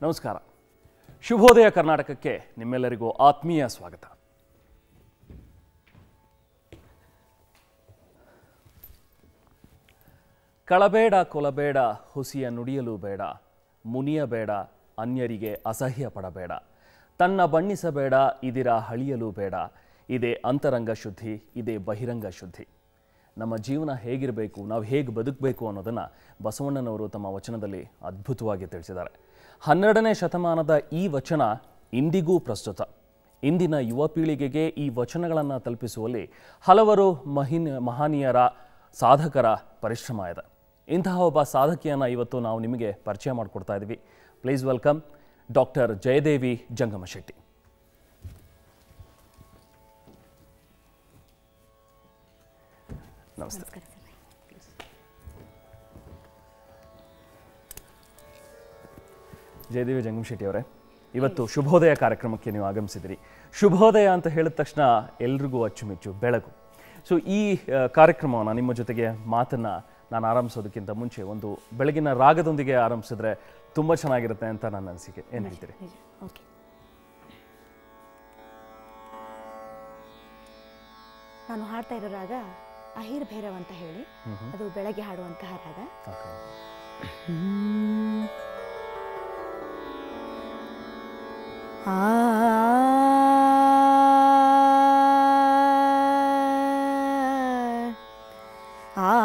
ನಮಸ್ಕಾರ ಶುಭೋದಯ ಕರ್ನಾಟಕಕ್ಕೆ ನಿಮ್ಮೆಲ್ಲರಿಗೂ ಆತ್ಮೀಯ ಸ್ವಾಗತ ಕಳಬೇಡ ಕೊಲಬೇಡ ಹುಸಿಯ ನುಡಿಯಲು ಬೇಡ ಮುನಿಯಬೇಡ ಅನ್ಯರಿಗೆ ಅಸಹ್ಯ ಪಡಬೇಡ ತನ್ನ ಬಣ್ಣಿಸಬೇಡ ಇದಿರ ಹಳಿಯಲು ಬೇಡ ಇದೇ ಅಂತರಂಗ ಶುದ್ಧಿ ಇದೇ ಬಹಿರಂಗ ಶುದ್ಧಿ ನಮ್ಮ ಜೀವನ ಹೇಗಿರಬೇಕು ನಾವು ಹೇಗೆ ಬದುಕಬೇಕು ಅನ್ನೋದನ್ನು ಬಸವಣ್ಣನವರು ತಮ್ಮ ವಚನದಲ್ಲಿ ಅದ್ಭುತವಾಗಿ ತಿಳಿಸಿದ್ದಾರೆ ಹನ್ನೆರಡನೇ ಶತಮಾನದ ಈ ವಚನ ಇಂದಿಗೂ ಪ್ರಸ್ತುತ ಇಂದಿನ ಯುವ ಪೀಳಿಗೆಗೆ ಈ ವಚನಗಳನ್ನು ತಲುಪಿಸುವಲ್ಲಿ ಹಲವರು ಮಹಿನ್ ಮಹನೀಯರ ಸಾಧಕರ ಪರಿಶ್ರಮ ಇದೆ ಇಂತಹ ಒಬ್ಬ ಸಾಧಕಿಯನ್ನು ಇವತ್ತು ನಾವು ನಿಮಗೆ ಪರಿಚಯ ಮಾಡಿಕೊಡ್ತಾ ಇದ್ದೀವಿ please welcome doctor Jayadevi Jangamashetti ನಮಸ್ತೆ ನಮಸ್ಕಾರ ಸರ್ ಜಯದೇವಿ ಜಂಗಮಶೆಟ್ಟಿ ಅವರೇ ಇವತ್ತು ಶುಭೋದಯ ಕಾರ್ಯಕ್ರಮಕ್ಕೆ ನೀವು ಆಗಮಿಸಿದಿರಿ ಶುಭೋದಯ ಅಂತ ಹೇಳಿದ ತಕ್ಷಣ ಎಲ್ರಿಗೂ ಅಚ್ಚುಮೆಚ್ಚು ಬೆಳಕು ಸೊ ಈ ಆ, ಕಾರ್ಯಕ್ರಮವನ್ನು ನಿಮ್ಮ ಜೊತೆಗೆ ಮಾತನ್ನು ನಾನು ಆರಂಭಿಸೋದಕ್ಕಿಂತ ಮುಂಚೆ ಒಂದು ಬೆಳಗಿನ ರಾಗದೊಂದಿಗೆ ಆರಂಭಿಸಿದ್ರೆ ತುಂಬ ಚೆನ್ನಾಗಿರುತ್ತೆ ಅಂತ ನನ್ನ ಅನಿಸಿಕೆ ಏನು ಹೇಳ್ತೀರಿ ನಿಜ ಓಕೆ ನಾನು ಹಾಡ್ತಾ ಇರೋ ರಾಗ ಅಹಿರ್ ಭೈರವ್ ಅಂತ ಹೇಳಿ ಅದು ಬೆಳಗ್ಗೆ ಹಾಡುವಂತಹ ರಾಗ ಓಕೆ ಆ ಆ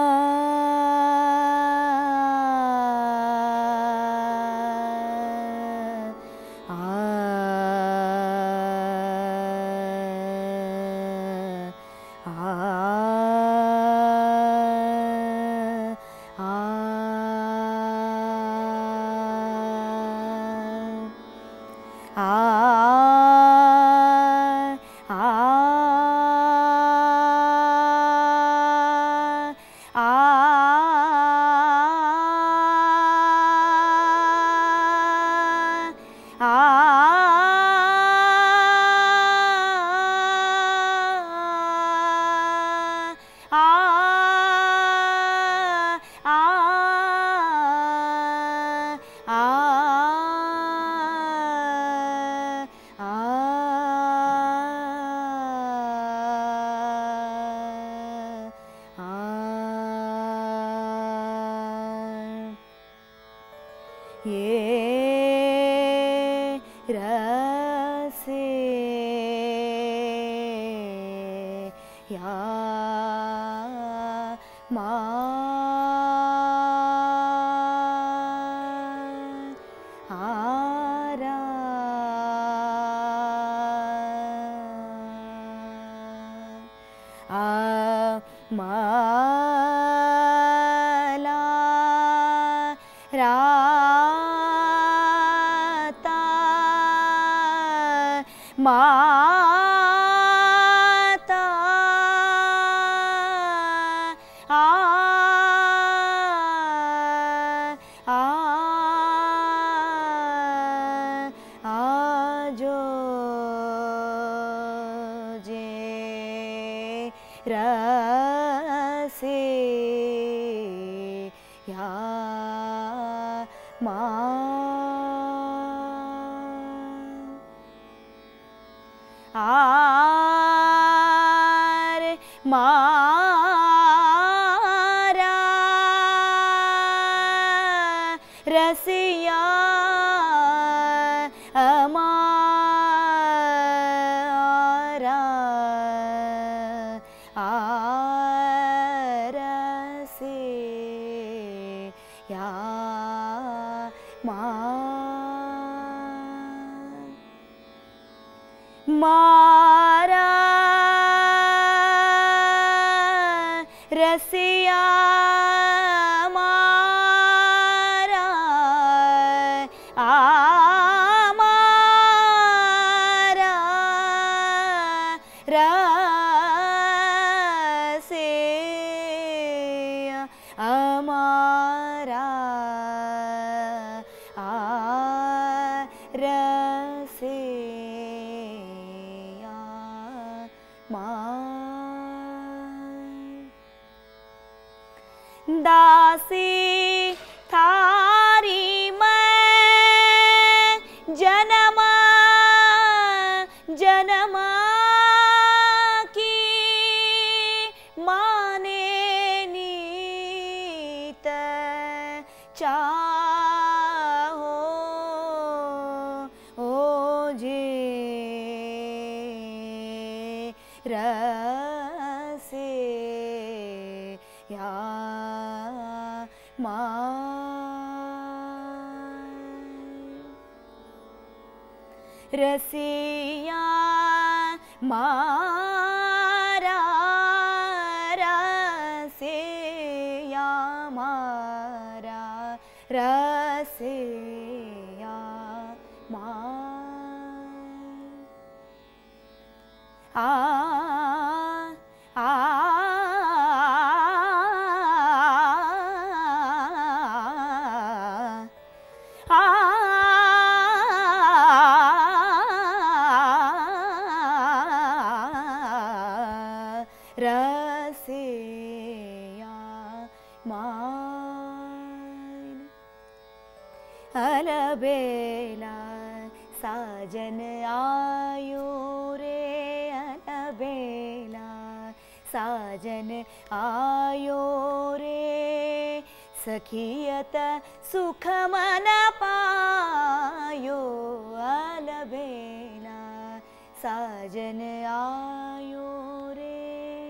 ये रसे या मा आरा आ माला राता माता आ आ आजो जे रसे या मा आर मारा रसिया अमारा आरसे या मा मारा रसिया मारा आमारा रसिया अमारा रसिया मा दासी थारी मैं ರಸೆ ಯಾ ಮಾ ರಸಿಯಾ ಮಾರಾ ರಸಿಯಾ ಮಾರಾ ರಸಿಯಾ ಮಾ ಆ ಆ ಆ ರಸೆಯ ಮಾನ್ ಅಲಬೇಲ ಸಾಜನ ಆಯೋ रे अलबेला साजन आयो रे सखियत सुख मन पायो अलबेला साजन आयो रे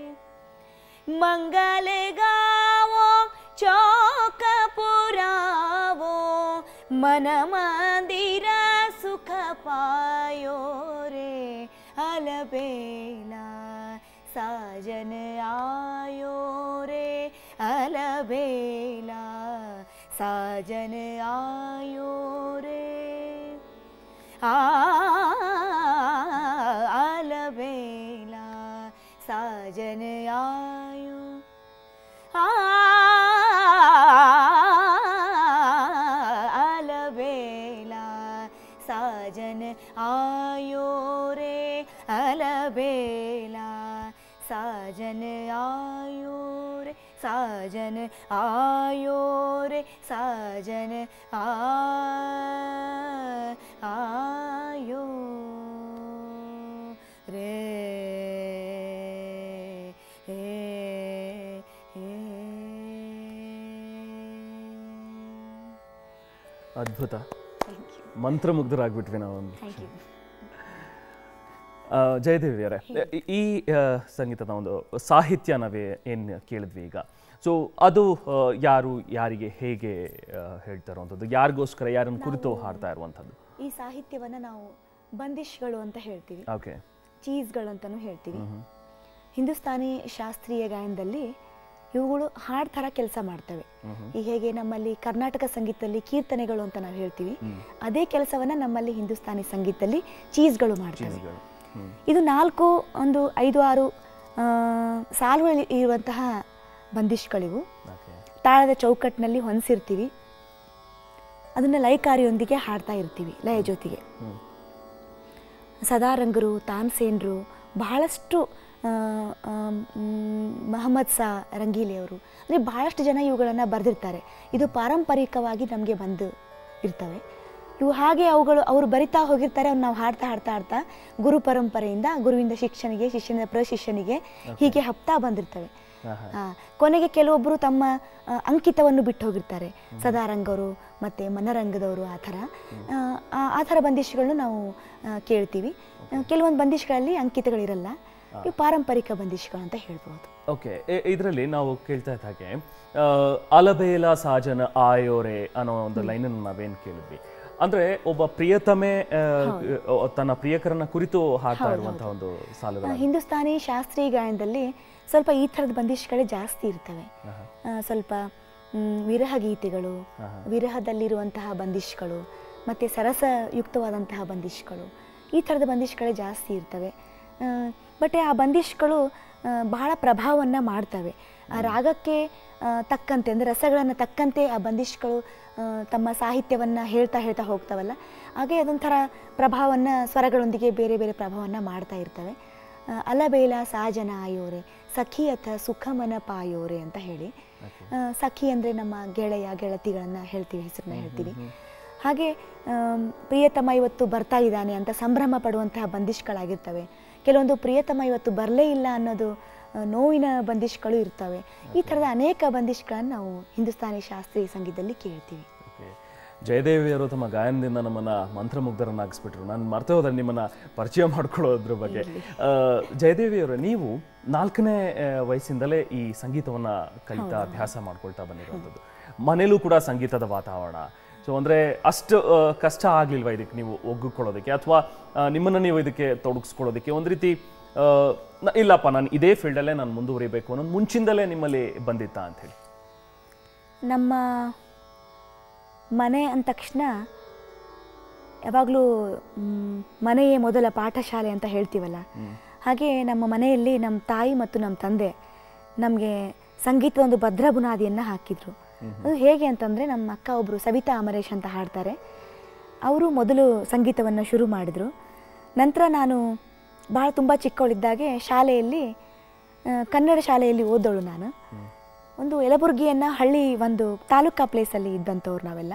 मंगल गावो चौक पुरावो मन मंदिर सुख पायो रे अलबेला साजन आयो रे अलबेला साजन आयो रे ಆ ಅಲಬೇಲ ಸಾಜನ ಆಯು ಆ ಅಲಬೇಲ ಸಾಜನ ಆಯೋ ರೇ ಅಲಬೇಲ ಸಾಜನ ಆಯೋ ರೇ ಸಾಜನ ಆಯೋ ರೇ ಸಾಜನ ಆ ಆಯೋ ರೇ ಏ, ಏ. ಅದ್ಭುತ Thank you. ಮಂತ್ರಮುಗ್ಧರಾಗ್ಬಿಟ್ವಿ ನಾವೊಂದು Thank you. ಆ, ಜಯದೇವಿ ಅವರೇ ಈ- ಈ ಆ, ಸಂಗೀತದ ಒಂದು ಸಾಹಿತ್ಯ ನಾವೇ ಏನು ಕೇಳಿದ್ವಿ ಈಗ ಸೊ ಅದು ಆ, ಯಾರು ಯಾರಿಗೆ ಹೇಗೆ ಆ, ಹೇಳ್ತಾ ಇರುವಂಥದ್ದು ಯಾರಿಗೋಸ್ಕರ ಯಾರನ್ನು ಕುರಿತು ಹಾಡ್ತಾ ಇರುವಂಥದ್ದು ಈ ಸಾಹಿತ್ಯವನ್ನು ನಾವು ಬಂದಿಷ್ಗಳು ಅಂತ ಹೇಳ್ತೀವಿ ಓಕೆ ಚೀಸ್ಗಳು ಅಂತಲೂ ಹೇಳ್ತೀವಿ ಹಿಂದೂಸ್ತಾನಿ ಶಾಸ್ತ್ರೀಯ ಗಾಯನದಲ್ಲಿ ಇವುಗಳು ಹಾಡ್ ಥರ ಕೆಲಸ ಮಾಡ್ತವೆ ಈಗ ಹೇಗೆ ನಮ್ಮಲ್ಲಿ ಕರ್ನಾಟಕ ಸಂಗೀತದಲ್ಲಿ ಕೀರ್ತನೆಗಳು ಅಂತ ನಾವು ಹೇಳ್ತೀವಿ ಅದೇ ಕೆಲಸವನ್ನ ನಮ್ಮಲ್ಲಿ ಹಿಂದೂಸ್ತಾನಿ ಸಂಗೀತದಲ್ಲಿ ಚೀಸ್ಗಳು ಮಾಡ್ತವೆ ಚೀಸ್ಗಳು ಹ್ಮ್. ಇದು ನಾಲ್ಕು ಒಂದು ಐದು ಆರು ಆ, ಸಾಲುಗಳು ಇರುವಂತಹ ಬಂದಿಷ್ಗಳಿವು ಓಕೆ ತಾಳದ ಚೌಕಟ್ಟಿನಲ್ಲಿ ಹೊಂದಿಸಿರ್ತೀವಿ ಅದನ್ನು ಲಯಕಾರಿಯೊಂದಿಗೆ ಹಾಡ್ತಾ ಇರ್ತೀವಿ ಲಯ ಜೊತೆಗೆ ಹ್ಮ್. ಸದಾರಂಗರು ತಾನ್ಸೇನ್ರು ಬಹಳಷ್ಟು ಆ, ಆ, ಮ್, ಮಹಮ್ಮದ್ ಸಾ ರಂಗೀಲಿ ಅವರು ಅಂದರೆ ಬಹಳಷ್ಟು ಜನ ಇವುಗಳನ್ನು ಬರೆದಿರ್ತಾರೆ ಇದು ಪಾರಂಪರಿಕವಾಗಿ ನಮಗೆ ಬಂದು ಇರ್ತವೆ ಇವು ಹಾಗೆ ಅವುಗಳು ಅವರು ಬರಿತಾ ಹೋಗಿರ್ತಾರೆ ಅವ್ರು ನಾವು ಹಾಡ್ತಾ ಹಾಡ್ತಾ ಹಾಡ್ತಾ ಗುರು ಪರಂಪರೆಯಿಂದ ಗುರುವಿಂದ ಶಿಕ್ಷಣಿಗೆ ಶಿಷ್ಯನಿಂದ ಪ್ರಶಿಷ್ಯನಿಗೆ ಹೀಗೆ ಹಪ್ತಾ ಬಂದಿರ್ತವೆ ಆಹಾ. ಆ, ಕೊನೆಗೆ ಕೆಲವೊಬ್ಬರು ತಮ್ಮ ಆ, ಅಂಕಿತವನ್ನು ಬಿಟ್ಟು ಹೋಗಿರ್ತಾರೆ ಸದಾರಂಗರು ಮತ್ತು ಮನರಂಗದವರು ಆ ಥರ ಆ, ಆ- ಆ ಥರ ಬಂದಿಷ್ಗಳನ್ನ ನಾವು ಆ, ಕೇಳ್ತೀವಿ ಆ, ಕೆಲವೊಂದು ಬಂದಿಷ್ಗಳಲ್ಲಿ ಅಂಕಿತಗಳಿರಲ್ಲ ಇವು ಪಾರಂಪರಿಕ ಬಂದಿಷ್ಗಳು ಅಂತ ಹೇಳ್ಬೋದು ಓಕೆ ಇದರಲ್ಲಿ ನಾವು ಕೇಳ್ತಾ ಇದ್ದ ಹಾಗೆ ಆ, ಅಲಬೇಲ ಸಾಜನ ಆಯೋರೆ ಅನ್ನೋ ಒಂದು ಲೈನನ್ನು ನಾವೇನು ಕೇಳಿದ್ವಿ ಅಂದ್ರೆ ಒಬ್ಬ ಪ್ರಿಯತಮೆ ಆ, ತನ್ನ ಪ್ರಿಯಕರನ್ನ ಕುರಿತು ಹಾಡ್ತಾ ಇರುವಂತಹ ಒಂದು ಸಾಲುಗಳು ಆ, ಹಿಂದೂಸ್ತಾನಿ ಶಾಸ್ತ್ರೀಯ ಗಾಯನದಲ್ಲಿ ಸ್ವಲ್ಪ ಈ ಥರದ ಬಂದಿಷ್ಗಳೇ ಜಾಸ್ತಿ ಇರ್ತವೆ ಆ, ಸ್ವಲ್ಪ ಮ್, ವಿರಹ ಗೀತೆಗಳು ವಿರಹದಲ್ಲಿರುವಂತಹ ಬಂದಿಷ್ಗಳು ಮತ್ತು ಸರಸಯುಕ್ತವಾದಂತಹ ಬಂದಿಷ್ಗಳು ಈ ಥರದ ಬಂದಿಷ್ಗಳೇ ಜಾಸ್ತಿ ಇರ್ತವೆ ಬಟ್ ಆ ಬಂದಿಷ್ಗಳು ಆ, ಬಹಳ ಪ್ರಭಾವವನ್ನು ಮಾಡ್ತವೆ ಆ ರಾಗಕ್ಕೆ ಆ, ತಕ್ಕಂತೆ ಅಂದರೆ ರಸಗಳನ್ನು ತಕ್ಕಂತೆ ಆ ಬಂದಿಷ್ಗಳು ಆ, ತಮ್ಮ ಸಾಹಿತ್ಯವನ್ನು ಹೇಳ್ತಾ ಹೇಳ್ತಾ ಹೋಗ್ತಾವಲ್ಲ ಹಾಗೆ ಅದೊಂಥರ ಪ್ರಭಾವವನ್ನು ಸ್ವರಗಳೊಂದಿಗೆ ಬೇರೆ ಬೇರೆ ಪ್ರಭಾವವನ್ನು ಮಾಡ್ತಾ ಇರ್ತವೆ ಆ, ಅಲಬೇಲ ಸಾಜನ ಆಯೋರೆ ಸಖಿ ಅಥ ಸುಖಮನ ಪಾಯೋರೆ ಅಂತ ಹೇಳಿ ಆ, ಸಖಿ ಅಂದರೆ ನಮ್ಮ ಗೆಳೆಯ ಗೆಳತಿಗಳನ್ನು ಹೇಳ್ತೀವಿ ಹೆಸರನ್ನ ಹೇಳ್ತೀವಿ ಹಾಗೆ ಆಮ್, ಪ್ರಿಯತಮ ಇವತ್ತು ಬರ್ತಾ ಇದ್ದಾನೆ ಅಂತ ಸಂಭ್ರಮ ಪಡುವಂತಹ ಬಂದಿಷ್ಗಳಾಗಿರ್ತವೆ ಕೆಲವೊಂದು ಪ್ರಿಯತಮ ಇವತ್ತು ಬರಲೇ ಇಲ್ಲ ಅನ್ನೋದು ಆ, ನೋವಿನ ಬಂದಿಷ್ಗಳು ಇರ್ತವೆ ಈ ಥರದ ಅನೇಕ ಬಂದಿಷ್ಗಳನ್ನು ನಾವು ಹಿಂದೂಸ್ತಾನಿ ಶಾಸ್ತ್ರೀಯ ಸಂಗೀತದಲ್ಲಿ ಕೇಳ್ತೀವಿ ಓಕೆ ಜಯದೇವಿಯವರು ತಮ್ಮ ಗಾಯನದಿಂದ ನಮ್ಮನ್ನ ಮಂತ್ರಮುಗ್ಧರನ್ನಾಗಿಸ್ಬಿಟ್ರು ನಾನು ಮರ್ತೇ ಹೋದ್ರೆ ನಿಮ್ಮನ್ನ ಪರಿಚಯ ಮಾಡ್ಕೊಳ್ಳೋದ್ರ ಬಗ್ಗೆ ಆ, ಜಯದೇವಿಯವರು ನೀವು ನಾಲ್ಕನೇ ಆ, ವಯಸ್ಸಿಂದಲೇ ಈ ಸಂಗೀತವನ್ನ ಕಲಿತಾ ಅಭ್ಯಾಸ ಮಾಡ್ಕೊಳ್ತಾ ಬಂದಿರುವಂಥದ್ದು ಮನೇಲೂ ಕೂಡ ಸಂಗೀತದ ವಾತಾವರಣ ಸೊ ಅಂದ್ರೆ ಅಷ್ಟು ಆ, ಕಷ್ಟ ಆಗ್ಲಿಲ್ವಾ ಇದಕ್ಕೆ ನೀವು ಒಗ್ಗಿಕೊಳ್ಳೋದಕ್ಕೆ ಅಥವಾ ನಿಮ್ಮನ್ನ ನೀವು ಇದಕ್ಕೆ ತೊಡಗಿಸ್ಕೊಳ್ಳೋದಕ್ಕೆ ಒಂದು ರೀತಿ ಆ, ನ- ಇಲ್ಲಪ್ಪ ನಾನು ಇದೇ ಫೀಲ್ಡಲ್ಲೇ ನಾನು ಮುಂದುವರಿಬೇಕು ಅನ್ನೋದು ಮುಂಚಿಂದಲೇ ನಿಮ್ಮಲ್ಲಿ ಬಂದಿತ್ತಾ ಅಂತ ಹೇಳಿ ನಮ್ಮ ಮನೆ ಅಂದ ತಕ್ಷಣ ಯಾವಾಗಲೂ ಮನೆಯೇ ಮೊದಲ ಪಾಠಶಾಲೆ ಅಂತ ಹೇಳ್ತೀವಲ್ಲ ಹಾಗೆ ನಮ್ಮ ಮನೆಯಲ್ಲಿ ನಮ್ಮ ತಾಯಿ ಮತ್ತು ನಮ್ಮ ತಂದೆ ನಮಗೆ ಸಂಗೀತದ ಒಂದು ಭದ್ರ ಬುನಾದಿಯನ್ನು ಹಾಕಿದ್ರು ಅದು ಹೇಗೆ ಅಂತಂದರೆ ನಮ್ಮ ಅಕ್ಕ ಒಬ್ಬರು ಸವಿತಾ ಅಮರೇಶ್ ಅಂತ ಹಾಡ್ತಾರೆ ಅವರು ಮೊದಲು ಸಂಗೀತವನ್ನು ಶುರು ಮಾಡಿದರು ನಂತರ ನಾನು ಭಾಳ ತುಂಬ ಚಿಕ್ಕವಳಿದ್ದಾಗೆ ಶಾಲೆಯಲ್ಲಿ ಆ, ಕನ್ನಡ ಶಾಲೆಯಲ್ಲಿ ಓದೋಳು ನಾನು ಒಂದು ಯಲಬುರ್ಗಿಯನ್ನು ಹಳ್ಳಿ ಒಂದು ತಾಲೂಕಾ ಪ್ಲೇಸಲ್ಲಿ ಇದ್ದಂಥವ್ರು ನಾವೆಲ್ಲ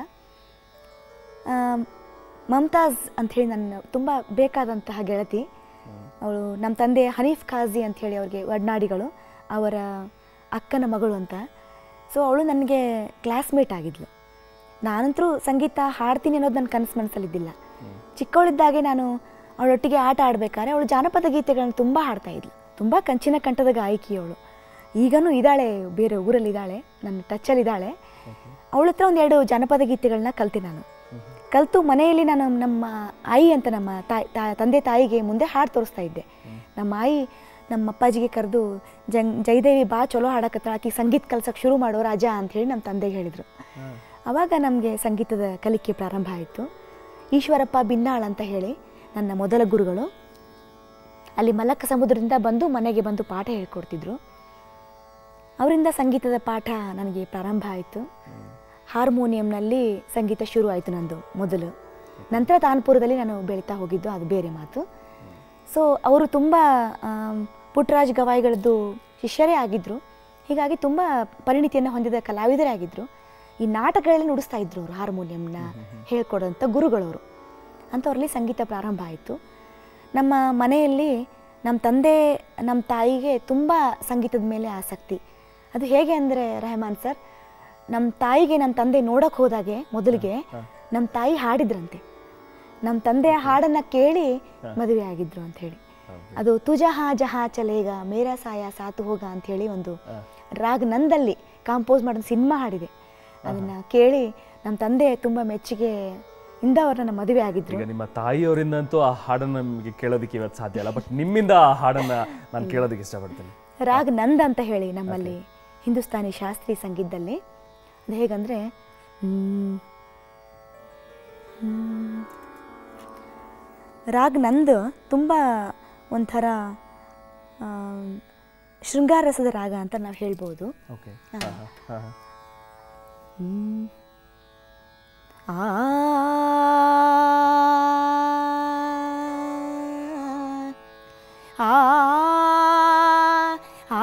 ಆ, ಮಮ್ತಾಜ್ ಅಂಥೇಳಿ ನನ್ನ ತುಂಬ ಬೇಕಾದಂತಹ ಗೆಳತಿ ಅವಳು ನಮ್ಮ ತಂದೆ ಹನೀಫ್ ಖಾಜಿ ಅಂಥೇಳಿ ಅವ್ರಿಗೆ ಒಡನಾಡಿಗಳು ಅವರ ಅಕ್ಕನ ಮಗಳು ಅಂತ ಸೊ ಅವಳು ನನಗೆ ಕ್ಲಾಸ್ಮೇಟ್ ಆಗಿದ್ಲು ನಾನಂತರೂ ಸಂಗೀತ ಹಾಡ್ತೀನಿ ಅನ್ನೋದು ನನ್ನ ಕನಸು ಮನಸ್ಸಲ್ಲಿದ್ದಿಲ್ಲ ಚಿಕ್ಕವಳಿದ್ದಾಗೆ ನಾನು ಅವಳೊಟ್ಟಿಗೆ ಆಟ ಆಡಬೇಕಾದ್ರೆ ಅವಳು ಜಾನಪದ ಗೀತೆಗಳನ್ನು ತುಂಬ ಹಾಡ್ತಾ ಇದ್ಲು ತುಂಬ ಕಂಚಿನ ಕಂಠದ ಗಾಯಕಿ ಅವಳು ಈಗನೂ ಇದ್ದಾಳೆ ಬೇರೆ ಊರಲ್ಲಿದ್ದಾಳೆ ನನ್ನ ಟಚ್ಚಲ್ಲಿದ್ದಾಳೆ ಅವಳ ಹತ್ರ ಒಂದೆರಡು ಜಾನಪದ ಗೀತೆಗಳನ್ನ ಕಲ್ತೆ ನಾನು ಕಲಿತು ಮನೆಯಲ್ಲಿ ನಾನು ನಮ್ಮ ಆಯಿ ಅಂತ ನಮ್ಮ ತಾಯಿ ತಾ- ತಂದೆ ತಾಯಿಗೆ ಮುಂದೆ ಹಾಡು ತೋರಿಸ್ತಾ ಇದ್ದೆ ನಮ್ಮ ಆಯಿ ನಮ್ಮ ಅಪ್ಪಾಜಿಗೆ ಕರೆದು ಜಂಗ್ ಜಯದೇವಿ ಬಾ ಚಲೋ ಹಾಡಕತ್ತ ಆಕಿ ಸಂಗೀತ ಕಲ್ಸಕ್ಕೆ ಶುರು ಮಾಡೋ ರಾಜ ಅಂಥೇಳಿ ನಮ್ಮ ತಂದೆಗೆ ಹೇಳಿದರು ಆವಾಗ ನಮಗೆ ಸಂಗೀತದ ಕಲಿಕೆ ಪ್ರಾರಂಭ ಆಯಿತು ಈಶ್ವರಪ್ಪ ಬಿನ್ನಾಳ್ ಅಂತ ಹೇಳಿ ನನ್ನ ಮೊದಲ ಗುರುಗಳು ಅಲ್ಲಿ ಮಲಕ್ಕ ಸಮುದ್ರದಿಂದ ಬಂದು ಮನೆಗೆ ಬಂದು ಪಾಠ ಹೇಳ್ಕೊಡ್ತಿದ್ರು ಅವರಿಂದ ಸಂಗೀತದ ಪಾಠ ನನಗೆ ಪ್ರಾರಂಭ ಆಯಿತು ಹಾರ್ಮೋನಿಯಂನಲ್ಲಿ ಸಂಗೀತ ಶುರು ಆಯಿತು ನಂದು ಮೊದಲು ನಂತರ ತಾನ್ಪುರದಲ್ಲಿ ನಾನು ಬೆಳೀತಾ ಹೋಗಿದ್ದು ಅದು ಬೇರೆ ಮಾತು ಸೊ ಅವರು ತುಂಬ ಆಮ್, ಪುಟ್ಟರಾಜ್ ಗವಾಯಿಗಳದ್ದು ಶಿಷ್ಯರೇ ಆಗಿದ್ದರು ಹೀಗಾಗಿ ತುಂಬ ಪರಿಣಿತಿಯನ್ನು ಹೊಂದಿದ ಕಲಾವಿದರೇ ಆಗಿದ್ದರು ಈ ನಾಟಕಗಳಲ್ಲಿ ನುಡಿಸ್ತಾ ಇದ್ರು ಅವರು ಹಾರ್ಮೋನಿಯಂನ ಹೇಳ್ಕೊಡೋಂಥ ಗುರುಗಳವರು ಅಂಥವ್ರಲ್ಲಿ ಸಂಗೀತ ಪ್ರಾರಂಭ ಆಯಿತು ನಮ್ಮ ಮನೆಯಲ್ಲಿ ನಮ್ಮ ತಂದೆ ನಮ್ಮ ತಾಯಿಗೆ ತುಂಬ ಸಂಗೀತದ ಮೇಲೆ ಆಸಕ್ತಿ ಅದು ಹೇಗೆ ಅಂದರೆ ರೆಹಮಾನ್ ಸರ್ ನಮ್ಮ ತಾಯಿಗೆ ನಮ್ಮ ತಂದೆ ನೋಡೋಕೆ ಹೋದಾಗೆ ಮೊದಲಿಗೆ ನಮ್ಮ ತಾಯಿ ಹಾಡಿದ್ರಂತೆ ನಮ್ಮ ತಂದೆ ಹಾಡನ್ನು ಕೇಳಿ ಮದುವೆ ಆಗಿದ್ರು ಅಂತ ಹೇಳಿ ಅದು ತುಜಹಾ ಜಹಾ ಚಲೇಗ ಮೇರಾ ಸಾಯ ಸಾತು ಹೋಗ ಅಂತ ಹೇಳಿ ಒಂದು ರಾಗ್ ನಂದಲ್ಲಿ ಕಾಂಪೋಸ್ ಮಾಡಿದ ಸಿನಿಮಾ ಹಾಡಿದೆ ಅದನ್ನ ಕೇಳಿ ನಮ್ಮ ತಂದೆ ತುಂಬ ಮೆಚ್ಚುಗೆ ಇಂದ ಅವ್ರನ್ನ ಮದುವೆ ಆಗಿದ್ರು ಈಗ ನಿಮ್ಮ ತಾಯಿಯವರಿಂದಂತೂ ಆ ಹಾಡನ್ನ ನಮಗೆ ಕೇಳೋದಕ್ಕೆ ಇವತ್ತು ಸಾಧ್ಯ ಇಲ್ಲ ಬಟ್ ನಿಮ್ಮಿಂದ ಆ ಹಾಡನ್ನ ನಾನು ಕೇಳೋದಕ್ಕೆ ಇಷ್ಟಪಡ್ತೀನಿ ರಾಗ್ ನಂದ್ ಅಂತ ಹೇಳಿ ನಮ್ಮಲ್ಲಿ ಹಿಂದೂಸ್ತಾನಿ ಶಾಸ್ತ್ರೀಯ ಸಂಗೀತದಲ್ಲಿ ಅದು ಹೇಗಂದ್ರೆ ಹ್ಮ್, ಹ್ಮ್. ರಾಗ್ ನಂದ್ ತುಂಬ ಒಂಥರ ಆ, ಶೃಂಗಾರ ರಸದ ರಾಗ ಅಂತ ನಾವು ಹೇಳ್ಬೋದು ಓಕೆ ಹ್ಮ್. ಆ ಆ ಆ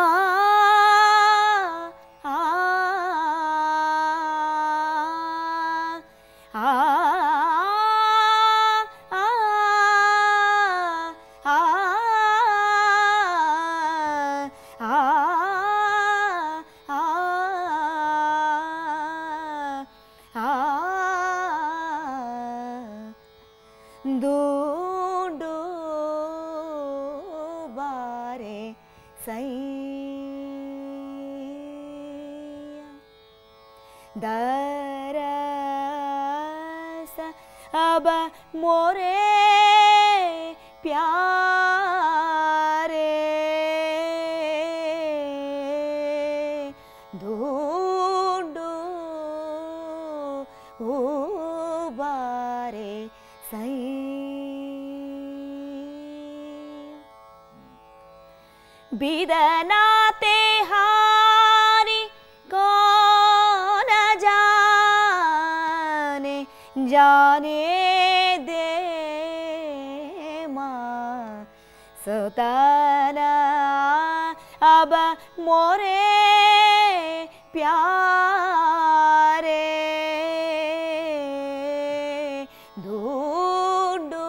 ದೂಡು ಬಾರೆ ಸೈ दरस अब मोरे प्यारे ढूंढो उबारे सही बिदनाते हारी कौन जाने जाने दे माँ सताना अब मोरे प्यारे ढूंढो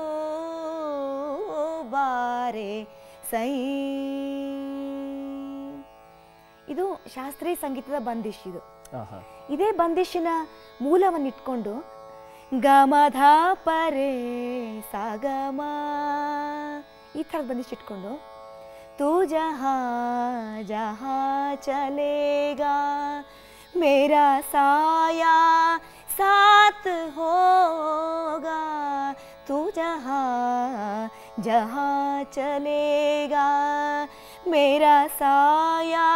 ಬಾರೆ ಸೈ ಇದು ಶಾಸ್ತ್ರೀಯ ಸಂಗೀತದ ಬಂದಿಶ್ ಇದು ಆಹಾ. ಇದೇ ಬಂದಿಶಿನ ಮೂಲವನ್ನು ಇಟ್ಕೊಂಡು ಗಮಧ ಪರೆ ಸಾಗಮ ಈ ಥರದ ಬಂದಿಶ್ ಇಟ್ಕೊಂಡು ತೂ ಜಹಾ ಜಹಾ ಚಲೇಗಾ ಮೇರಾ ಸಾಯಾ ಸಾತ್ ಹೋಗಾ तू जहाँ जहाँ चलेगा मेरा साया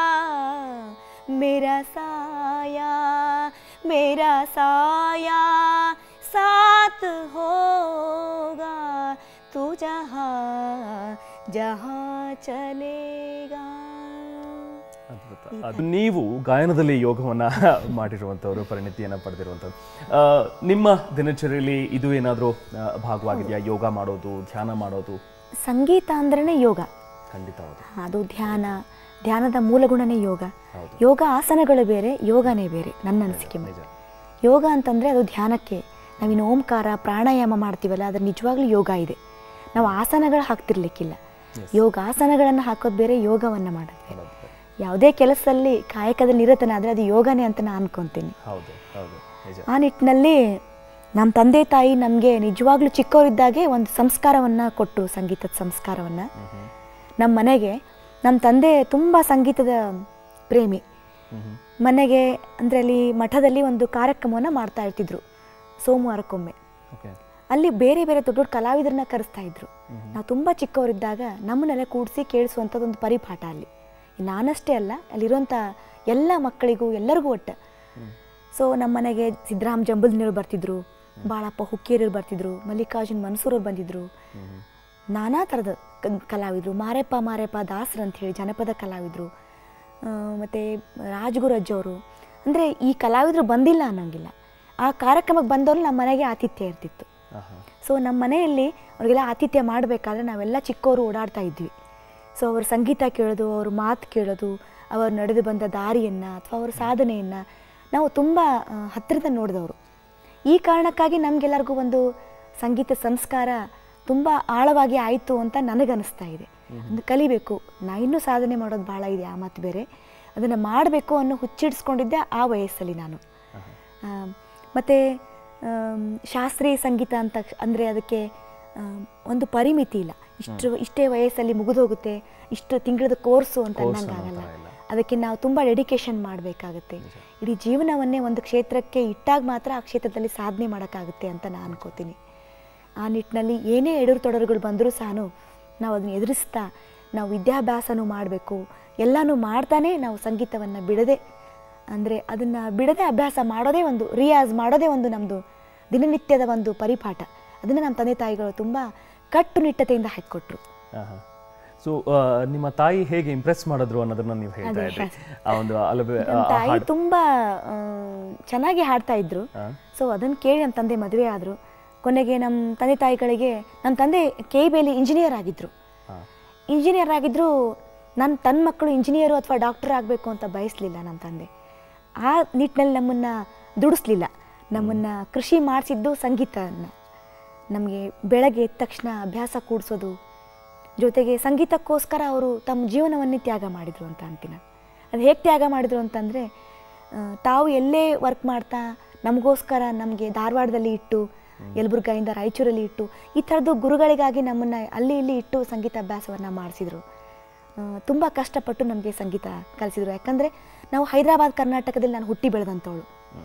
मेरा साया मेरा साया साथ होगा तू जहाँ जहाँ चलेगा ಅದ್ಭುತ ಅದು ನೀವು ಗಾಯನದಲ್ಲಿ ಯೋಗವನ್ನ ಮಾಡಿರುವಂಥವ್ರು ಪರಿಣಿತಿಯನ್ನು ಪಡೆದಿರುವಂಥದ್ದು ಆ, ನಿಮ್ಮ ದಿನಚರಿಯಲ್ಲಿ ಇದು ಏನಾದರೂ ಭಾಗವಾಗಿದೆಯಾ ಯೋಗ ಮಾಡೋದು ಧ್ಯಾನ ಮಾಡೋದು ಸಂಗೀತ ಅಂದ್ರೇ ಯೋಗ ಖಂಡಿತ ಹೌದು ಅದು ಧ್ಯಾನ ಧ್ಯಾನದ ಮೂಲಗುಣನೇ ಯೋಗ ಹೌದು. ಯೋಗ ಆಸನಗಳು ಬೇರೆ ಯೋಗನೇ ಬೇರೆ ನನ್ನ ಅನಿಸಿಕೆ ನಿಜ ಯೋಗ ಅಂತಂದರೆ ಅದು ಧ್ಯಾನಕ್ಕೆ ನಾವಿನ್ನು ಓಂಕಾರ ಪ್ರಾಣಾಯಾಮ ಮಾಡ್ತೀವಲ್ಲ ಅದ್ರ ನಿಜವಾಗ್ಲೂ ಯೋಗ ಇದೆ ನಾವು ಆಸನಗಳು ಹಾಕ್ತಿರ್ಲಿಕ್ಕಿಲ್ಲ ಯೋಗ ಆಸನಗಳನ್ನು ಹಾಕೋದು ಬೇರೆ ಯೋಗವನ್ನು ಮಾಡೋದು ಬೇರೆ ಹೌದು ಯಾವುದೇ ಕೆಲಸದಲ್ಲಿ ಕಾಯಕದಲ್ಲಿ ನಿರತನಾದರೆ ಅದು ಯೋಗನೇ ಅಂತ ನಾನು ಅನ್ಕೊತೀನಿ ಹೌದು ಹೌದು ನಿಜ ಆ ನಿಟ್ಟಿನಲ್ಲಿ ನಮ್ಮ ತಂದೆ ತಾಯಿ ನಮಗೆ ನಿಜವಾಗ್ಲೂ ಚಿಕ್ಕವರಿದ್ದಾಗೆ ಒಂದು ಸಂಸ್ಕಾರವನ್ನು ಕೊಟ್ಟರು ಸಂಗೀತದ ಸಂಸ್ಕಾರವನ್ನು ನಮ್ಮ ಮನೆಗೆ ನಮ್ಮ ತಂದೆ ತುಂಬ ಸಂಗೀತದ ಪ್ರೇಮಿ ಮನೆಗೆ ಅಂದರೆ ಅಲ್ಲಿ ಮಠದಲ್ಲಿ ಒಂದು ಕಾರ್ಯಕ್ರಮವನ್ನು ಮಾಡ್ತಾ ಇರ್ತಿದ್ರು ಸೋಮವಾರಕ್ಕೊಮ್ಮೆ ಓಕೆ ಅಲ್ಲಿ ಬೇರೆ ಬೇರೆ ದೊಡ್ಡ ದೊಡ್ಡ ಕಲಾವಿದರನ್ನ ಕರೆಸ್ತಾ ಇದ್ರು ನಾವು ತುಂಬ ಚಿಕ್ಕವರಿದ್ದಾಗ ನಮ್ಮನ್ನೆಲ್ಲ ಕೂಡಿಸಿ ಕೇಳಿಸುವಂಥದ್ದೊಂದು ಪರಿಪಾಠ ಅಲ್ಲಿ ನಾನಷ್ಟೇ ಅಲ್ಲ ಅಲ್ಲಿರುವಂಥ ಎಲ್ಲ ಮಕ್ಕಳಿಗೂ ಎಲ್ಲರಿಗೂ ಒಟ್ಟು ಸೊ ನಮ್ಮ ಮನೆಗೆ ಸಿದ್ದರಾಮ್ ಜಂಬಲ್ನವರು ಬರ್ತಿದ್ರು ಬಾಳಪ್ಪ ಹುಕ್ಕೇರಿಯರು ಬರ್ತಿದ್ರು ಮಲ್ಲಿಕಾರ್ಜುನ್ ಮನ್ಸೂರವ್ರು ಬಂದಿದ್ರು ನಾನಾ ಥರದ ಕ- ಕಲಾವಿದರು ಮಾರೆಪ್ಪ ಮಾರೆಪ್ಪ ದಾಸರು ಅಂತ ಹೇಳಿ ಜನಪದ ಕಲಾವಿದರು ಮತ್ತು ರಾಜಗುರು ಅಜ್ಜವರು ಅಂದರೆ ಈ ಕಲಾವಿದರು ಬಂದಿಲ್ಲ ಅನ್ನೋಂಗಿಲ್ಲ ಆ ಕಾರ್ಯಕ್ರಮಕ್ಕೆ ಬಂದವರು ನಮ್ಮ ಮನೆಗೆ ಆತಿಥ್ಯ ಇರ್ತಿತ್ತು ಆಹಾ. ಸೊ ನಮ್ಮ ಮನೆಯಲ್ಲಿ ಅವ್ರಿಗೆಲ್ಲ ಆತಿಥ್ಯ ಮಾಡಬೇಕಾದ್ರೆ ನಾವೆಲ್ಲ ಚಿಕ್ಕವರು ಓಡಾಡ್ತಾ ಇದ್ವಿ ಸೊ ಅವ್ರ ಸಂಗೀತ ಕೇಳೋದು ಅವ್ರ ಮಾತು ಕೇಳೋದು ಅವರು ನಡೆದು ಬಂದ ದಾರಿಯನ್ನು ಅಥವಾ ಅವ್ರ ಸಾಧನೆಯನ್ನು ನಾವು ತುಂಬ ಆ, ಹತ್ತಿರದಿಂದ ನೋಡಿದವರು ಈ ಕಾರಣಕ್ಕಾಗಿ ನಮಗೆಲ್ಲರಿಗೂ ಒಂದು ಸಂಗೀತ ಸಂಸ್ಕಾರ ತುಂಬ ಆಳವಾಗಿ ಆಯಿತು ಅಂತ ನನಗನ್ನಿಸ್ತಾ ಇದೆ ಅದು ಕಲಿಬೇಕು ನಾ ಇನ್ನೂ ಸಾಧನೆ ಮಾಡೋದು ಭಾಳ ಇದೆ ಆ ಮಾತು ಬೇರೆ ಅದನ್ನು ಮಾಡಬೇಕು ಅನ್ನೋ ಹುಚ್ಚಿಡಿಸ್ಕೊಂಡಿದ್ದೆ ಆ ವಯಸ್ಸಲ್ಲಿ ನಾನು ಆ, ಮತ್ತೆ ಆಮ್, ಶಾಸ್ತ್ರೀಯ ಸಂಗೀತ ಅಂತ ಅಂದರೆ ಅದಕ್ಕೆ ಆಮ್, ಒಂದು ಪರಿಮಿತಿ ಇಲ್ಲ ಇಷ್ಟು ಇಷ್ಟೇ ವಯಸ್ಸಲ್ಲಿ ಮುಗಿದೋಗುತ್ತೆ ಇಷ್ಟು ತಿಂಗಳದ ಕೋರ್ಸು ಅಂತ Course ಅನ್ನಂಗಾಗಲ್ಲ ಅನ್ನೋ ಥರ ಇಲ್ಲ. ಅದಕ್ಕೆ ನಾವು ತುಂಬ ಡೆಡಿಕೇಶನ್ ಮಾಡಬೇಕಾಗುತ್ತೆ ಇಡೀ ಜೀವನವನ್ನೇ ಒಂದು ಕ್ಷೇತ್ರಕ್ಕೆ ಇಟ್ಟಾಗ ಮಾತ್ರ ಆ ಕ್ಷೇತ್ರದಲ್ಲಿ ಸಾಧನೆ ಮಾಡೋಕ್ಕಾಗುತ್ತೆ ಅಂತ ನಾನು ಅನ್ಕೋತೀನಿ ಆ ನಿಟ್ಟಿನಲ್ಲಿ ಏನೇ ಎಡರು ತೊಡರುಗಳು ಬಂದರೂ ಸಹ ನಾವು ಅದನ್ನು ಎದುರಿಸ್ತಾ ನಾವು ವಿದ್ಯಾಭ್ಯಾಸನೂ ಮಾಡಬೇಕು ಎಲ್ಲನೂ ಮಾಡ್ತಾನೆ ನಾವು ಸಂಗೀತವನ್ನು ಬಿಡದೆ ಅಂದರೆ ಅದನ್ನು ಬಿಡದೆ ಅಭ್ಯಾಸ ಮಾಡೋದೇ ಒಂದು ರಿಯಾಜ್ ಮಾಡೋದೇ ಒಂದು ನಮ್ಮದು ದಿನನಿತ್ಯದ ಒಂದು ಪರಿಪಾಠ ಅದನ್ನು ನಮ್ಮ ತಂದೆ ತಾಯಿಗಳು ತುಂಬ ಕಟ್ಟುನಿಟ್ಟತೆಯಿಂದ ಹಾಕಿಕೊಟ್ರು ಆಹಾ. ಸೊ ನಿಮ್ಮ ತಾಯಿ ಹೇಗೆ ಇಂಪ್ರೆಸ್ ಮಾಡಿದ್ರು ಅನ್ನೋದನ್ನ ನೀವು ಹೇಳ್ತಾ ಇದ್ರಿ ಆ ಒಂದು ಅಲಬೆ ಆ- ನಮ್ಮ ಆ ತಾಯಿ ಹಾಡು ತುಂಬ ಆ, ಚೆನ್ನಾಗಿ ಹಾಡ್ತಾ ಇದ್ರು ಆ. ಸೊ ಅದನ್ನು ಕೇಳಿ ನಮ್ಮ ತಂದೆ ಮದುವೆ ಆದರು ಕೊನೆಗೆ ನಮ್ಮ ತಂದೆ ತಾಯಿಗಳಿಗೆ ನಮ್ಮ ತಂದೆ ಕೆ ಬೇಲಿ ಇಂಜಿನಿಯರ್ ಆಗಿದ್ದರು ಹಾ. ಇಂಜಿನಿಯರ್ ಆಗಿದ್ದರೂ ನನ್ನ ತನ್ನ ಮಕ್ಕಳು ಇಂಜಿನಿಯರು ಅಥವಾ ಡಾಕ್ಟರ್ ಆಗಬೇಕು ಅಂತ ಬಯಸಲಿಲ್ಲ ನಮ್ಮ ತಂದೆ ಆ ನಿಟ್ಟಿನಲ್ಲಿ ನಮ್ಮನ್ನು ದುಡಿಸ್ಲಿಲ್ಲ ನಮ್ಮನ್ನು ಕೃಷಿ ಮಾಡಿಸಿದ್ದು ಸಂಗೀತನ ನಮಗೆ ಬೆಳಗ್ಗೆ ಎದ್ದ ತಕ್ಷಣ ಅಭ್ಯಾಸ ಕೂಡಿಸೋದು ಜೊತೆಗೆ ಸಂಗೀತಕ್ಕೋಸ್ಕರ ಅವರು ತಮ್ಮ ಜೀವನವನ್ನೇ ತ್ಯಾಗ ಮಾಡಿದರು ಅಂತ ಅಂತೀನಿ ನಾನು. ಅದು ಹೇಗೆ ತ್ಯಾಗ ಮಾಡಿದರು ಅಂತಂದರೆ ತಾವು ಎಲ್ಲೇ ವರ್ಕ್ ಮಾಡ್ತಾ ನಮಗೋಸ್ಕರ ನಮಗೆ ಧಾರವಾಡದಲ್ಲಿ ಇಟ್ಟು ಯಲಬುರ್ಗಾಯಿಂದ ರಾಯಚೂರಲ್ಲಿ ಇಟ್ಟು ಈ ಥರದ್ದು ಗುರುಗಳಿಗಾಗಿ ನಮ್ಮನ್ನು ಅಲ್ಲಿ ಇಲ್ಲಿ ಇಟ್ಟು ಸಂಗೀತ ಅಭ್ಯಾಸವನ್ನು ಮಾಡಿಸಿದರು ತುಂಬ ಕಷ್ಟಪಟ್ಟು ನಮಗೆ ಸಂಗೀತ ಕಲಿಸಿದರು ಯಾಕಂದರೆ ನಾವು ಹೈದರಾಬಾದ್ ಕರ್ನಾಟಕದಲ್ಲಿ ನಾನು ಹುಟ್ಟಿ ಬೆಳೆದಂಥವಳು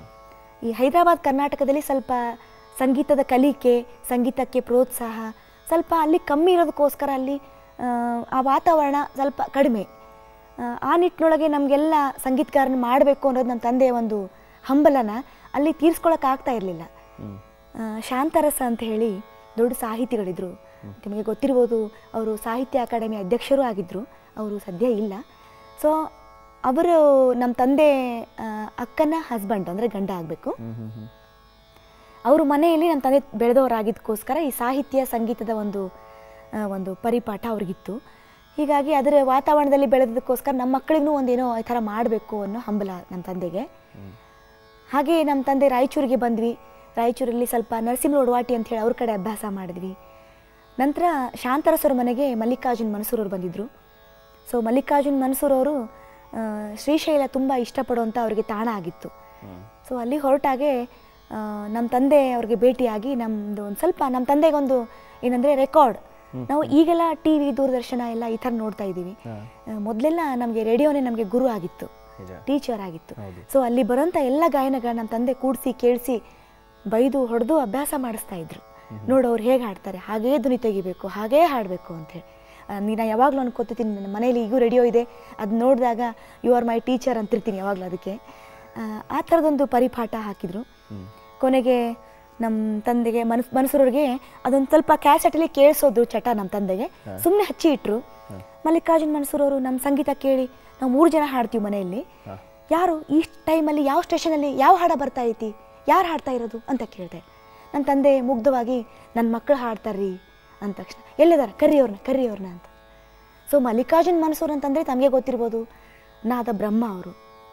ಈ ಹೈದರಾಬಾದ್ ಕರ್ನಾಟಕದಲ್ಲಿ ಸ್ವಲ್ಪ ಸಂಗೀತದ ಕಲಿಕೆ ಸಂಗೀತಕ್ಕೆ ಪ್ರೋತ್ಸಾಹ ಸ್ವಲ್ಪ ಅಲ್ಲಿ ಕಮ್ಮಿ ಇರೋದಕ್ಕೋಸ್ಕರ ಅಲ್ಲಿ ಆ, ಆ ವಾತಾವರಣ ಸ್ವಲ್ಪ ಕಡಿಮೆ ಆ, ಆ ನಿಟ್ಟಿನೊಳಗೆ ನಮಗೆಲ್ಲ ಸಂಗೀತಗಾರನ ಮಾಡಬೇಕು ಅನ್ನೋದು ನನ್ನ ತಂದೆಯ ಒಂದು ಹಂಬಲನ ಅಲ್ಲಿ ತೀರಿಸ್ಕೊಳಕ್ಕೆ ಆಗ್ತಾ ಇರಲಿಲ್ಲ ಹ್ಮ್. ಶಾಂತರಸ ಅಂತ ಹೇಳಿ ದೊಡ್ಡ ಸಾಹಿತಿಗಳಿದ್ರು ನಿಮಗೆ ಗೊತ್ತಿರ್ಬೋದು ಅವರು ಸಾಹಿತ್ಯ ಅಕಾಡೆಮಿ ಅಧ್ಯಕ್ಷರೂ ಆಗಿದ್ದರು ಅವರು ಸದ್ಯ ಇಲ್ಲ ಸೊ ಅವರು ನಮ್ಮ ತಂದೆ ಆ, ಅಕ್ಕನ ಹಸ್ಬೆಂಡ್ ಅಂದರೆ ಗಂಡ ಆಗಬೇಕು ಹ್ಮ್ ಹ್ಮ್ ಹ್ಮ್ ಅವರು ಮನೆಯಲ್ಲಿ ನಮ್ಮ ತಂದೆ ಬೆಳೆದವರಾಗಿದ್ದಕ್ಕೋಸ್ಕರ ಈ ಸಾಹಿತ್ಯ ಸಂಗೀತದ ಒಂದು ಆ, ಒಂದು ಪರಿಪಾಠ ಅವ್ರಿಗಿತ್ತು ಹೀಗಾಗಿ ಅದರ ವಾತಾವರಣದಲ್ಲಿ ಬೆಳೆದದಕ್ಕೋಸ್ಕರ ನಮ್ಮ ಮಕ್ಕಳಿಗೂ ಒಂದೇನೋ ಈ ಥರ ಮಾಡಬೇಕು ಅನ್ನೋ ಹಂಬಲ ನಮ್ಮ ತಂದೆಗೆ ಹಾಗೆ ನಮ್ಮ ತಂದೆ ರಾಯಚೂರಿಗೆ ಬಂದ್ವಿ ರಾಯಚೂರಲ್ಲಿ ಸ್ವಲ್ಪ ನರಸಿಂಹ ಒಡವಾಟಿ ಅಂತ ಹೇಳಿ ಅವ್ರ ಕಡೆ ಅಭ್ಯಾಸ ಮಾಡಿದ್ವಿ ನಂತರ ಶಾಂತರಸರ ಮನೆಗೆ ಮಲ್ಲಿಕಾರ್ಜುನ್ ಮನಸೂರವ್ರು ಬಂದಿದ್ದರು ಸೊ ಮಲ್ಲಿಕಾರ್ಜುನ್ ಮನಸೂರವರು ಆ, ಶ್ರೀಶೈಲ ತುಂಬ ಇಷ್ಟಪಡುವಂಥ ಅವರಿಗೆ ತಾಣ ಆಗಿತ್ತು ಸೊ ಅಲ್ಲಿ ಹೊರಟಾಗೆ ಆ, ನಮ್ಮ ತಂದೆ ಅವ್ರಿಗೆ ಭೇಟಿಯಾಗಿ ನಮ್ಮದು ಒಂದು ಸ್ವಲ್ಪ ನಮ್ಮ ತಂದೆಗೊಂದು ಏನಂದರೆ ರೆಕಾರ್ಡ್ ನಾವು ಈಗೆಲ್ಲ ಟಿ ವಿ ದೂರದರ್ಶನ ಎಲ್ಲ ಈ ಥರ ನೋಡ್ತಾ ಇದ್ದೀವಿ ಮೊದಲೆಲ್ಲ ನಮಗೆ ರೇಡಿಯೋನೇ ನಮಗೆ ಗುರು ಆಗಿತ್ತು ನಿಜ. ಟೀಚರ್ ಆಗಿತ್ತು ಹೌದು. ಸೊ ಅಲ್ಲಿ ಬರೋಂಥ ಎಲ್ಲ ಗಾಯನಗಳನ್ನ ನಮ್ಮ ತಂದೆ ಕೂಡಿಸಿ ಕೇಳಿಸಿ ಬೈದು ಹೊಡೆದು ಅಭ್ಯಾಸ ಮಾಡಿಸ್ತಾ ಇದ್ರು ನೋಡು ಅವ್ರು ಹೇಗೆ ಹಾಡ್ತಾರೆ ಹಾಗೇ ಧ್ವನಿ ತೆಗಿಬೇಕು ಹಾಗೇ ಹಾಡಬೇಕು ಅಂತೇಳಿ ನೀನು ಯಾವಾಗಲೂ ಅನ್ಕೋತಿದ್ದೀನಿ ನನ್ನ ಮನೇಲಿ ಈಗೂ ರೇಡಿಯೋ ಇದೆ ಅದು ನೋಡಿದಾಗ ಯು ಆರ್ ಮೈ ಟೀಚರ್ ಅಂತಿರ್ತೀನಿ ಯಾವಾಗಲೂ ಅದಕ್ಕೆ ಆ, ಆ ಥರದೊಂದು ಪರಿಪಾಠ ಹಾಕಿದರು ಕೊನೆಗೆ ನಮ್ಮ ತಂದೆಗೆ ಮನಸ್ ಮನಸ್ಸೂರವ್ರಿಗೆ ಅದೊಂದು ಸ್ವಲ್ಪ ಕ್ಯಾಸೆಟಲ್ಲಿ ಕೇಳಿಸೋದು ಚಟ ನಮ್ಮ ತಂದೆಗೆ ಸುಮ್ಮನೆ ಹಚ್ಚಿ ಇಟ್ರು ಮಲ್ಲಿಕಾರ್ಜುನ್ ಮನ್ಸೂರವರು ನಮ್ಮ ಸಂಗೀತ ಕೇಳಿ ನಾವು ಮೂರು ಜನ ಹಾಡ್ತೀವಿ ಮನೆಯಲ್ಲಿ ಯಾರು ಈ ಟೈಮಲ್ಲಿ ಯಾವ ಸ್ಟೇಷನಲ್ಲಿ ಯಾವ ಹಾಡ ಬರ್ತಾ ಐತಿ ಯಾರು ಹಾಡ್ತಾ ಇರೋದು ಅಂತ ಕೇಳಿದೆ ನನ್ನ ತಂದೆ ಮುಗ್ಧವಾಗಿ ನನ್ನ ಮಕ್ಕಳು ಹಾಡ್ತಾರ್ರಿ ಅಂದ ತಕ್ಷಣ ಎಲ್ಲಿದ್ದಾರೆ ಕರ್ರಿ ಅವ್ರನ್ನ ಕರ್ರಿ ಅವ್ರನ್ನ ಅಂತ ಸೊ ಮಲ್ಲಿಕಾರ್ಜುನ್ ಮನ್ಸೂರ್ ಅಂತಂದರೆ ತಮಗೆ ಗೊತ್ತಿರ್ಬೋದು ನಾದ ಬ್ರಹ್ಮ ಅವರು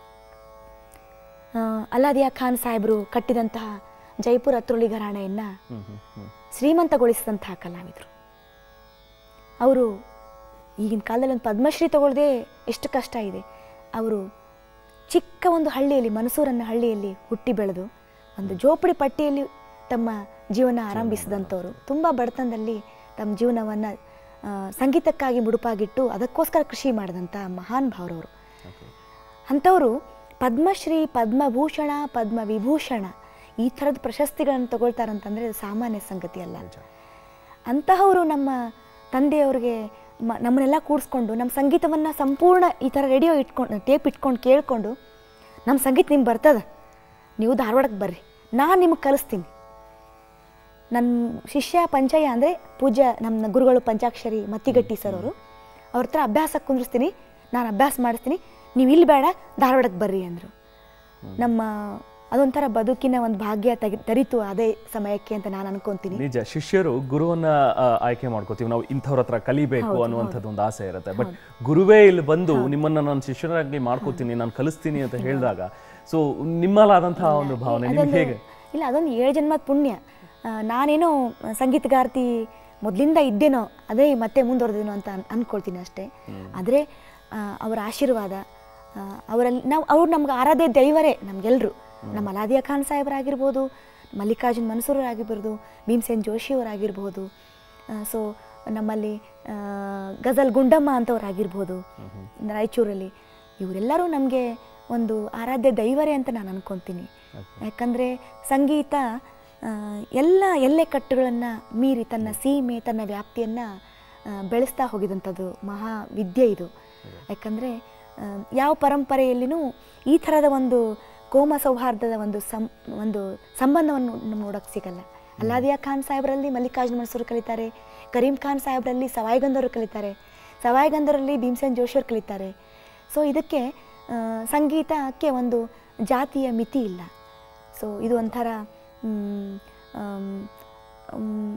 ಅಲ್ಲಾದಿಯಾ ಖಾನ್ ಸಾಹೇಬರು ಕಟ್ಟಿದಂತಹ ಜೈಪುರ ಅತ್ರುಳಿ ಘರಾಣೆಯನ್ನು ಶ್ರೀಮಂತಗೊಳಿಸಿದಂತಹ ಕಲಾವಿದರು ಅವರು ಈಗಿನ ಕಾಲದಲ್ಲಿ ಒಂದು ಪದ್ಮಶ್ರೀ ತಗೊಳ್ಳದೆ ಎಷ್ಟು ಕಷ್ಟ ಇದೆ ಅವರು ಚಿಕ್ಕ ಒಂದು ಹಳ್ಳಿಯಲ್ಲಿ ಮನಸೂರನ್ನ ಹಳ್ಳಿಯಲ್ಲಿ ಹುಟ್ಟಿ ಬೆಳೆದು ಒಂದು ಜೋಪಡಿ ಪಟ್ಟಿಯಲ್ಲಿ ತಮ್ಮ ಜೀವನ ಆರಂಭಿಸಿದಂಥವ್ರು ತುಂಬ ಬಡತನದಲ್ಲಿ ತಮ್ಮ ಜೀವನವನ್ನು ಸಂಗೀತಕ್ಕಾಗಿ ಮುಡುಪಾಗಿಟ್ಟು ಅದಕ್ಕೋಸ್ಕರ ಕೃಷಿ ಮಾಡಿದಂಥ ಮಹಾನ್ ಭಾವರವರು ಅಂಥವರು ಪದ್ಮಶ್ರೀ ಪದ್ಮಭೂಷಣ ಪದ್ಮ ವಿಭೂಷಣ ಈ ಥರದ ಪ್ರಶಸ್ತಿಗಳನ್ನು ತಗೊಳ್ತಾರಂತಂದರೆ ಅದು ಸಾಮಾನ್ಯ ಸಂಗತಿ ಅಲ್ಲ ಅಂತಹವರು ನಮ್ಮ ತಂದೆಯವ್ರಿಗೆ ಮ ನಮ್ಮನ್ನೆಲ್ಲ ಕೂಡಿಸ್ಕೊಂಡು ನಮ್ಮ ಸಂಗೀತವನ್ನು ಸಂಪೂರ್ಣ ಈ ಥರ ರೇಡಿಯೋ ಇಟ್ಕೊಂಡು ಟೇಪ್ ಇಟ್ಕೊಂಡು ಕೇಳಿಕೊಂಡು ನಮ್ಮ ಸಂಗೀತ ನಿಮ್ಗೆ ಬರ್ತದೆ ನೀವು ಧಾರವಾಡಕ್ಕೆ ಬರ್ರಿ ನಾನು ನಿಮಗೆ ಕಲಿಸ್ತೀನಿ ನನ್ನ ಶಿಷ್ಯ ಪಂಚಯ್ಯ ಅಂದರೆ ಪೂಜ್ಯ ನಮ್ಮ ಗುರುಗಳು ಪಂಚಾಕ್ಷರಿ ಮತ್ತಿಗಟ್ಟಿ ಸರ್ ಅವರು ಅವ್ರ ಹತ್ರ ಅಭ್ಯಾಸ ಕುಂದಿರ್ಸ್ತೀನಿ ನಾನು ಅಭ್ಯಾಸ ಮಾಡಿಸ್ತೀನಿ ನೀವು ಇಲ್ಲಿ ಬೇಡ ಧಾರವಾಡಕ್ಕೆ ಬರ್ರಿ ಅಂದರು ನಮ್ಮ ಅದೊಂಥರ ಬದುಕಿನ ಒಂದು ಭಾಗ್ಯ ತೆಗಿ ತರಿತು ಅದೇ ಸಮಯಕ್ಕೆ ಅಂತ ನಾನು ಅನ್ಕೊಂತೀನಿ ನಿಜ ಶಿಷ್ಯರು ಗುರುವನ್ನ ಆ, ಆಯ್ಕೆ ಮಾಡ್ಕೋತೀವಿ ನಾವು ಇಂಥವ್ರ ಹತ್ರ ಕಲಿಬೇಕು ಅನ್ನುವಂಥದ್ದು ಒಂದು ಆಸೆ ಇರುತ್ತೆ ಬಟ್ ಗುರುವೇ ಇಲ್ಲಿ ಬಂದು ನಿಮ್ಮನ್ನ ನಾನು ಶಿಷ್ಯರಾಗಿ ಮಾಡ್ಕೋತೀನಿ ನಾನು ಕಲಿಸ್ತೀನಿ ಅಂತ ಹೇಳಿದಾಗ ಸೊ ನಿಮ್ಮಲ್ಲಾದಂತಹ ಒಂದು ಭಾವನೆ ನಿಮ್ಗೆ ಅದೊಂದು ಹೇಗೆ ಇಲ್ಲ ಅದೊಂದು ಏಳು ಜನ್ಮದ ಪುಣ್ಯ ಆ, ನಾನೇನೋ ಸಂಗೀತಗಾರ್ತಿ ಮೊದಲಿಂದ ಇದ್ದೇನೋ ಅದೇ ಮತ್ತೆ ಮುಂದುವರೆದೇನೋ ಅಂತ ಅನ್- ಅನ್ಕೊಳ್ತೀನಿ ಅಷ್ಟೇ ಆದರೆ ಅವರ ಆಶೀರ್ವಾದ ಆ, ಅವರಲ್ಲಿ ನಾವು ಅವ್ರು ನಮ್ಗೆ ಆರಾಧ್ಯ ದೈವರೇ ನಮಗೆಲ್ಲರೂ ನಮ್ಮ ಅಲಾದಿಯಾ ಖಾನ್ ಸಾಹೇಬರಾಗಿರ್ಬೋದು ಮಲ್ಲಿಕಾರ್ಜುನ್ ಮನ್ಸೂರರಾಗಿರ್ಬೋದು ಭೀಮಸೇನ್ ಜೋಶಿಯವರಾಗಿರ್ಬೋದು ಸೊ ನಮ್ಮಲ್ಲಿ ಆ, ಗಜಲ್ ಗುಂಡಮ್ಮ ಅಂತವ್ರಾಗಿರ್ಬೋದು ರಾಯಚೂರಲ್ಲಿ ಇವರೆಲ್ಲರೂ ನಮಗೆ ಒಂದು ಆರಾಧ್ಯ ದೈವರೇ ಅಂತ ನಾನು ಅನ್ಕೊತೀನಿ ಯಾಕಂದರೆ ಸಂಗೀತ ಆ, ಎಲ್ಲ ಎಲ್ಲೆ ಕಟ್ಟುಗಳನ್ನು ಮೀರಿ ತನ್ನ ಸೀಮೆ ತನ್ನ ವ್ಯಾಪ್ತಿಯನ್ನು ಬೆಳೆಸ್ತಾ ಹೋಗಿದಂಥದ್ದು ಮಹಾ ವಿದ್ಯೆ ಇದು ಯಾಕಂದರೆ ಯಾವ ಪರಂಪರೆಯಲ್ಲಿನೂ ಈ ಥರದ ಒಂದು ಕೋಮ ಸೌಹಾರ್ದದ ಒಂದು ಸಂ ಒಂದು ಸಂಬಂಧವನ್ನು ನಮ್ಗೆ ನೋಡೋಕ್ಕೆ ಸಿಗಲ್ಲ ಅಲ್ಲಾದಿಯಾ ಖಾನ್ ಸಾಹೇಬರಲ್ಲಿ ಮಲ್ಲಿಕಾರ್ಜುನ ಮನ್ಸೂರ್ ಕಲಿತಾರೆ ಕರೀಂ ಖಾನ್ ಸಾಹೇಬರಲ್ಲಿ ಸವಾಯಿಗಂಧರು ಕಲಿತಾರೆ ಸವಾಯಿಗಂಧರಲ್ಲಿ ಭೀಮಸೇನ್ ಜೋಶಿಯವ್ರು ಕಲಿತಾರೆ ಸೊ ಇದಕ್ಕೆ ಆ, ಸಂಗೀತಕ್ಕೆ ಒಂದು ಜಾತಿಯ ಮಿತಿ ಇಲ್ಲ ಸೊ ಇದು ಒಂಥರ ಮ್, ಆಮ್, ಮ್,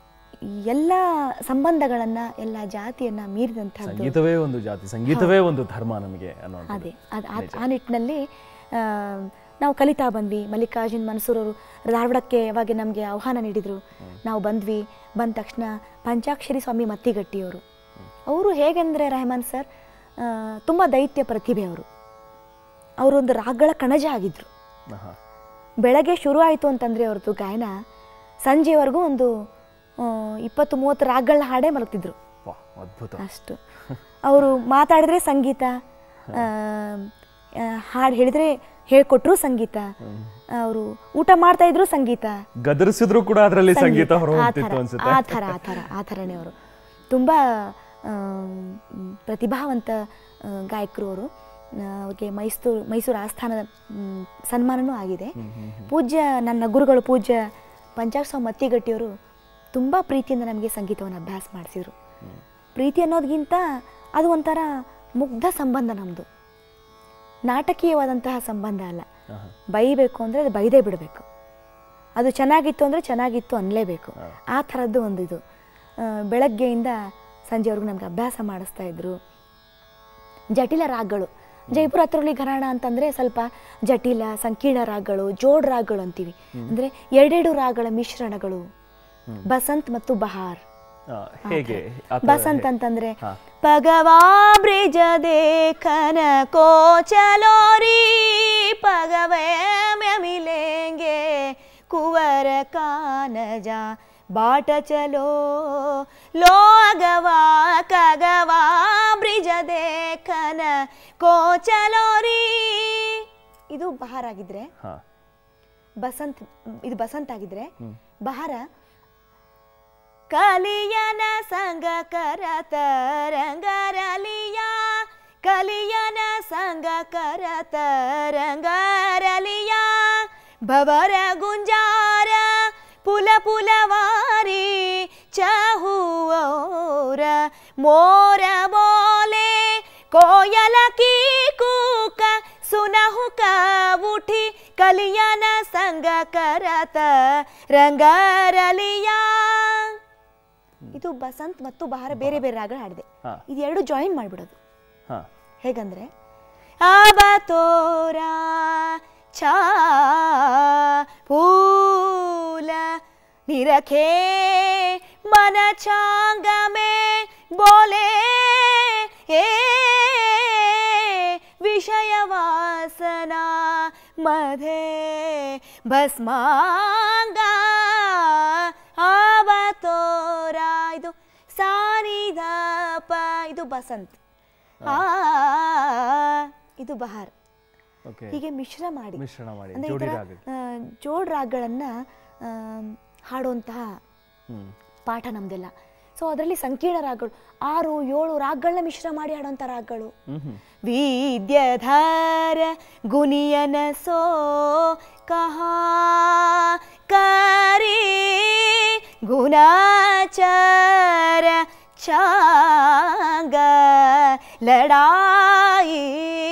ಎಲ್ಲ ಸಂಬಂಧಗಳನ್ನು ಎಲ್ಲ ಜಾತಿಯನ್ನು ಮೀರಿದಂಥದ್ದು ಸಂಗೀತವೇ ಒಂದು ಜಾತಿ ಸಂಗೀತವೇ ಒಂದು ಧರ್ಮ ನಮಗೆ ಅನ್ನೋದು ಅದೇ ಅದು ಆ- ಆ ನಿಟ್ಟಿನಲ್ಲಿ ಆ, ನಾವು ಕಲಿತಾ ಬಂದ್ವಿ ಮಲ್ಲಿಕಾರ್ಜುನ್ ಮನ್ಸೂರವರು ಧಾರವಾಡಕ್ಕೆ ಯಾವಾಗ ನಮಗೆ ಆಹ್ವಾನ ನೀಡಿದರು ನಾವು ಬಂದ್ವಿ ಬಂದ ತಕ್ಷಣ ಪಂಚಾಕ್ಷರಿ ಸ್ವಾಮಿ ಮತ್ತಿಗಟ್ಟಿಯವರು ಅವರು ಹೇಗೆಂದರೆ ರೆಹಮಾನ್ ಸರ್ ತುಂಬ ದೈತ್ಯ ಪ್ರತಿಭೆ ಅವರು ಅವರೊಂದು ರಾಗಗಳ ಕಣಜ ಆಗಿದ್ದರು ಆಹಾ. ಬೆಳಗ್ಗೆ ಶುರು ಆಯಿತು ಅಂತಂದರೆ ಅವ್ರದ್ದು ಗಾಯನ ಸಂಜೆವರೆಗೂ ಒಂದು ಆ, ಇಪ್ಪತ್ತು ಮೂವತ್ತು ರಾಗಗಳನ್ನ ಹಾಡೇ ಮಲಗ್ತಿದ್ರು ವಾಹ್, ಅದ್ಭುತ ಅಷ್ಟು ಅವರು ಮಾತಾಡಿದ್ರೆ ಸಂಗೀತ ಆ, ಆ, ಹಾಡು ಹೇಳಿದ್ರೆ ಹೇಳ್ಕೊಟ್ರು ಸಂಗೀತ ಅವರು ಊಟ ಮಾಡ್ತಾ ಇದ್ರು ಸಂಗೀತ ಗದರಿಸಿದ್ರು ಕೂಡ ಅದರಲ್ಲಿ ಸಂಗೀತ ಹೊರ ಆ ಹೋಗ್ತಿತ್ತು ಥರ ಅನ್ಸುತ್ತೆ ಆ ಥರ ಆ ಥರ ಆ ಥರನೇ ಅವರು ತುಂಬ ಪ್ರತಿಭಾವಂತ ಆ, ಗಾಯಕರು ಅವರು ಅವ್ರಿಗೆ ಮೈಸೂರು ಮೈಸೂರು ಆಸ್ಥಾನದ ಮ್, ಸನ್ಮಾನನೂ ಆಗಿದೆ ಪೂಜ್ಯ ನನ್ನ ಗುರುಗಳು ಪೂಜ್ಯ ಪಂಚಾಕ್ಷ ಮತ್ತಿಗಟ್ಟಿಯವರು ತುಂಬ ಪ್ರೀತಿಯಿಂದ ನಮಗೆ ಸಂಗೀತವನ್ನು ಅಭ್ಯಾಸ ಮಾಡಿಸಿದರು ಪ್ರೀತಿ ಅನ್ನೋದಕ್ಕಿಂತ ಅದು ಒಂಥರ ಮುಗ್ಧ ಸಂಬಂಧ ನಮ್ಮದು ನಾಟಕೀಯವಾದಂತಹ ಸಂಬಂಧ ಅಲ್ಲ ಆಹಾ. ಬೈಬೇಕು ಅಂದರೆ ಅದು ಬೈದೇ ಬಿಡಬೇಕು ಅದು ಚೆನ್ನಾಗಿತ್ತು ಅಂದರೆ ಚೆನ್ನಾಗಿತ್ತು ಅನ್ನಲೇಬೇಕು ಆ ಥರದ್ದು ಒಂದು ಇದು ಆ, ಬೆಳಗ್ಗೆಯಿಂದ ಸಂಜೆವರೆಗೂ ನಮ್ಗೆ ಅಭ್ಯಾಸ ಮಾಡಿಸ್ತಾ ಇದ್ರು ಜಟಿಲ ರಾಗಗಳು ಜೈಪುರ ಹತ್ರೊಳಿ ಘರಾಣ ಅಂತಂದರೆ ಸ್ವಲ್ಪ ಜಟಿಲ ಸಂಕೀರ್ಣ ರಾಗಗಳು ಜೋಡ್ ರಾಗಗಳು ಅಂತೀವಿ ಅಂದರೆ ಎರಡೆರಡು ರಾಗಗಳ ಮಿಶ್ರಣಗಳು ಬಸಂತ್ ಮತ್ತು ಬಹಾರ್ ಆ, ಹೇಗೆ ಅಥವಾ ಬಸಂತ್ ಹೇ- ಅಂತಂದ್ರೆ ಹಾ. ಪಗವಾ ಬ್ರಿಜದೆ ಕನ ಕೋಚಲೋರಿ ಪಗವೇ ಮಿಲೆಂಗೆ ಕುವರ ಕಾನಜ ಬಾಟ ಚಲೋ ಲೋ ಅಗವಾ ಕಗವಾ ಬ್ರಿಜದೆ ಕನ ಕೋಚಲೋರಿ ಇದು ಬಹಾರ್ ಆಗಿದ್ರೆ ಹಾ ಬಸಂತ್ ಇದು ಬಸಂತ್ ಆಗಿದ್ರೆ ಬಹಾರ ಕಲಿಯನ ಸಂಗ ಕರತ ರಂಗರಲಿಯ ಕಲಿಯನ ಸಂಗ ಕರತ ರಂಗರಲಿಯ ಭವರ ಗುಂಜಾರ ಪುಲ ಪುಲವಾರಿ ಚಹುವರ ಮೋರ ಬೋಲೆ ಕೋಯಲ ಕೀ ಕೂಕ ಸುನಹುಕ ಉಠಿ ಕಲಿಯನ ಸಂಗ ಕರತ ರಂಗರಲಿಯ ಇದು ಬಸಂತ್ ಮತ್ತು ಬಹಾರ ಬೇರೆ ಬೇರೆ ರಾಗ ಹಾಡಿದೆ ಹಾ. ಇದು ಎರಡು ಜಾಯಿನ್ ಮಾಡಿಬಿಡೋದು ಹಾ ಹೇಗಂದ್ರೆ ಆಬ ತೋರ ಛಾ ಪೂಲ ನಿರಖೆ ಮನ ಚಾಂಗ ಮೇ ಬೋಲೆ ಏ ವಿಷಯ ವಾಸನಾ ಮಧೆ ಭಸ್ಮಾಂಗ ಆವ ತೋರ ಇದು ಸಾನಿಧಪ ಇದು ಬಸಂತ್ ಆ ಇದು ಬಹಾರ್ ಓಕೆ ಹೀಗೆ ಮಿಶ್ರ ಮಾಡಿ ಮಿಶ್ರಣ ಮಾಡಿ ಅಂದ್ರೆ ಈ ಜೋಡಿ ಥರ, ರಾಗ ಆ, ಜೋಡ್ ರಾಗಗಳನ್ನ ಆ, ಹಾಡುವಂತಹ ಹ್ಮ್ ಪಾಠ ನಮ್ದೆಲ್ಲ ಸೊ ಅದರಲ್ಲಿ ಸಂಕೀರ್ಣ ರಾಗಗಳು ಆರು ಏಳು ರಾಗಗಳನ್ನ ಮಿಶ್ರ ಮಾಡಿ ಹಾಡುವಂಥ ರಾಗಗಳು ಹ್ಮ್ ಹ್ಮ್ ವಿದ್ಯಧಾರ ಗುನಿಯನ ಸೋ ಕಹಾ ಕರಿ ಗುಣಾಚಾರ ಚಾಂಗ ಲಡಾಯಿ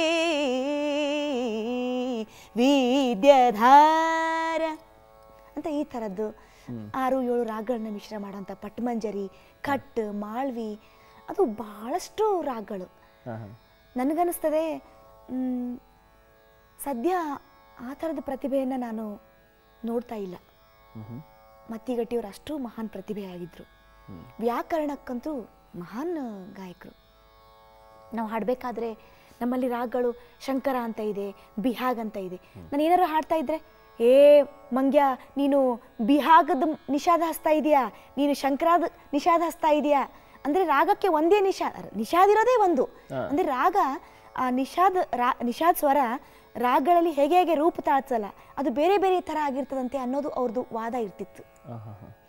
ವಿದ್ಯಧಾರ ಅಂತ ಈ ಥರದ್ದು ಆರು ಏಳು ರಾಗಗಳನ್ನ ಮಿಶ್ರ ಮಾಡೋಂಥ ಪಟ್ಮಂಜರಿ ಕಟ್ ಮಾಳ್ವಿ ಅದು ಬಹಳಷ್ಟು ರಾಗಗಳು ಹಾ ಹಾ ನನಗನ್ನಿಸ್ತದೆ ಮ್, ಸದ್ಯ ಆ ಥರದ ಪ್ರತಿಭೆಯನ್ನು ನಾನು ನೋಡ್ತಾ ಇಲ್ಲ ಹ್ಮ್ ಹ್ಮ್ ಮತ್ತಿಗಟ್ಟಿಯವರು ಅಷ್ಟು ಮಹಾನ್ ಪ್ರತಿಭೆಯಾಗಿದ್ದರು ಹ್ಮ್. ವ್ಯಾಕರಣಕ್ಕಂತೂ ಮಹಾನ್ ಗಾಯಕರು ನಾವು ಹಾಡಬೇಕಾದ್ರೆ ನಮ್ಮಲ್ಲಿ ರಾಗಗಳು ಶಂಕರ ಅಂತ ಇದೆ ಬಿಹಾಗ್ ಅಂತ ಇದೆ ನಾನು ಏನಾರು ಹಾಡ್ತಾ ಇದ್ರೆ ಏ ಮಂಗ್ಯ ನೀನು ಬಿಹಾಗದ ನಿಷಾದ ಹಸ್ತಾ ಇದೆಯಾ ನೀನು ಶಂಕರಾದ ನಿಷಾದ ಹಸ್ತಾ ಇದೆಯಾ ಅಂದ್ರೆ ರಾಗಕ್ಕೆ ಒಂದೇ ನಿಷಾದ ನಿಷಾದ್ ಇರೋದೇ ಒಂದು ಹಾ. ಅಂದ್ರೆ ರಾಗ ಆ ನಿಷಾದ್ ರಾ ನಿಷಾದ್ ಸ್ವರ ರಾಗಗಳಲ್ಲಿ ಹೇಗೆ ಹೇಗೆ ರೂಪ ತಾಳ್ಸಲ್ಲ ಅದು ಬೇರೆ ಬೇರೆ ಥರ ಆಗಿರ್ತದಂತೆ ಅನ್ನೋದು ಅವ್ರದ್ದು ವಾದ ಇರ್ತಿತ್ತು ಹಾ ಹಾ ಹಾ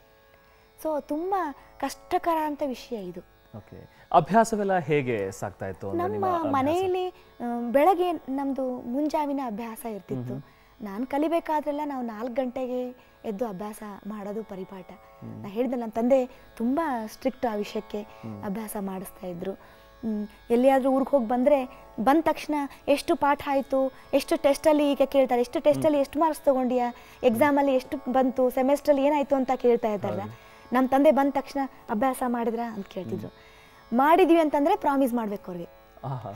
ಸೊ ತುಂಬ ಕಷ್ಟಕರ ಅಂತ ವಿಷಯ ಇದು ಓಕೆ ಅಭ್ಯಾಸವೆಲ್ಲ ಹೇಗೆ ಸಾಗ್ತಾ ಇತ್ತು ಅಂದ್ರೆ ನಮ್ಮ ನಿಮ್ಮ ಅಭ್ಯಾಸ? ಮನೆಯಲ್ಲಿ ಆ, ಬೆಳಗ್ಗೆ ನಮ್ಮದು ಮುಂಜಾವಿನ ಅಭ್ಯಾಸ ಇರ್ತಿತ್ತು ನಾನು ಕಲಿಬೇಕಾದ್ರೆಲ್ಲ ನಾವು ನಾಲ್ಕು ಗಂಟೆಗೆ ಎದ್ದು ಅಭ್ಯಾಸ ಮಾಡೋದು ಪರಿಪಾಠ ನಾ ಹೇಳಿದೆ ನನ್ನ ತಂದೆ ತುಂಬ ಸ್ಟ್ರಿಕ್ಟ್ ಆ ವಿಷಯಕ್ಕೆ ಅಭ್ಯಾಸ ಮಾಡಿಸ್ತಾ ಇದ್ರು ಹ್ಮ್, ಎಲ್ಲಿಯಾದ್ರೂ ಊರಿಗೆ ಹೋಗಿ ಬಂದರೆ ಬಂದ ತಕ್ಷಣ ಎಷ್ಟು ಪಾಠ ಆಯಿತು ಎಷ್ಟು ಟೆಸ್ಟಲ್ಲಿ ಈಗ ಕೇಳ್ತಾರೆ ಎಷ್ಟು ಟೆಸ್ಟಲ್ಲಿ ಎಷ್ಟು ಮಾರ್ಕ್ಸ್ ತೊಗೊಂಡಿಯಾ ಎಕ್ಸಾಮಲ್ಲಿ ಎಷ್ಟು ಬಂತು ಸೆಮೆಸ್ಟ್ರಲ್ಲಿ ಏನಾಯಿತು ಅಂತ ಕೇಳ್ತಾ ಇದ್ದಾರಲ್ಲ ನಮ್ಮ ತಂದೆ ಬಂದ ತಕ್ಷಣ ಅಭ್ಯಾಸ ಮಾಡಿದ್ರಾ ಅಂತ ಕೇಳ್ತಿದ್ರು ಮಾಡಿದ್ವಿ ಅಂತಂದರೆ ಪ್ರಾಮಿಸ್ ಮಾಡಬೇಕು ಅವ್ರಿಗೆ ಆಹಾ.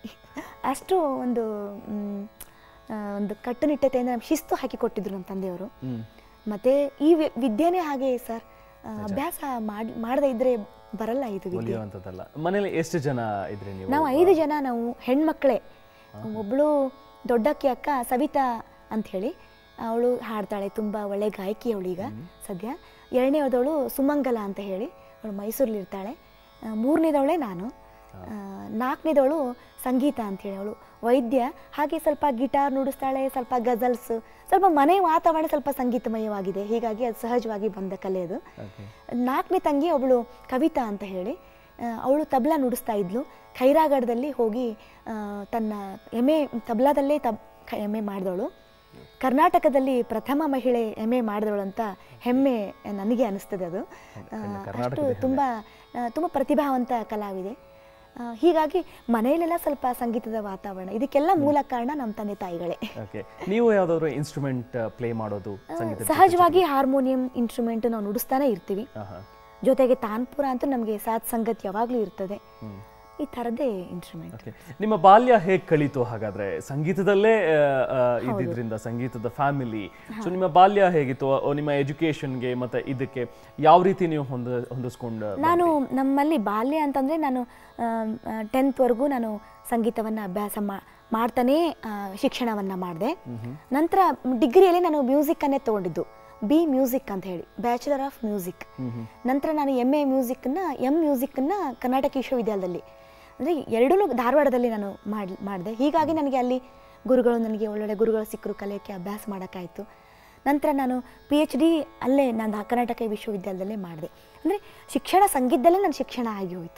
ಅಷ್ಟು ಒಂದು ಮ್, ಆ, ಒಂದು ಕಟ್ಟುನಿಟ್ಟತೆಯಿಂದ ನಮ್ಗೆ ಶಿಸ್ತು ಹಾಕಿ ಕೊಟ್ಟಿದ್ರು ನಮ್ಮ ತಂದೆಯವರು ಹ್ಮ್ ಮತ್ತೆ ಈ ವಿ- ವಿದ್ಯೆನೇ ಹಾಗೆ ಸರ್ ಆ, ಅಭ್ಯಾಸ ಮಾಡಿ ಮಾಡದೇ ಇದ್ರೆ ಬರಲ್ಲ ಇದು ವಿದ್ಯೆ ಒಲಿಯುವಂಥದ್ದಲ್ಲ ಮನೇಲಿ ಎಷ್ಟು ಜನ ಇದ್ರಿ ನೀವು ನಾವು ಐದು ಜನ ನಾವು ಹೆಣ್ಮಕ್ಳೇ ಒಬ್ಳು ದೊಡ್ಡಕ್ಕಿ ಅಕ್ಕ ಸವಿತಾ ಅಂತ ಹೇಳಿ ಅವಳು ಹಾಡ್ತಾಳೆ ತುಂಬ ಒಳ್ಳೆ ಗಾಯಕಿ ಅವಳೀಗ ಸದ್ಯ ಎರಡನೇದವಳು ಸುಮಂಗಲ ಅಂತ ಹೇಳಿ ಅವಳು ಮೈಸೂರಲ್ಲಿರ್ತಾಳೆ ಮೂರನೇದವಳೇ ನಾನು ಆ, ನಾಲ್ಕನೇದವಳು ಸಂಗೀತ ಅಂತೇಳಿ ಅವಳು ವೈದ್ಯ ಹಾಗೆ ಸ್ವಲ್ಪ ಗಿಟಾರ್ ನುಡಿಸ್ತಾಳೆ ಸ್ವಲ್ಪ ಗಜಲ್ಸ್ ಸ್ವಲ್ಪ ಮನೆ ವಾತಾವರಣ ಸ್ವಲ್ಪ ಸಂಗೀತಮಯವಾಗಿದೆ ಹೀಗಾಗಿ ಅದು ಸಹಜವಾಗಿ ಬಂದ ಕಲೆ ಅದು ಓಕೆ ನಾಲ್ಕನೇ ತಂಗಿ ಒಬ್ಬಳು ಕವಿತಾ ಅಂತ ಹೇಳಿ ಅವಳು ತಬ್ಲಾ ನುಡಿಸ್ತಾ ಇದ್ಲು ಖೈರಾಗಢದಲ್ಲಿ ಹೋಗಿ ಆ, ತನ್ನ ಎಮ್ ಎ ತಬ್ಲಾದಲ್ಲೇ ತಬ್ ಎಮ್ ಎ ಮಾಡಿದವಳು ಕರ್ನಾಟಕದಲ್ಲಿ ಪ್ರಥಮ ಮಹಿಳೆ ಎಮ್ ಎ ಮಾಡಿದವಳು ಅಂತ ಹೆಮ್ಮೆ ನನಗೆ ಅನಿಸ್ತದೆ ಅದು ಆ, ಅಷ್ಟು ತುಂಬ ಆ, ತುಂಬ ಪ್ರತಿಭಾವಂತ ಕಲಾವಿದೆ ಆ, ಹೀಗಾಗಿ ಮನೆಯಲ್ಲೆಲ್ಲ ಸ್ವಲ್ಪ ಸಂಗೀತದ ವಾತಾವರಣ ಇದಕ್ಕೆಲ್ಲ ಮೂಲ ಕಾರಣ ನಮ್ಮ ತಂದೆ ತಾಯಿಗಳೇ ಓಕೆ ನೀವು ಯಾವ್ದಾದ್ರು ಇನ್ಸ್ಟ್ರೂಮೆಂಟ್ ಪ್ಲೇ ಮಾಡೋದು ಸಂಗೀತ ಸಹಜವಾಗಿ ಹಾರ್ಮೋನಿಯಂ ಇನ್ಸ್ಟ್ರೂಮೆಂಟ್ ನಾವು ನುಡಿಸ್ತಾನೆ ಇರ್ತೀವಿ ಆಹಾ. ಜೊತೆಗೆ ತಾನ್ಪುರ ಅಂತೂ ನಮಗೆ ಸಾಥ್ ಸಂಗತ್ ಯಾವಾಗಲೂ ಇರ್ತದೆ ಹ್ಮ್. ಈ ಥರದ್ದೇ ಇನ್ಸ್ಟ್ರೂಮೆಂಟ್ ಓಕೆ ನಿಮ್ಮ ಬಾಲ್ಯ ಹೇಗೆ ಕಳೀತು ಹಾಗಾದ್ರೆ ಸಂಗೀತದಲ್ಲೇ ಆ, ಆ, ಇದ್ದಿದ್ರಿಂದ ಸಂಗೀತದ ಫ್ಯಾಮಿಲಿ ಸೊ ನಿಮ್ಮ ಬಾಲ್ಯ ಹೇಗಿತ್ತು ಅ, ನಿಮ್ಮ ಎಜುಕೇಶನ್ಗೆ ಮತ್ತೆ ಇದಕ್ಕೆ ಯಾವ ರೀತಿ ನೀವು ಹೊಂದ ಹೊಂದಿಸ್ಕೊಂಡು ನಾನು ನಮ್ಮಲ್ಲಿ ಬಾಲ್ಯ ಅಂತಂದರೆ ನಾನು ಟೆಂತ್ವರೆಗೂ ನಾನು ಸಂಗೀತವನ್ನು ಅಭ್ಯಾಸ ಮಾ ಮಾಡ್ತಾನೇ ಶಿಕ್ಷಣವನ್ನು ಮಾಡಿದೆ ನಂತರ ಡಿಗ್ರಿಯಲ್ಲಿ ನಾನು ಮ್ಯೂಸಿಕ್ಕನ್ನೇ ತೊಗೊಂಡಿದ್ದು ಬಿ ಮ್ಯೂಸಿಕ್ ಅಂತ ಹೇಳಿ ಬ್ಯಾಚುಲರ್ ಆಫ್ ಮ್ಯೂಸಿಕ್ ನಂತರ ನಾನು ಎಮ್ ಎ ಮ್ಯೂಸಿಕ್ಕನ್ನು ಎಮ್ ಮ್ಯೂಸಿಕ್ಕನ್ನು ಕರ್ನಾಟಕ ವಿಶ್ವವಿದ್ಯಾಲಯದಲ್ಲಿ ಅಂದರೆ ಎರಡೂ ಧಾರವಾಡದಲ್ಲಿ ನಾನು ಮಾಡಿ ಮಾಡಿದೆ ಹೀಗಾಗಿ ನನಗೆ ಅಲ್ಲಿ ಗುರುಗಳು ನನಗೆ ಒಳ್ಳೊಳ್ಳೆ ಗುರುಗಳು ಸಿಕ್ಕರು ಕಲಿಯೋಕ್ಕೆ ಅಭ್ಯಾಸ ಮಾಡೋಕ್ಕಾಯಿತು ನಂತರ ನಾನು ಪಿ ಎಚ್ ಡಿ ಅಲ್ಲೇ ನಾನು ಕರ್ನಾಟಕ ವಿಶ್ವವಿದ್ಯಾಲಯದಲ್ಲೇ ಮಾಡಿದೆ ಅಂದರೆ ಶಿಕ್ಷಣ ಸಂಗೀತದಲ್ಲೇ ನನ್ನ ಶಿಕ್ಷಣ ಆಗಿ ಹೋಯಿತು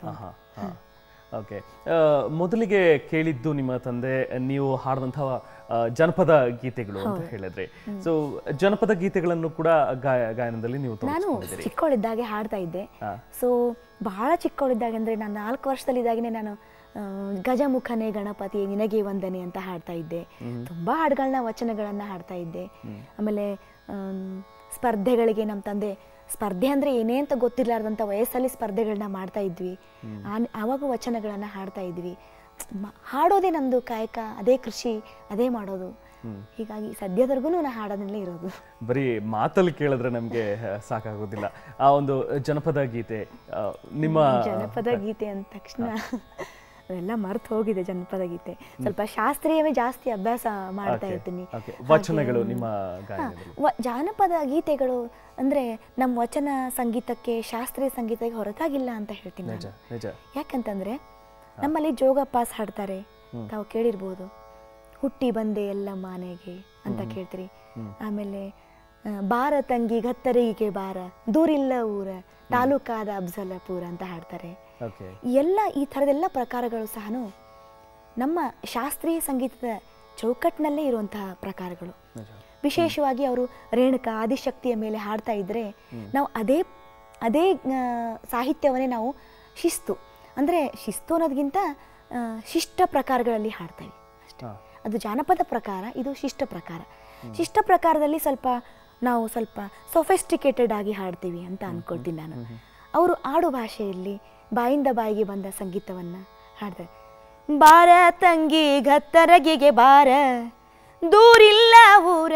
ಓಕೆ ಮೊದಲಿಗೆ ಕೇಳಿದ್ದು ನಿಮ್ಮ ತಂದೆ ನೀವು ಹಾಡಿದಂತಹ ಆ, ಜನಪದ ಗೀತೆಗಳು ಅಂತ ಹೇಳಿದ್ರಿ ಸೊ ಜನಪದ ಗೀತೆಗಳನ್ನು ಕೂಡ ಗಾಯ ಗಾಯನದಲ್ಲಿ ನೀವು ನಾನು ತೊಡಗಿಸ್ಕೊಂಡಿದ್ದೀರಿ ಚಿಕ್ಕವಳಿದ್ದಾಗೆ ಹಾಡ್ತಾ ಇದ್ದೆ ಹಾ. ಸೊ ಬಹಳ ಚಿಕ್ಕವಳಿದ್ದಾಗ ಅಂದರೆ ನಾನು ನಾಲ್ಕು ವರ್ಷದಲ್ಲಿದ್ದಾಗನೇ ನಾನು ಆ, ಗಜಮುಖನೇ ಗಣಪತಿ ನಿನಗೆ ವಂದನೆ ಅಂತ ಹಾಡ್ತಾ ಇದ್ದೆ ತುಂಬ ಹಾಡುಗಳನ್ನ ವಚನಗಳನ್ನು ಹಾಡ್ತಾ ಇದ್ದೆ ಆಮೇಲೆ ಆಮ್, ಸ್ಪರ್ಧೆಗಳಿಗೆ ನಮ್ಮ ತಂದೆ ಸ್ಪರ್ಧೆ ಅಂದರೆ ಏನೇ ಅಂತ ಗೊತ್ತಿರಲಾರ್ದಂಥ ವಯಸ್ಸಲ್ಲಿ ಸ್ಪರ್ಧೆಗಳನ್ನ ಮಾಡ್ತಾ ಇದ್ವಿ ಆನ್- ಆವಾಗ ವಚನಗಳನ್ನು ಹಾಡ್ತಾ ಇದ್ವಿ ಮ- ಹಾಡೋದೇ ನಮ್ಮದು ಕಾಯಕ ಅದೇ ಕೃಷಿ ಅದೇ ಮಾಡೋದು ಹೀಗಾಗಿ ಸದ್ಯದವರೆಗೂ ನಾನು ಹಾಡೋದಲ್ಲೇ ಇರೋದು ಬರೀ ಮಾತಲ್ಲಿ ಕೇಳಿದ್ರೆ ನಮಗೆ ಸಾಕಾಗೋದಿಲ್ಲ ಆ ಒಂದು ಜನಪದ ಗೀತೆ ಆ, ನಿಮ್ಮ ಜನಪದ ಗೀತೆ ಅಂದ ತಕ್ಷಣ ಅದೆಲ್ಲ ಮರ್ತು ಹೋಗಿದೆ ಜನಪದ ಗೀತೆ ಸ್ವಲ್ಪ ಶಾಸ್ತ್ರೀಯವೇ ಜಾಸ್ತಿ ಅಭ್ಯಾಸ ಮಾಡ್ತಾ Okay, ಇರ್ತೀನಿ okay. ವಚನಗಳು ನಿಮ್ಮ ಗಾಯನದಲ್ಲಿ ವ- ಜಾನಪದ ಗೀತೆಗಳು ಅಂದ್ರೆ ನಮ್ಮ ವಚನ ಸಂಗೀತಕ್ಕೆ ಶಾಸ್ತ್ರೀಯ ಸಂಗೀತಕ್ಕೆ ಹೊರತಾಗಿಲ್ಲ ಅಂತ ಹೇಳ್ತೀನಿ ನಿಜ ನಾನು ನಿಜ ಯಾಕಂತಂದ್ರೆ ನಮ್ಮಲ್ಲಿ ಜೋಗಪ್ಪಾಸ್ ಹಾಡ್ತಾರೆ ತಾವು ಕೇಳಿರ್ಬೋದು ಹುಟ್ಟಿ ಬಂದೆ ಎಲ್ಲ ಮಾನೆಗೆ ಅಂತ ಕೇಳ್ತೀರಿ ಆಮೇಲೆ ಆ, ಬಾರ ತಂಗಿ ಗತ್ತರಿಗೆ ಬಾರ ದೂರಿಲ್ಲ ಊರ ತಾಲೂಕಾದ ಅಫ್ಜಲಪುರ ಅಂತ ಹಾಡ್ತಾರೆ ಓಕೆ ಈ ಎಲ್ಲ ಈ ಥರದೆಲ್ಲ ಪ್ರಕಾರಗಳು ಸಹ ನಮ್ಮ ಶಾಸ್ತ್ರೀಯ ಸಂಗೀತದ ಚೌಕಟ್ಟಿನಲ್ಲೇ ಇರುವಂತಹ ಪ್ರಕಾರಗಳು ನಿಜ ವಿಶೇಷವಾಗಿ ಅವರು ರೇಣುಕ ಆದಿಶಕ್ತಿಯ ಮೇಲೆ ಹಾಡ್ತಾ ಇದ್ರೆ ನಾವು ಅದೇ ಅದೇ ಆ, ಸಾಹಿತ್ಯವನ್ನೇ ನಾವು ಶಿಸ್ತು ಅಂದರೆ ಶಿಸ್ತು ಅನ್ನೋದಕ್ಕಿಂತ ಆ, ಶಿಷ್ಟ ಪ್ರಕಾರಗಳಲ್ಲಿ ಹಾಡ್ತೇವೆ ಅಷ್ಟೇ ಹಾ. ಅದು ಜಾನಪದ ಪ್ರಕಾರ ಇದು ಶಿಷ್ಟ ಪ್ರಕಾರ ಶಿಷ್ಟ ಪ್ರಕಾರದಲ್ಲಿ ಸ್ವಲ್ಪ ನಾವು ಸ್ವಲ್ಪ ಸೊಫೆಸ್ಟಿಕೇಟೆಡ್ ಆಗಿ ಹಾಡ್ತೀವಿ ಅಂತ ಅನ್ಕೊಳ್ತೀನಿ ನಾನು ಅವರು ಆಡು ಭಾಷೆಯಲ್ಲಿ ಬಾಯಿಂದ ಬಾಯಿಗೆ ಬಂದ ಸಂಗೀತವನ್ನು ಹಾಡ್ತಾರೆ ಬಾರ ತಂಗಿ ಗತ್ತರಗಿಗೆ ಬಾರ ದೂರಿಲ್ಲ ಊರ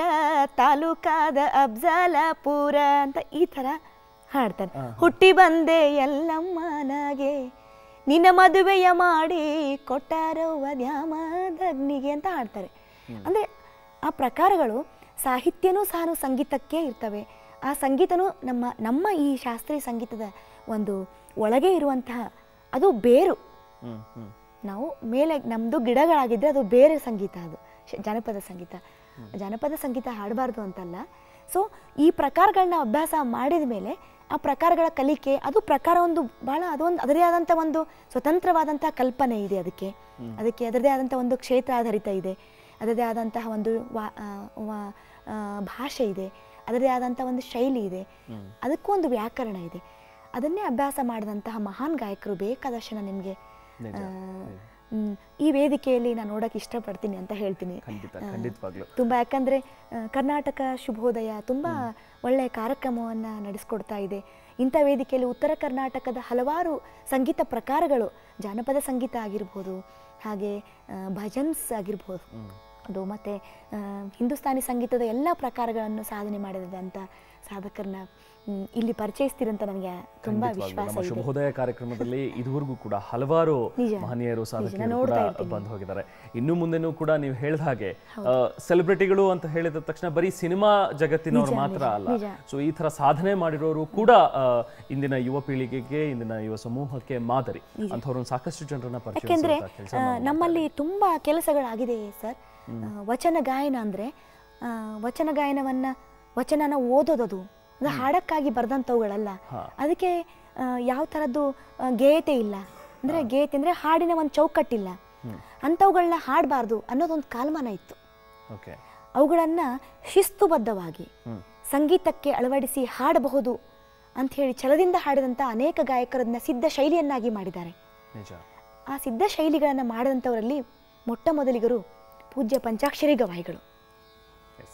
ತಾಲೂಕಾದ ಅಫ್ಜಲಪುರ ಅಂತ ಈ ಥರ ಹಾಡ್ತಾರೆ ಹುಟ್ಟಿ ಬಂದೆ ಎಲ್ಲಮ್ಮನಾಗೆ ನಿನ್ನ ಮದುವೆಯ ಮಾಡಿ ಕೊಟ್ಟಾರವ್ವ ದ್ಯಾಮದಗ್ನಿಗೆ ಅಂತ ಹಾಡ್ತಾರೆ ಅಂದರೆ ಆ ಪ್ರಕಾರಗಳು ಸಾಹಿತ್ಯನೂ ಸಹ ಸಂಗೀತಕ್ಕೆ ಇರ್ತವೆ ಆ ಸಂಗೀತನೂ ನಮ್ಮ ನಮ್ಮ ಈ ಶಾಸ್ತ್ರೀಯ ಸಂಗೀತದ ಒಂದು ಒಳಗೆ ಇರುವಂತಹ ಅದು ಬೇರು ಹ್ಮ್ ಹ್ಮ್ ನಾವು ಮೇಲೆ ನಮ್ಮದು ಗಿಡಗಳಾಗಿದ್ದರೆ ಅದು ಬೇರೆ ಸಂಗೀತ ಅದು ಶ- ಜನಪದ ಸಂಗೀತ ಜನಪದ ಸಂಗೀತ ಹಾಡಬಾರ್ದು ಅಂತಲ್ಲ ಸೊ ಈ ಪ್ರಕಾರಗಳನ್ನ ಅಭ್ಯಾಸ ಮಾಡಿದ ಮೇಲೆ ಆ ಪ್ರಕಾರಗಳ ಕಲಿಕೆ ಅದು ಪ್ರಕಾರ ಒಂದು ಭಾಳ ಅದೊಂದು ಅದರದೇ ಆದಂಥ ಒಂದು ಸ್ವತಂತ್ರವಾದಂಥ ಕಲ್ಪನೆ ಇದೆ ಅದಕ್ಕೆ ಅದಕ್ಕೆ ಅದರದೇ ಆದಂಥ ಒಂದು ಕ್ಷೇತ್ರ ಆಧಾರಿತ ಇದೆ ಅದರದೇ ಆದಂತಹ ಒಂದು ವಾ ಆ, ವಾ- ಆ, ಭಾಷೆ ಇದೆ ಅದರದೇ ಆದಂಥ ಒಂದು ಶೈಲಿ ಇದೆ ಅದಕ್ಕೂ ಒಂದು ವ್ಯಾಕರಣ ಇದೆ ಅದನ್ನೇ ಅಭ್ಯಾಸ ಮಾಡಿದಂತಹ ಮಹಾನ್ ಗಾಯಕರು ಬೇಕಾದಷ್ಟು ನಾನು ನಿಮಗೆ ನಿಜ, ಆ, ಮ್, ಈ ವೇದಿಕೆಯಲ್ಲಿ ನಾನು ನೋಡಕ್ಕೆ ಇಷ್ಟಪಡ್ತೀನಿ ಅಂತ ಹೇಳ್ತೀನಿ ಖಂಡಿತ ಆ, ಖಂಡಿತವಾಗ್ಲು ತುಂಬ ಯಾಕಂದರೆ ಕರ್ನಾಟಕ ಶುಭೋದಯ ತುಂಬ ಒಳ್ಳೆಯ ಕಾರ್ಯಕ್ರಮವನ್ನು ನಡೆಸ್ಕೊಡ್ತಾ ಇದೆ ಇಂಥ ವೇದಿಕೆಯಲ್ಲಿ ಉತ್ತರ ಕರ್ನಾಟಕದ ಹಲವಾರು ಸಂಗೀತ ಪ್ರಕಾರಗಳು ಜಾನಪದ ಸಂಗೀತ ಆಗಿರ್ಬೋದು ಹಾಗೆ ಆ, ಭಜನ್ಸ್ ಆಗಿರ್ಬೋದು ಅದು ಮತ್ತು ಹಿಂದೂಸ್ತಾನಿ ಸಂಗೀತದ ಎಲ್ಲ ಪ್ರಕಾರಗಳನ್ನು ಸಾಧನೆ ಮಾಡಿದಂಥ ಸಾಧಕರನ್ನ ಮ್, ಇಲ್ಲಿ ಪರಿಚಯಿಸ್ತೀರಂತ ನನಗೆ ತುಂಬ ಖಂಡಿತವಾಗ್ಲೂ. ವಿಶ್ವಾಸ ನಮ್ಮ ಇದೆ ಶುಭೋದಯ ಕಾರ್ಯಕ್ರಮದಲ್ಲಿ ಇದುವರೆಗೂ ಕೂಡ ಹಲವಾರು ನಿಜ. ಮಹನೀಯರು ನಿಜ, ಸಾಧಕರು ನಾನು ಕೂಡ ನೋಡ್ತಾ ಇರ್ತೀನಿ. ಬಂದು ಹೋಗಿದ್ದಾರೆ ಇನ್ನು ಮುಂದೆನೂ ಕೂಡ ನೀವು ಹೇಳಿದ ಹಾಗೆ ಸೆಲೆಬ್ರಿಟಿಗಳು ಅಂತ ಹೇಳಿದ ತಕ್ಷಣ ಬರೀ ಸಿನಿಮಾ ಜಗತ್ತಿನವರು ನಿಜ, ಮಾತ್ರ ನಿಜ, ಅಲ್ಲ ನಿಜ. ಸೊ ಈ ತರ ಸಾಧನೆ ಮಾಡಿರೋರು ಕೂಡ ಆ, ಇಂದಿನ ಯುವ ಪೀಳಿಗೆಗೆ ಇಂದಿನ ಯುವ ಸಮೂಹಕ್ಕೆ ಮಾದರಿ ಅಂಥವ್ರನ್ನ ಸಾಕಷ್ಟು ಜನರನ್ನ ಯಾಕೆಂದ್ರೆ ಪರಿಚಯಿಸುವಂತ ಕೆಲಸ ಆ, ನಮ್ಮಲ್ಲಿ ತುಂಬ ಕೆಲಸಗಳಾಗಿದೆ ಸರ್ ಆ, ವಚನ ಗಾಯನ ಅಂದರೆ ವಚನ ಗಾಯನವನ್ನ ವಚನನ ಓದೋದದು ಅದು ಹಾಡಕ್ಕಾಗಿ ಬರೆದಂಥವುಗಳಲ್ಲ ಅದಕ್ಕೆ ಆ, ಯಾವ ಥರದ್ದು ಆ, ಗೇಯತೆ ಇಲ್ಲ ಅಂದರೆ ಗೇಯತೆ ಅಂದರೆ ಹಾಡಿನ ಒಂದು ಚೌಕಟ್ಟಿಲ್ಲ ಅಂಥವುಗಳನ್ನ ಹಾಡಬಾರ್ದು ಅನ್ನೋದೊಂದು ಕಾಲಮಾನ ಇತ್ತು ಓಕೆ ಅವುಗಳನ್ನು ಶಿಸ್ತುಬದ್ಧವಾಗಿ ಸಂಗೀತಕ್ಕೆ ಅಳವಡಿಸಿ ಹಾಡಬಹುದು ಅಂಥೇಳಿ ಛಲದಿಂದ ಹಾಡಿದಂಥ ಅನೇಕ ಗಾಯಕರನ್ನ ಸಿದ್ಧ ಶೈಲಿಯನ್ನಾಗಿ ಮಾಡಿದ್ದಾರೆ ನಿಜ ಆ ಸಿದ್ಧ ಶೈಲಿಗಳನ್ನು ಮಾಡಿದಂಥವರಲ್ಲಿ ಮೊಟ್ಟ ಮೊದಲಿಗರು ಪೂಜ್ಯ ಪಂಚಾಕ್ಷರಿ ಗವಾಯಿಗಳು ಎಸ್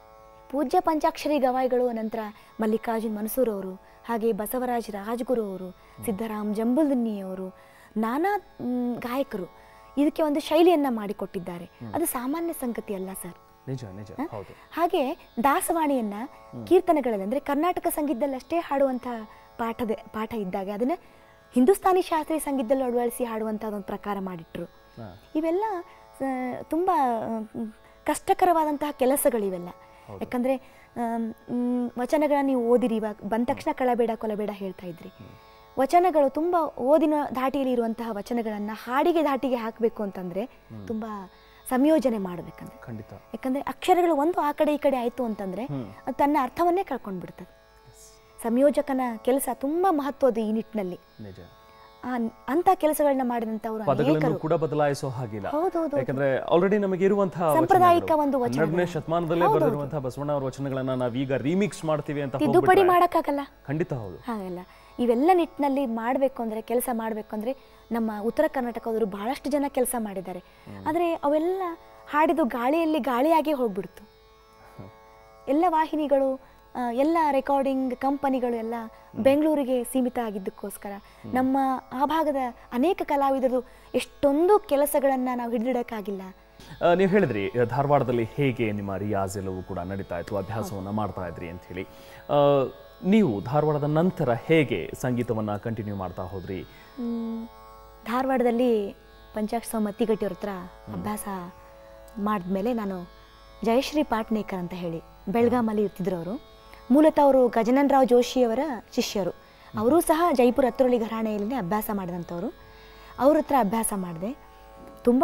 ಪೂಜ್ಯ ಪಂಚಾಕ್ಷರಿ ಗವಾಯಿಗಳು ನಂತರ ಮಲ್ಲಿಕಾರ್ಜುನ್ ಮನಸೂರ್ ಅವರು ಹಾಗೆ ಬಸವರಾಜ್ ರಾಜ್ಗುರು ಅವರು ಸಿದ್ದರಾಮ್ ಜಂಬುಲ್ದಿನ್ನಿ ಅವರು ನಾನಾ ಮ್, ಗಾಯಕರು ಇದಕ್ಕೆ ಒಂದು ಶೈಲಿಯನ್ನ ಮಾಡಿಕೊಟ್ಟಿದ್ದಾರೆ ಅದು ಸಾಮಾನ್ಯ ಸಂಗತಿ ಅಲ್ಲ ಸರ್ ನಿಜ ನಿಜ ಹೌದು ಹಾಗೆ ದಾಸವಾಣಿಯನ್ನ ಕೀರ್ತನೆಗಳಲ್ಲಿ ಅಂದ್ರೆ ಕರ್ನಾಟಕ ಸಂಗೀತದಲ್ಲಿ ಅಷ್ಟೇ ಹಾಡುವಂತಹ ಪಾಠದ ಪಾಠ ಇದ್ದಾಗ ಅದನ್ನ ಹಿಂದೂಸ್ತಾನಿ ಶಾಸ್ತ್ರೀಯ ಸಂಗೀತದಲ್ಲಿ ಅಳವಡಿಸಿ ಹಾಡುವಂಥ ಒಂದು ಪ್ರಕಾರ ಮಾಡಿಟ್ರು ಹಾ. ಇವೆಲ್ಲ ಆ, ತುಂಬಾ ಮ್, ಕಷ್ಟಕರವಾದಂತಹ ಕೆಲಸಗಳಿವೆಲ್ಲ ಯಾಕಂದ್ರೆ ಆಮ್, ಮ್, ವಚನಗಳನ್ನ ನೀವು ಓದಿರಿ ಇವಾಗ ಬಂದ ತಕ್ಷಣ ಕಳಬೇಡ ಕೊಲಬೇಡ ಹೇಳ್ತಾ ಇದ್ರಿ ವಚನಗಳು ತುಂಬಾ ಓದಿನ ಧಾಟಿಯಲ್ಲಿ ಇರುವಂತಹ ವಚನಗಳನ್ನ ಹಾಡಿಗೆ ಧಾಟಿಗೆ ಹಾಕಬೇಕು ಅಂತಂದ್ರೆ ತುಂಬಾ ಸಂಯೋಜನೆ ಮಾಡಬೇಕಂದ್ರೆ ಖಂಡಿತ ಯಾಕಂದ್ರೆ ಅಕ್ಷರಗಳು ಒಂದು ಆ ಕಡೆ ಈ ಕಡೆ ಆಯ್ತು ಅಂತಂದ್ರೆ ಅದು ತನ್ನ ಅರ್ಥವನ್ನೇ ಕಳ್ಕೊಂಡು ಬಿಡ್ತದೆ ಸಂಯೋಜಕನ ಕೆಲಸ ತುಂಬಾ ಮಹತ್ವದ ಈ ನಿಟ್ಟಿನಲ್ಲಿ ನಿಜ ಆ ಅಂತ ಕೆಲಸಗಳನ್ನ ಮಾಡಿದಂತವ್ರು ಪದಗಳನ್ನು ಅನೇಕರು ಕೂಡ ಬದಲಾಯಿಸೋ ಹಾಗಿಲ್ಲ ಹೌದೌದು ಯಾಕಂದ್ರೆ ಆಲ್ರೆಡಿ ನಮಗೆ ಇರುವಂತಹ ಸಾಂಪ್ರದಾಯಿಕ ಒಂದು ವಚನಗಳು. ಹನ್ನೆರಡನೇ ಶತಮಾನದಲ್ಲೇ ಬರೆದಿರುವಂತಹ ಬಸವಣ್ಣ ಅವರ ವಚನಗಳನ್ನ ನಾವೀಗ ರೀಮಿಕ್ಸ್ ಮಾಡ್ತೀವಿ ಅಂತ ತಿದ್ದುಪಡಿ ಹೋಗ್ಬಿಟ್ರೆ ಮಾಡಕ್ಕಾಗಲ್ಲ ಖಂಡಿತ ಹೌದು ಹಾಗಲ್ಲ ಇವೆಲ್ಲ ನಿಟ್ಟಿನಲ್ಲಿ ಮಾಡಬೇಕು ಅಂದ್ರೆ ಕೆಲಸ ಮಾಡಬೇಕು ಅಂದ್ರೆ ನಮ್ಮ ಉತ್ತರ ಕರ್ನಾಟಕದವರು ಬಹಳಷ್ಟು ಜನ ಕೆಲಸ ಮಾಡಿದ್ದಾರೆ ಆದರೆ ಅವೆಲ್ಲ ಹಾಡಿದು ಗಾಳಿಯಲ್ಲಿ ಗಾಳಿಯಾಗೇ ಹೋಗ್ಬಿಡ್ತು ಎಲ್ಲ ವಾಹಿನಿಗಳು ಆ, ಎಲ್ಲ ರೆಕಾರ್ಡಿಂಗ್ ಕಂಪನಿಗಳು ಎಲ್ಲ ಬೆಂಗಳೂರಿಗೆ ಸೀಮಿತ ಆಗಿದ್ದಕ್ಕೋಸ್ಕರ ನಮ್ಮ ಆ ಭಾಗದ ಅನೇಕ ಕಲಾವಿದರು ಎಷ್ಟೊಂದು ಕೆಲಸಗಳನ್ನು ನಾವು ಹಿಡಿದಿಡಕ್ಕಾಗಿಲ್ಲ ಆ, ನೀವು ಹೇಳಿದ್ರಿ ಆ, ಧಾರವಾಡದಲ್ಲಿ ಹೇಗೆ ನಿಮ್ಮ ರಿಯಾಜ್ ಎಲ್ಲವೂ ಕೂಡ ನಡೀತಾ ಇತ್ತು ಅಭ್ಯಾಸವನ್ನ ಮಾಡ್ತಾ ಇದ್ರಿ ಅಂತ ಹೇಳಿ ಆ, ನೀವು ಧಾರವಾಡದ ನಂತರ ಹೇಗೆ ಸಂಗೀತವನ್ನ ಕಂಟಿನ್ಯೂ ಮಾಡ್ತಾ ಹೋದ್ರಿ ಮ್, ಧಾರವಾಡದಲ್ಲಿ ಪಂಚಾಕ್ಷ ಮತ್ತಿಗಟ್ಟಿಯವ್ರ ಹತ್ರ ಅಭ್ಯಾಸ ಮಾಡಿದ್ಮೇಲೆ ನಾನು ಜಯಶ್ರೀ ಪಾಟ್ನೇಕರ್ ಅಂತ ಹೇಳಿ ಬೆಳಗಾಮಲ್ಲಿ ಇರ್ತಿದ್ರು ಅವರು ಮೂಲತಃ ಅವರು ಗಜನನ್ ರಾವ್ ಜೋಶಿಯವರ ಶಿಷ್ಯರು ಅವರೂ ಸಹ ಜೈಪುರ ಹತ್ರೊಳಿ ಘರಾಣೆಯಲ್ಲಿ ಅಭ್ಯಾಸ ಮಾಡಿದಂಥವ್ರು ಅವ್ರ ಹತ್ರ ಅಭ್ಯಾಸ ಮಾಡಿದೆ ತುಂಬ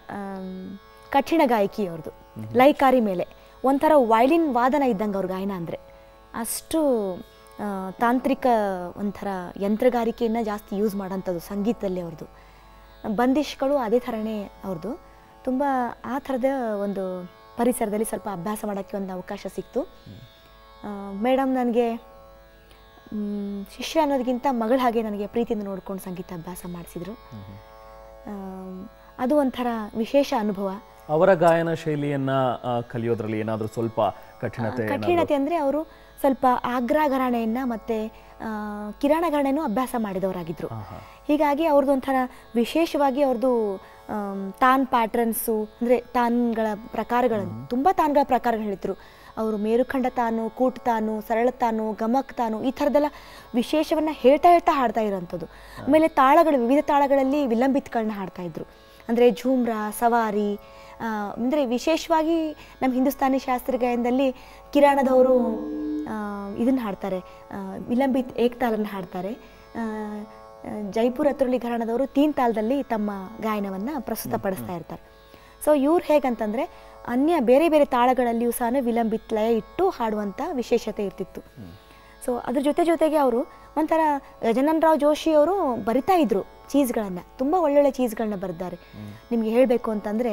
ಕಠಿಣ ಗಾಯಕಿ ಅವ್ರದ್ದು ಲೈಕಾರಿ ಮೇಲೆ ಒಂಥರ ವೈಲಿನ್ ವಾದನ ಇದ್ದಂಗೆ ಅವ್ರ ಗಾಯನ ಅಂದರೆ ಅಷ್ಟು ಆ, ತಾಂತ್ರಿಕ ಒಂಥರ ಯಂತ್ರಗಾರಿಕೆಯನ್ನು ಜಾಸ್ತಿ ಯೂಸ್ ಮಾಡೋಂಥದ್ದು ಸಂಗೀತದಲ್ಲಿ ಅವ್ರದ್ದು ಬಂದಿಷ್ಗಳು ಅದೇ ಥರನೇ ಅವ್ರದ್ದು ತುಂಬ ಆ ಥರದ ಒಂದು ಪರಿಸರದಲ್ಲಿ ಸ್ವಲ್ಪ ಅಭ್ಯಾಸ ಮಾಡೋಕ್ಕೆ ಒಂದು ಅವಕಾಶ ಸಿಕ್ತು ಮೇಡಮ್ ನನಗೆ ಮ್, ಶಿಷ್ಯ ಅನ್ನೋದಕ್ಕಿಂತ ಮಗಳ ಹಾಗೆ ನನಗೆ ಪ್ರೀತಿಯಿಂದ ನೋಡ್ಕೊಂಡು ಸಂಗೀತ ಅಭ್ಯಾಸ ಮಾಡಿಸಿದ್ರು ಅದು ಒಂಥರ ವಿಶೇಷ ಅನುಭವ ಅವರ ಗಾಯನ ಶೈಲಿಯನ್ನ ಆ, ಕಲಿಯೋದ್ರಲ್ಲಿ ಏನಾದ್ರೂ ಸ್ವಲ್ಪ ಕಠಿಣತೆ ಏನಾದ್ರೂ- ಕಠಿಣತೆ ಅಂದರೆ ಅವರು ಸ್ವಲ್ಪ ಆಗ್ರಾ ಘರಾಣೆಯನ್ನ ಮತ್ತೆ ಆ, ಕಿರಾಣ ಘರಾಣೆನೂ ಅಭ್ಯಾಸ ಮಾಡಿದವರಾಗಿದ್ರು ಆಹಾ. ಹೀಗಾಗಿ ಅವ್ರದ್ದು ಒಂಥರ ವಿಶೇಷವಾಗಿ ಅವ್ರದ್ದು ಆಮ್, ತಾನ್ ಪ್ಯಾಟ್ರನ್ಸು ಅಂದರೆ ತಾನ್ಗಳ ಪ್ರಕಾರಗಳನ್ನು ತುಂಬ ತಾನ್ಗಳ ಪ್ರಕಾರಗಳು ಹೇಳಿದ್ರು ಅವರು ಮೇರುಖಂಡ ತಾನು ಕೂಟ್ ತಾನು ಸರಳ ತಾನು ಗಮಕ್ ತಾನು ಈ ಥರದ್ದೆಲ್ಲ ವಿಶೇಷವನ್ನ ಹೇಳ್ತಾ ಹೇಳ್ತಾ ಹಾಡ್ತಾ ಇರೋಂಥದ್ದು ಆಮೇಲೆ ತಾಳಗಳು ವಿವಿಧ ತಾಳಗಳಲ್ಲಿ ವಿಲಂಬಿತ್ಗಳನ್ನ ಹಾಡ್ತಾ ಇದ್ರು ಅಂದರೆ ಝೂಮ್ರ ಸವಾರಿ ಅಂದರೆ ವಿಶೇಷವಾಗಿ ನಮ್ಮ ಹಿಂದೂಸ್ತಾನಿ ಶಾಸ್ತ್ರೀಯ ಗಾಯನದಲ್ಲಿ ಕಿರಾಣದವರು ಇದನ್ನು ಹಾಡ್ತಾರೆ ಆ, ವಿಲಂಬಿತ್ ಏಕ್ತಾಲನ್ನು ಹಾಡ್ತಾರೆ ಆ, ಆ, ಜೈಪುರ್ ಹತ್ರಳ್ಳಿ ಘರಾಣದವರು ತೀನ್ ತಾಳದಲ್ಲಿ ತಮ್ಮ ಗಾಯನವನ್ನು ಪ್ರಸ್ತುತಪಡಿಸ್ತಾ ಇರ್ತಾರೆ ಸೊ ಇವ್ರು ಹೇಗಂತಂದರೆ ಅನ್ಯ ಬೇರೆ ಬೇರೆ ತಾಳಗಳಲ್ಲಿಯೂ ಸಹ ವಿಲಂಬಿತ್ ಲಯ ಇಟ್ಟು ಹಾಡುವಂಥ ವಿಶೇಷತೆ ಇರ್ತಿತ್ತು ಸೊ ಅದ್ರ ಜೊತೆ ಜೊತೆಗೆ ಅವರು ಒಂಥರ ಗಜನನ್ ರಾವ್ ಜೋಶಿ ಅವರು ಬರಿತಾ ಇದ್ರು ಚೀಸ್ಗಳನ್ನು ತುಂಬ ಒಳ್ಳೊಳ್ಳೆ ಚೀಸ್ಗಳನ್ನ ಬರೆದಿದ್ದಾರೆ ನಿಮಗೆ ಹೇಳಬೇಕು ಅಂತಂದರೆ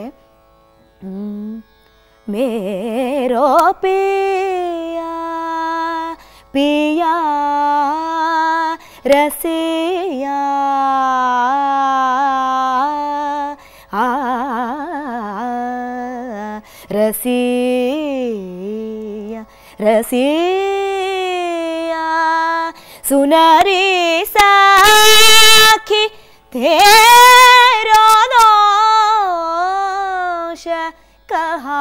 ಮೇರೋ ಪಿಯಾ ಪಿಯಾ ರಸಿಯಾ ಆ ರಸಿಯಾ ರಸಿಯಾ ಸುನರಿ ಸಾಖಿ तेरो दोष कहा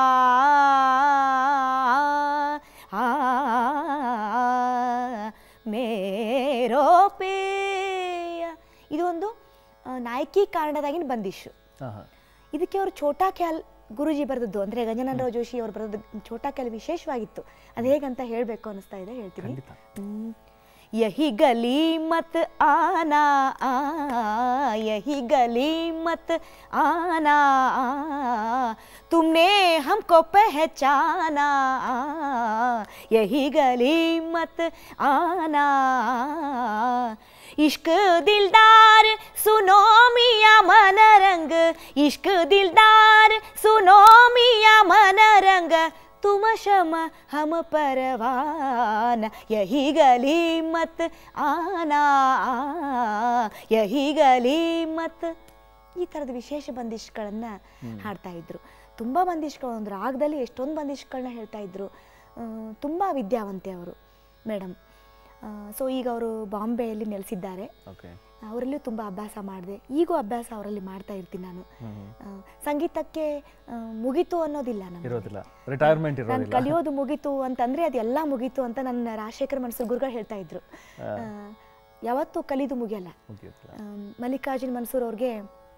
ಮೇರೋ ಪೇಯ ಇದು ಒಂದು ಆ, ನಾಯಕಿ ಕಾರಣದಾಗಿನ ಬಂದಿಶು ಆಹಾ. ಇದಕ್ಕೆ ಅವರು ಛೋಟಾ ಖ್ಯಾಲ್ ಗುರುಜಿ ಬರೆದದ್ದು ಅಂದರೆ ಗಂಜನರಾವ್ ಜೋಶಿ ಅವರು ಬರೆದದ್ದು ಛೋಟಾ ಖ್ಯಾಲ್ ವಿಶೇಷವಾಗಿತ್ತು ಅದು ಹೇಗಂತ ಹೇಳಬೇಕು ಅನಿಸ್ತಾ ಇದೆ ಹೇಳ್ತೀನಿ ಖಂಡಿತ. ಹ್ಮ್. यही गली मत आना आ, यही गली मत आना आ, तुमने हमको पहचाना आ, यही गली मत आना आ, इश्क दिलदार सुनो मिया मन रंग इश्क दिलदार सुनो मिया मन रंग तुम शम हम परवान यही गली मत आना ಯಹಿ ಗಲಿ ಮತ್ ಈ ಥರದ ವಿಶೇಷ ಬಂದಿಷ್ಗಳನ್ನು ಹಾಡ್ತಾ ಇದ್ರು ತುಂಬ ಬಂದಿಷ್ಗಳು ಒಂದು ರಾಗದಲ್ಲಿ ಎಷ್ಟೊಂದು ಬಂದಿಷ್ಗಳನ್ನ ಹೇಳ್ತಾ ಇದ್ರು ತುಂಬ ವಿದ್ಯಾವಂತೆ ಅವರು ಮೇಡಮ್ ಸೊ ಈಗ ಅವರು ಬಾಂಬೆಯಲ್ಲಿ ನೆಲೆಸಿದ್ದಾರೆ ಓಕೆ ಅವರಲ್ಲೂ ತುಂಬ ಅಭ್ಯಾಸ ಮಾಡಿದೆ ಈಗೂ ಅಭ್ಯಾಸ ಅವರಲ್ಲಿ ಮಾಡ್ತಾ ಇರ್ತೀನಿ ನಾನು ಆ, ಸಂಗೀತಕ್ಕೆ ಆ, ಮುಗೀತು ಅನ್ನೋದಿಲ್ಲ ನಮ್ಗೆ ಇರೋದಿಲ್ಲ ರಿಟೈರ್ಮೆಂಟ್ ನಾನು ಇರೋದಿಲ್ಲ ಕಲಿಯೋದು ಮುಗೀತು ಅಂತಂದ್ರೆ ಅದೆಲ್ಲ ಮುಗೀತು ಅಂತ ನನ್ನ ರಾಜಶೇಖರ್ ಮನ್ಸೂರ್ ಗುರುಗಳು ಹೇಳ್ತಾ ಇದ್ರು ಆ, ಯಾವತ್ತೂ ಕಲಿದು ಮುಗಿಯಲ್ಲ ಮುಗಿಯೋದಿಲ್ಲ ಆಮ್, ಮಲ್ಲಿಕಾರ್ಜುನ್ ಮನ್ಸೂರ್ ಅವ್ರಿಗೆ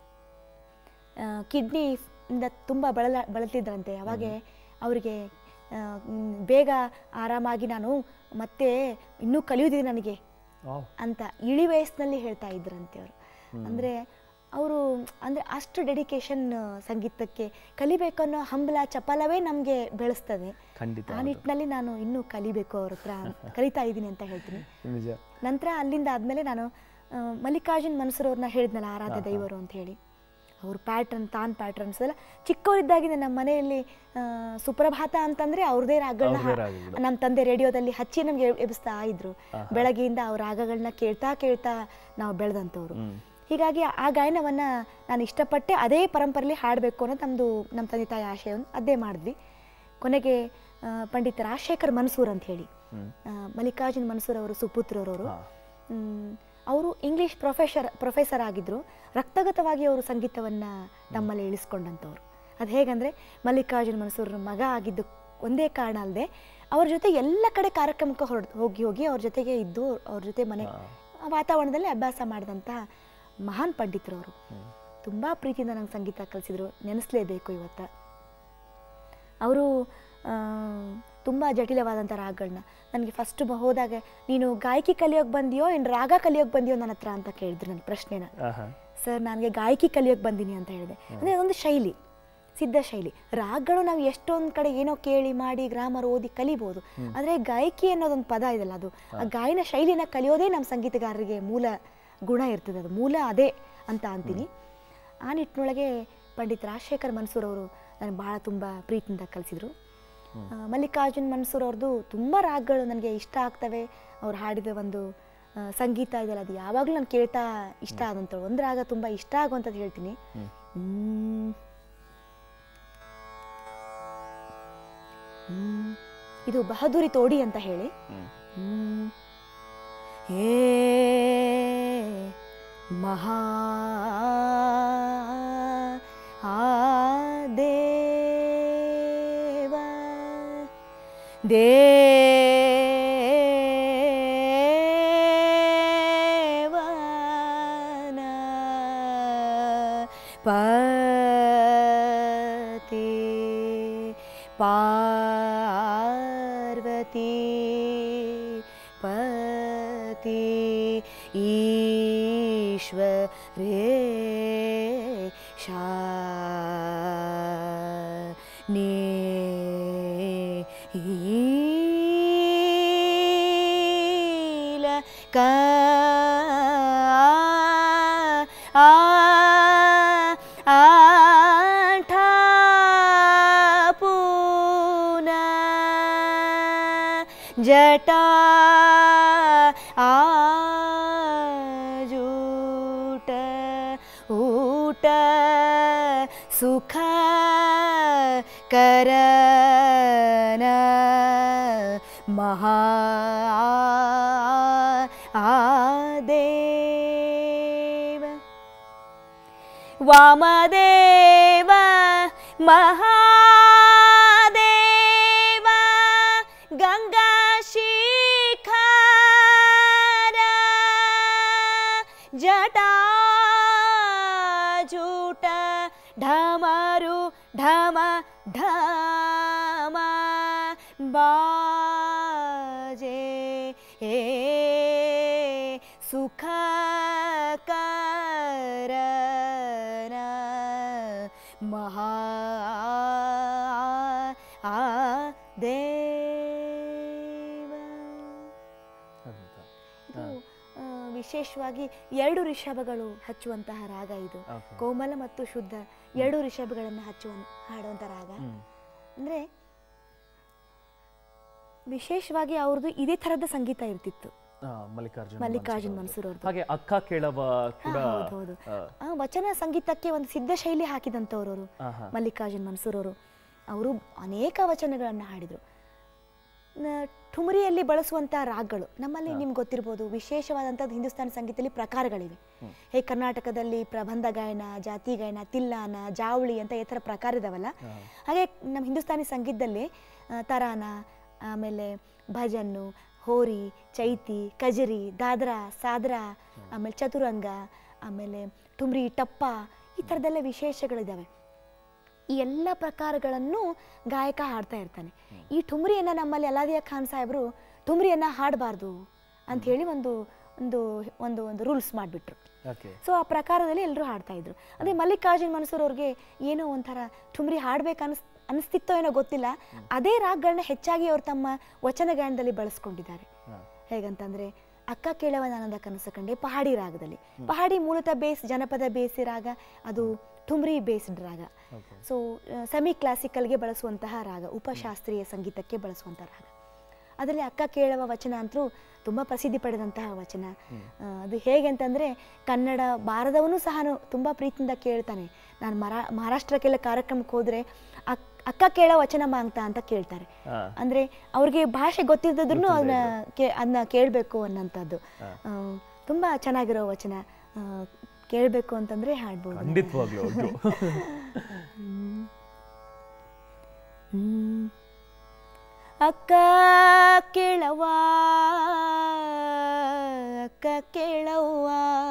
ಕಿಡ್ನಿ ಇಂದ ತುಂಬ ಬಳಲ ಬಳಲ್ತಿದ್ರಂತೆ ಅವಾಗೆ ಅವರಿಗೆ ಆ, ಮ್, ಬೇಗ ಆರಾಮಾಗಿ ನಾನು ಮತ್ತೆ ಇನ್ನೂ ಕಲಿಯೋದಿದೆ ನನಗೆ ವಾವ್. ಅಂತ ಇಳಿ ವಯಸ್ಸಿನಲ್ಲಿ ಹೇಳ್ತಾ ಇದ್ರಂತೆ ಅವರು ಅಂದರೆ ಅವರು ಅಂದರೆ ಅಷ್ಟು ಡೆಡಿಕೇಶನ್ ಸಂಗೀತಕ್ಕೆ ಕಲಿಬೇಕನ್ನೋ ಹಂಬಲ ಚಪಲವೇ ನಮಗೆ ಬೆಳೆಸ್ತದೆ ಖಂಡಿತ ಆ ಹೌದು. ನಿಟ್ಟಿನಲ್ಲಿ ನಾನು ಇನ್ನೂ ಕಲಿಬೇಕು ಅವ್ರ ಹತ್ರ ಕಲಿತಾ ಇದ್ದೀನಿ ಅಂತ ಹೇಳ್ತೀನಿ ನಿಜ ನಂತರ ಅಲ್ಲಿಂದ ಆದಮೇಲೆ ನಾನು ಆ, ಮಲ್ಲಿಕಾರ್ಜುನ್ ಮನ್ಸೂರ್ ಅವ್ರನ್ನ ಹೇಳಿದ್ನಲ್ಲ ಆರಾಧ್ಯ ದೈವರು ಅಂತ ಹೇಳಿ ಅವ್ರ ಪ್ಯಾಟ್ರನ್ ತಾನ್ ಪ್ಯಾಟ್ರನ್ಸ್ ಎಲ್ಲ ಚಿಕ್ಕವರಿದ್ದಾಗಿಂದ ನಮ್ಮ ಮನೆಯಲ್ಲಿ ಆ, ಸುಪ್ರಭಾತ ಅಂತಂದ್ರೆ ಅವ್ರದೇ ರಾಗಗಳನ್ನ ಅವ್ರದ್ದೇ ರಾಗಗಳು. ನಮ್ಮ ತಂದೆ ರೇಡಿಯೋದಲ್ಲಿ ಹಚ್ಚಿ ನಮ್ಗೆ ಎಬ್- ಎಬ್ಬಿಸ್ತಾ ಇದ್ರು ಬೆಳಗ್ಗೆಯಿಂದ ಅವ್ರ ರಾಗಗಳನ್ನ ಕೇಳ್ತಾ ಕೇಳ್ತಾ ನಾವು ಬೆಳೆದಂಥವ್ರು ಹ್ಮ್. ಹೀಗಾಗಿ ಆ ಗಾಯನವನ್ನ ನಾನು ಇಷ್ಟಪಟ್ಟೆ ಅದೇ ಪರಂಪರೆಯಲ್ಲಿ ಹಾಡಬೇಕು ಅನ್ನೋದು ನಮ್ಮದು ನಮ್ಮ ತಂದೆ ತಾಯಿ ಆಶಯವನ್ನು ಅದೇ ಮಾಡಿದ್ವಿ ಕೊನೆಗೆ ಆ, ಪಂಡಿತ ರಾಜಶೇಖರ್ ಮನ್ಸೂರ್ ಅಂತ ಹೇಳಿ ಆ, ಮಲ್ಲಿಕಾರ್ಜುನ್ ಮನ್ಸೂರ್ ಅವರು ಸುಪುತ್ರರವರು ಹಾ. ಅವರು ಇಂಗ್ಲಿಷ್ ಪ್ರೊಫೆಸರ್ ಪ್ರೊಫೆಸರ್ ಆಗಿದ್ರು ರಕ್ತಗತವಾಗಿ ಅವರು ಸಂಗೀತವನ್ನ ತಮ್ಮಲ್ಲಿ ಇಳಿಸ್ಕೊಂಡಂಥವ್ರು ಅದು ಹೇಗಂದ್ರೆ ಮಲ್ಲಿಕಾರ್ಜುನ್ ಮನ್ಸೂರ್ ಮಗ ಆಗಿದ್ದು ಒಂದೇ ಕಾರಣ ಅಲ್ಲದೆ ಅವ್ರ ಜೊತೆ ಎಲ್ಲ ಕಡೆ ಕಾರ್ಯಕ್ರಮಕ್ಕೆ ಹೊರ ಹೋಗಿ ಹೋಗಿ ಅವ್ರ ಜೊತೆಗೆ ಇದ್ದು ಅವ್ರ ಜೊತೆ ಮನೆ ಆ ವಾತಾವರಣದಲ್ಲಿ ಅಭ್ಯಾಸ ಮಾಡಿದಂಥ ಮಹಾನ್ ಪಂಡಿತರು ಅವರು ತುಂಬ ಪ್ರೀತಿಯಿಂದ ನಂಗೆ ಸಂಗೀತ ಕಲಿಸಿದ್ರು ನೆನೆಸ್ಲೇಬೇಕು ಇವತ್ತು ಅವರು ತುಂಬ ಜಟಿಲವಾದಂಥ ರಾಗಗಳನ್ನ ನನಗೆ ಫಸ್ಟ್ ಹೋದಾಗ ನೀನು ಗಾಯಕಿ ಕಲಿಯೋಕೆ ಬಂದಿಯೋ ಏನು ರಾಗ ಕಲಿಯೋಕೆ ಬಂದಿಯೋ ನನ್ನ ಹತ್ರ ಅಂತ ಕೇಳಿದ್ರು ನನ್ನ ಪ್ರಶ್ನೆನ ಆಹಾ. ಸರ್ ನನಗೆ ಗಾಯಕಿ ಕಲಿಯೋಕೆ ಬಂದೀನಿ ಅಂತ ಹೇಳಿದೆ ಅಂದರೆ ಒಂದು ಶೈಲಿ ಸಿದ್ಧ ಶೈಲಿ ರಾಗಗಳು ನಾವು ಎಷ್ಟೊಂದು ಕಡೆ ಏನೋ ಕೇಳಿ ಮಾಡಿ ಗ್ರಾಮರ್ ಓದಿ ಕಲಿಬೋದು ಆದರೆ ಗಾಯಕಿ ಅನ್ನೋದೊಂದು ಪದ ಇದೆಯಲ್ಲ ಅದು ಆ ಗಾಯನ ಶೈಲಿನ ಕಲಿಯೋದೇ ನಮ್ಮ ಸಂಗೀತಗಾರರಿಗೆ ಮೂಲ ಗುಣ ಇರ್ತದೆ ಅದು ಮೂಲ ಅದೇ ಅಂತ ಅಂತೀನಿ ಆ ನಿಟ್ಟಿನೊಳಗೆ ಪಂಡಿತ್ ರಾಜಶೇಖರ್ ಮನ್ಸೂರ್ ಅವರು ನನಗೆ ಭಾಳ ತುಂಬ ಪ್ರೀತಿಯಿಂದ ಕಲಿಸಿದ್ರು ಆ, ಮಲ್ಲಿಕಾರ್ಜುನ್ ಮನ್ಸೂರ್ ಅವ್ರದ್ದು ತುಂಬ ರಾಗಗಳು ನನಗೆ ಇಷ್ಟ ಆಗ್ತವೆ ಅವ್ರು ಹಾಡಿದ ಒಂದು ಆ, ಸಂಗೀತ ಇದೆಯಲ್ಲ ಅದು ಯಾವಾಗಲೂ ನಾನು ಕೇಳ್ತಾ ಇಷ್ಟ ಆದಂಥವ್ರು ಒಂದು ರಾಗ ತುಂಬ ಇಷ್ಟ ಆಗುವಂಥದ್ದು ಹೇಳ್ತೀನಿ ಹ್ಮ್. ಹ್ಮ್. ಇದು ಬಹದೂರಿ ತೋಡಿ ಅಂತ ಹೇಳಿ ಹ್ಮ್. ಹ್ಮ್. ಹೇ ಮಹಾ ಆ ದೇವ ದೇವನ ಪತಿ ಪಾರ್ವತಿ ಪತಿ ಈಶ್ವರೇ ಶಾ ನೇ ಈಲ ಕ ಆ ಆಠ ಪೂನ ಜಟಾ ಆಜೂಟ ಊಟ ಸುಖ ಕರನ ಮಹಾ ಆದೇವ ವಾಮದೇವ ಮಹಾದೇವ ಗಂಗಾ ಶಿಖರ ಜಟಾಜೂಟ ಢಮರು ಢಮ ಢಮ ಬಾಜೆ ಏ ಸುಖ ಕರನ ಮಹಾ ಆ ದೇವ ಅದ್ಭುತ. ಇದು ಆ, ವಿಶೇಷವಾಗಿ ಎರಡು ರಿಷಭಗಳು ಹಚ್ಚುವಂತಹ ರಾಗ ಇದು Okay. ಕೋಮಲ ಮತ್ತು ಶುದ್ಧ ಎರಡು ರಿಷಭಗಳನ್ನು ಹಚ್ಚುವ ಹಾಡುವಂಥ ರಾಗ ಹ್ಮ್. ಅಂದ್ರೆ ವಿಶೇಷವಾಗಿ ಅವ್ರದ್ದು ಇದೇ ಥರದ ಸಂಗೀತ ಇರ್ತಿತ್ತು ಆ, ಮಲ್ಲಿಕಾರ್ಜುನ್ ಮಲ್ಲಿಕಾರ್ಜುನ್ ಮನ್ಸೂರ್ ಮನ್ಸೂರ್ ಅವ್ರದ್ದು. ಅವ್ರದ್ದು ಹಾಗೆ ಅಕ್ಕ ಕೇಳವ ಕೂಡ ಹಾ, ಹೌದು, ಹೌದು. ಆ, ಆ ವಚನ ಸಂಗೀತಕ್ಕೆ ಒಂದು ಸಿದ್ಧ ಶೈಲಿ ಹಾಕಿದಂಥವ್ರು ಅವರು ಆಹಾ. ಮಲ್ಲಿಕಾರ್ಜುನ್ ಮನ್ಸೂರ್ ಅವರು ಅವರು ಅನೇಕ ವಚನಗಳನ್ನು ಹಾಡಿದರು ನ- ಠುಮರಿಯಲ್ಲಿ ಬಳಸುವಂಥ ರಾಗಗಳು ನಮ್ಮಲ್ಲಿ ನಿಮ್ಗೆ ಗೊತ್ತಿರ್ಬೋದು ವಿಶೇಷವಾದಂಥದ್ದು ಹಿಂದೂಸ್ತಾನಿ ಸಂಗೀತದಲ್ಲಿ ಪ್ರಕಾರಗಳಿವೆ ಹೇಗೆ ಕರ್ನಾಟಕದಲ್ಲಿ ಪ್ರಬಂಧ ಗಾಯನ ಜಾತಿ ಗಾಯನ ತಿಲ್ಲಾನ ಜಾವಳಿ ಅಂತ ಈ ಥರ ಪ್ರಕಾರ ಇದಾವಲ್ಲ ಹಾಗೆ ನಮ್ಮ ಹಿಂದೂಸ್ತಾನಿ ಸಂಗೀತದಲ್ಲಿ ಆ, ತರಾನ ಆಮೇಲೆ ಭಜನ್ನು ಹೋರಿ ಚೈತಿ ಕಜರಿ ದಾದ್ರಾ ಸಾದ್ರಾ ಆಮೇಲೆ ಚತುರಂಗ ಆಮೇಲೆ ಟುಮ್ರಿ ಟಪ್ಪ ಈ ಥರದ್ದೆಲ್ಲ ವಿಶೇಷಗಳಿದ್ದಾವೆ ಈ ಎಲ್ಲ ಪ್ರಕಾರಗಳನ್ನು ಗಾಯಕ ಹಾಡ್ತಾ ಇರ್ತಾನೆ ಈ ಠುಮ್ರಿಯನ್ನು ನಮ್ಮಲ್ಲಿ ಅಲಾದಿಯಾ ಖಾನ್ ಸಾಹೇಬರು ಠುಮ್ರಿಯನ್ನು ಹಾಡಬಾರ್ದು ಅಂತ ಹೇಳಿ ಒಂದು ಒಂದು ಒಂದು ಒಂದು ರೂಲ್ಸ್ ಮಾಡಿಬಿಟ್ರು ಓಕೆ ಸೊ ಆ ಪ್ರಕಾರದಲ್ಲಿ ಎಲ್ಲರೂ ಹಾಡ್ತಾ ಇದ್ರು ಅದೇ ಮಲ್ಲಿಕಾರ್ಜುನ್ ಮನ್ಸೂರ್ ಅವ್ರಿಗೆ ಏನೋ ಒಂಥರ ಠುಮ್ರಿ ಹಾಡ್ಬೇಕು ಅನಿಸ್ ಅನಿಸ್ತಿತ್ತೋ ಏನೋ ಗೊತ್ತಿಲ್ಲ ಅದೇ ರಾಗಗಳನ್ನ ಹೆಚ್ಚಾಗಿ ಅವ್ರು ತಮ್ಮ ವಚನ ಗಾಯನದಲ್ಲಿ ಬಳಸ್ಕೊಂಡಿದ್ದಾರೆ ಹೇಗಂತಂದ್ರೆ ಅಕ್ಕ ಕೇಳವ ನಾನಂದ ಕನಸು ಕಂಡೆ ಪಹಾಡಿ ರಾಗದಲ್ಲಿ ಪಹಾಡಿ ಮೂಲತಃ ಬೇಸ್ ಜನಪದ ಬೇಸಿ ರಾಗ ಅದು ಠುಮ್ರಿ ಬೇಸ್ಡ್ ರಾಗ ಸೊ ಸೆಮಿ ಕ್ಲಾಸಿಕಲ್ಗೆ ಬಳಸುವಂತಹ ರಾಗ ಉಪಶಾಸ್ತ್ರೀಯ ಸಂಗೀತಕ್ಕೆ ಬಳಸುವಂತಹ ರಾಗ ಅದರಲ್ಲಿ ಅಕ್ಕ ಕೇಳುವ ವಚನ ಅಂತೂ ತುಂಬ ಪ್ರಸಿದ್ಧಿ ಪಡೆದಂತಹ ವಚನ ಆ, ಅದು ಹೇಗೆ ಅಂತಂದರೆ ಕನ್ನಡ ಬಾರದವನು ಸಹ ತುಂಬ ಪ್ರೀತಿಯಿಂದ ಕೇಳ್ತಾನೆ ನಾನು ಮರಾ ಮಹಾರಾಷ್ಟ್ರಕ್ಕೆಲ್ಲ ಕಾರ್ಯಕ್ರಮಕ್ಕೆ ಹೋದರೆ ಅಕ್ ಅಕ್ಕ ಕೇಳೋ ವಚನ ಮಾಂಗ್ತ ಅಂತ ಕೇಳ್ತಾರೆ ಹಾ. ಅಂದರೆ ಅವ್ರಿಗೆ ಭಾಷೆ ಗೊತ್ತಿದ್ದದ್ರೂ ಅದನ್ನ ಕೇ ಅದನ್ನ ಕೇಳಬೇಕು ಅನ್ನೋಂಥದ್ದು ಆ, ತುಂಬ ಚೆನ್ನಾಗಿರೋ ವಚನ ಕೇಳಬೇಕು ಅಂತಂದರೆ ಹಾಡ್ಬೋದು ಖಂಡಿತವಾಗ್ಲೂ ಹೌದು ಹ್ಮ್. ಅಕ್ಕ ಕೇಳವ್ವ ಅಕ್ಕ ಕೇಳವ್ವ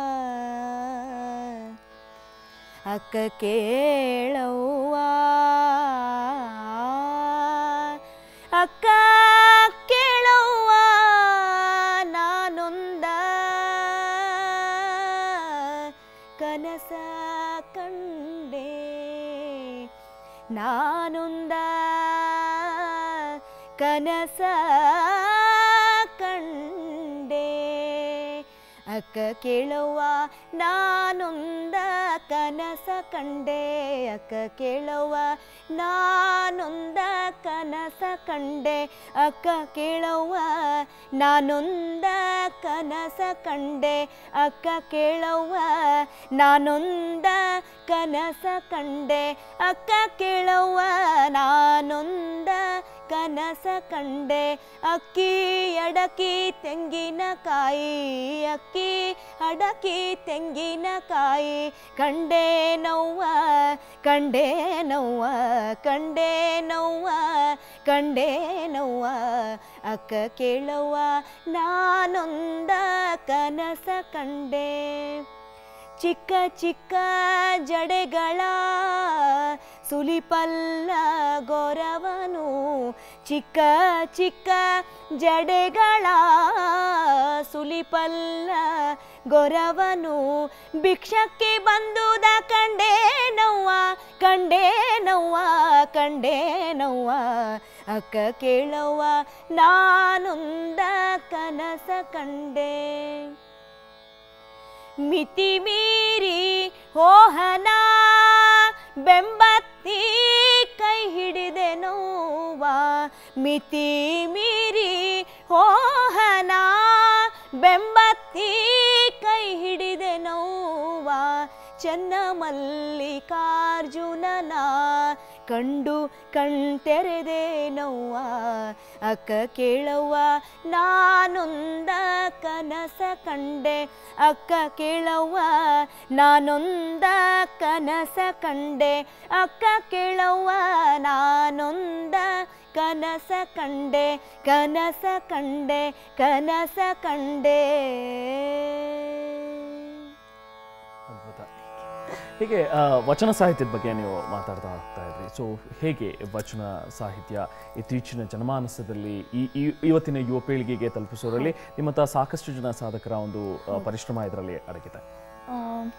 ಅಕ್ಕ ಕೇಳವ್ವ ಅಕ್ಕ ಕೇಳವ್ವ ನಾನೊಂದ ಕನಸ ಕಂಡೆ ನಾನೊಂದ ಕನಸ ಕಂಡೆ ಅಕ್ಕ ಕೇಳುವ ನಾನೊಂದ ಕನಸ ಕಂಡೆ ಅಕ್ಕ ಕೇಳುವ ನಾನೊಂದ ಕನಸ ಕಂಡೆ ಅಕ್ಕ ಕೇಳುವ ನಾನೊಂದ ಕನಸ ಕಂಡೆ ಅಕ್ಕ ಕೇಳುವ ನಾನೊಂದ ಕನಸ ಕಂಡೆ ಅಕ್ಕ ಕೇಳುವ ನಾನೊಂದ ಕನಸ ಕಂಡೆ ಅಕ್ಕಿ ಅಡಕಿ ತೆಂಗಿನಕಾಯಿ ಅಕ್ಕಿ ಅಡಕಿ ತೆಂಗಿನಕಾಯಿ ಕಂಡೆ ನೋವ ಕಂಡೆ ನೋವ ಕಂಡೆ ನೋವ ಕಂಡೆ ನೋವ ಅಕ್ಕ ಕೇಳುವ ನಾನೊಂದ ಕನಸ ಕಂಡೆ ಚಿಕ್ಕ ಚಿಕ್ಕ ಜಡೆಗಳ ಸುಲಿಪಲ್ಲ ಗೊರವನು ಚಿಕ್ಕ ಚಿಕ್ಕ ಜಡೆಗಳ ಸುಲಿಪಲ್ಲ ಗೊರವನು ಭಿಕ್ಷಕ್ಕೆ ಬಂದುದ ಕಂಡೇ ನವ್ವ ಕಂಡೇ ನವ್ವ ಕಂಡೇ ನವ್ವ ಅಕ್ಕ ಕೇಳವ್ವ ನಾನೊಂದ ಕನಸ ಕಂಡೆ ಮಿತಿ ಮೀರಿ ಹೋಹನ ಬೆಂಬತ್ತಿ ಕೈ ಹಿಡಿದೆ ನೋವ ಮಿತಿ ಮೀರಿ ಹೋಹನ ಬೆಂಬತ್ತಿ ಕೈ ಹಿಡಿದೆ ನೋವ ಚೆನ್ನ ಮಲ್ಲಿಕಾರ್ಜುನನ ಕಂಡು ಕಣ್ತೆರೆದೆ ನೋವ ಅಕ್ಕ ಕೇಳವ್ವ ನಾನೊಂದ ಕನಸ ಕಂಡೆ ಅಕ್ಕ ಕೇಳವ್ವ ನಾನೊಂದ ಕನಸ ಕಂಡೆ ಅಕ್ಕ ಕೇಳವ್ವ ನಾನೊಂದ ಕನಸ ಕಂಡೆ ಕನಸ ಕಂಡೆ ಕನಸ ಕಂಡೆ ಅದ್ಭುತ ಹೀಗೆ ಆ, ವಚನ ಸಾಹಿತ್ಯದ ಬಗ್ಗೆ ನೀವು ಮಾತಾಡ್ತಾ ಹೋಗ್ತಾ ಇದ್ರಿ ಸೊ ಹೇಗೆ ವಚನ ಸಾಹಿತ್ಯ ಇತ್ತೀಚಿನ ಜನಮಾನಸದಲ್ಲಿ ಈ ಈ- ಇವತ್ತಿನ ಯುವ ಪೀಳಿಗೆಗೆ ತಲುಪಿಸೋದ್ರಲ್ಲಿ ನಿಮ್ಮಂಥ ಸಾಕಷ್ಟು ಜನ ಸಾಧಕರ ಒಂದು ಆ, ಪರಿಶ್ರಮ ಇದರಲ್ಲಿ ಅಡಗಿದೆ ಆ,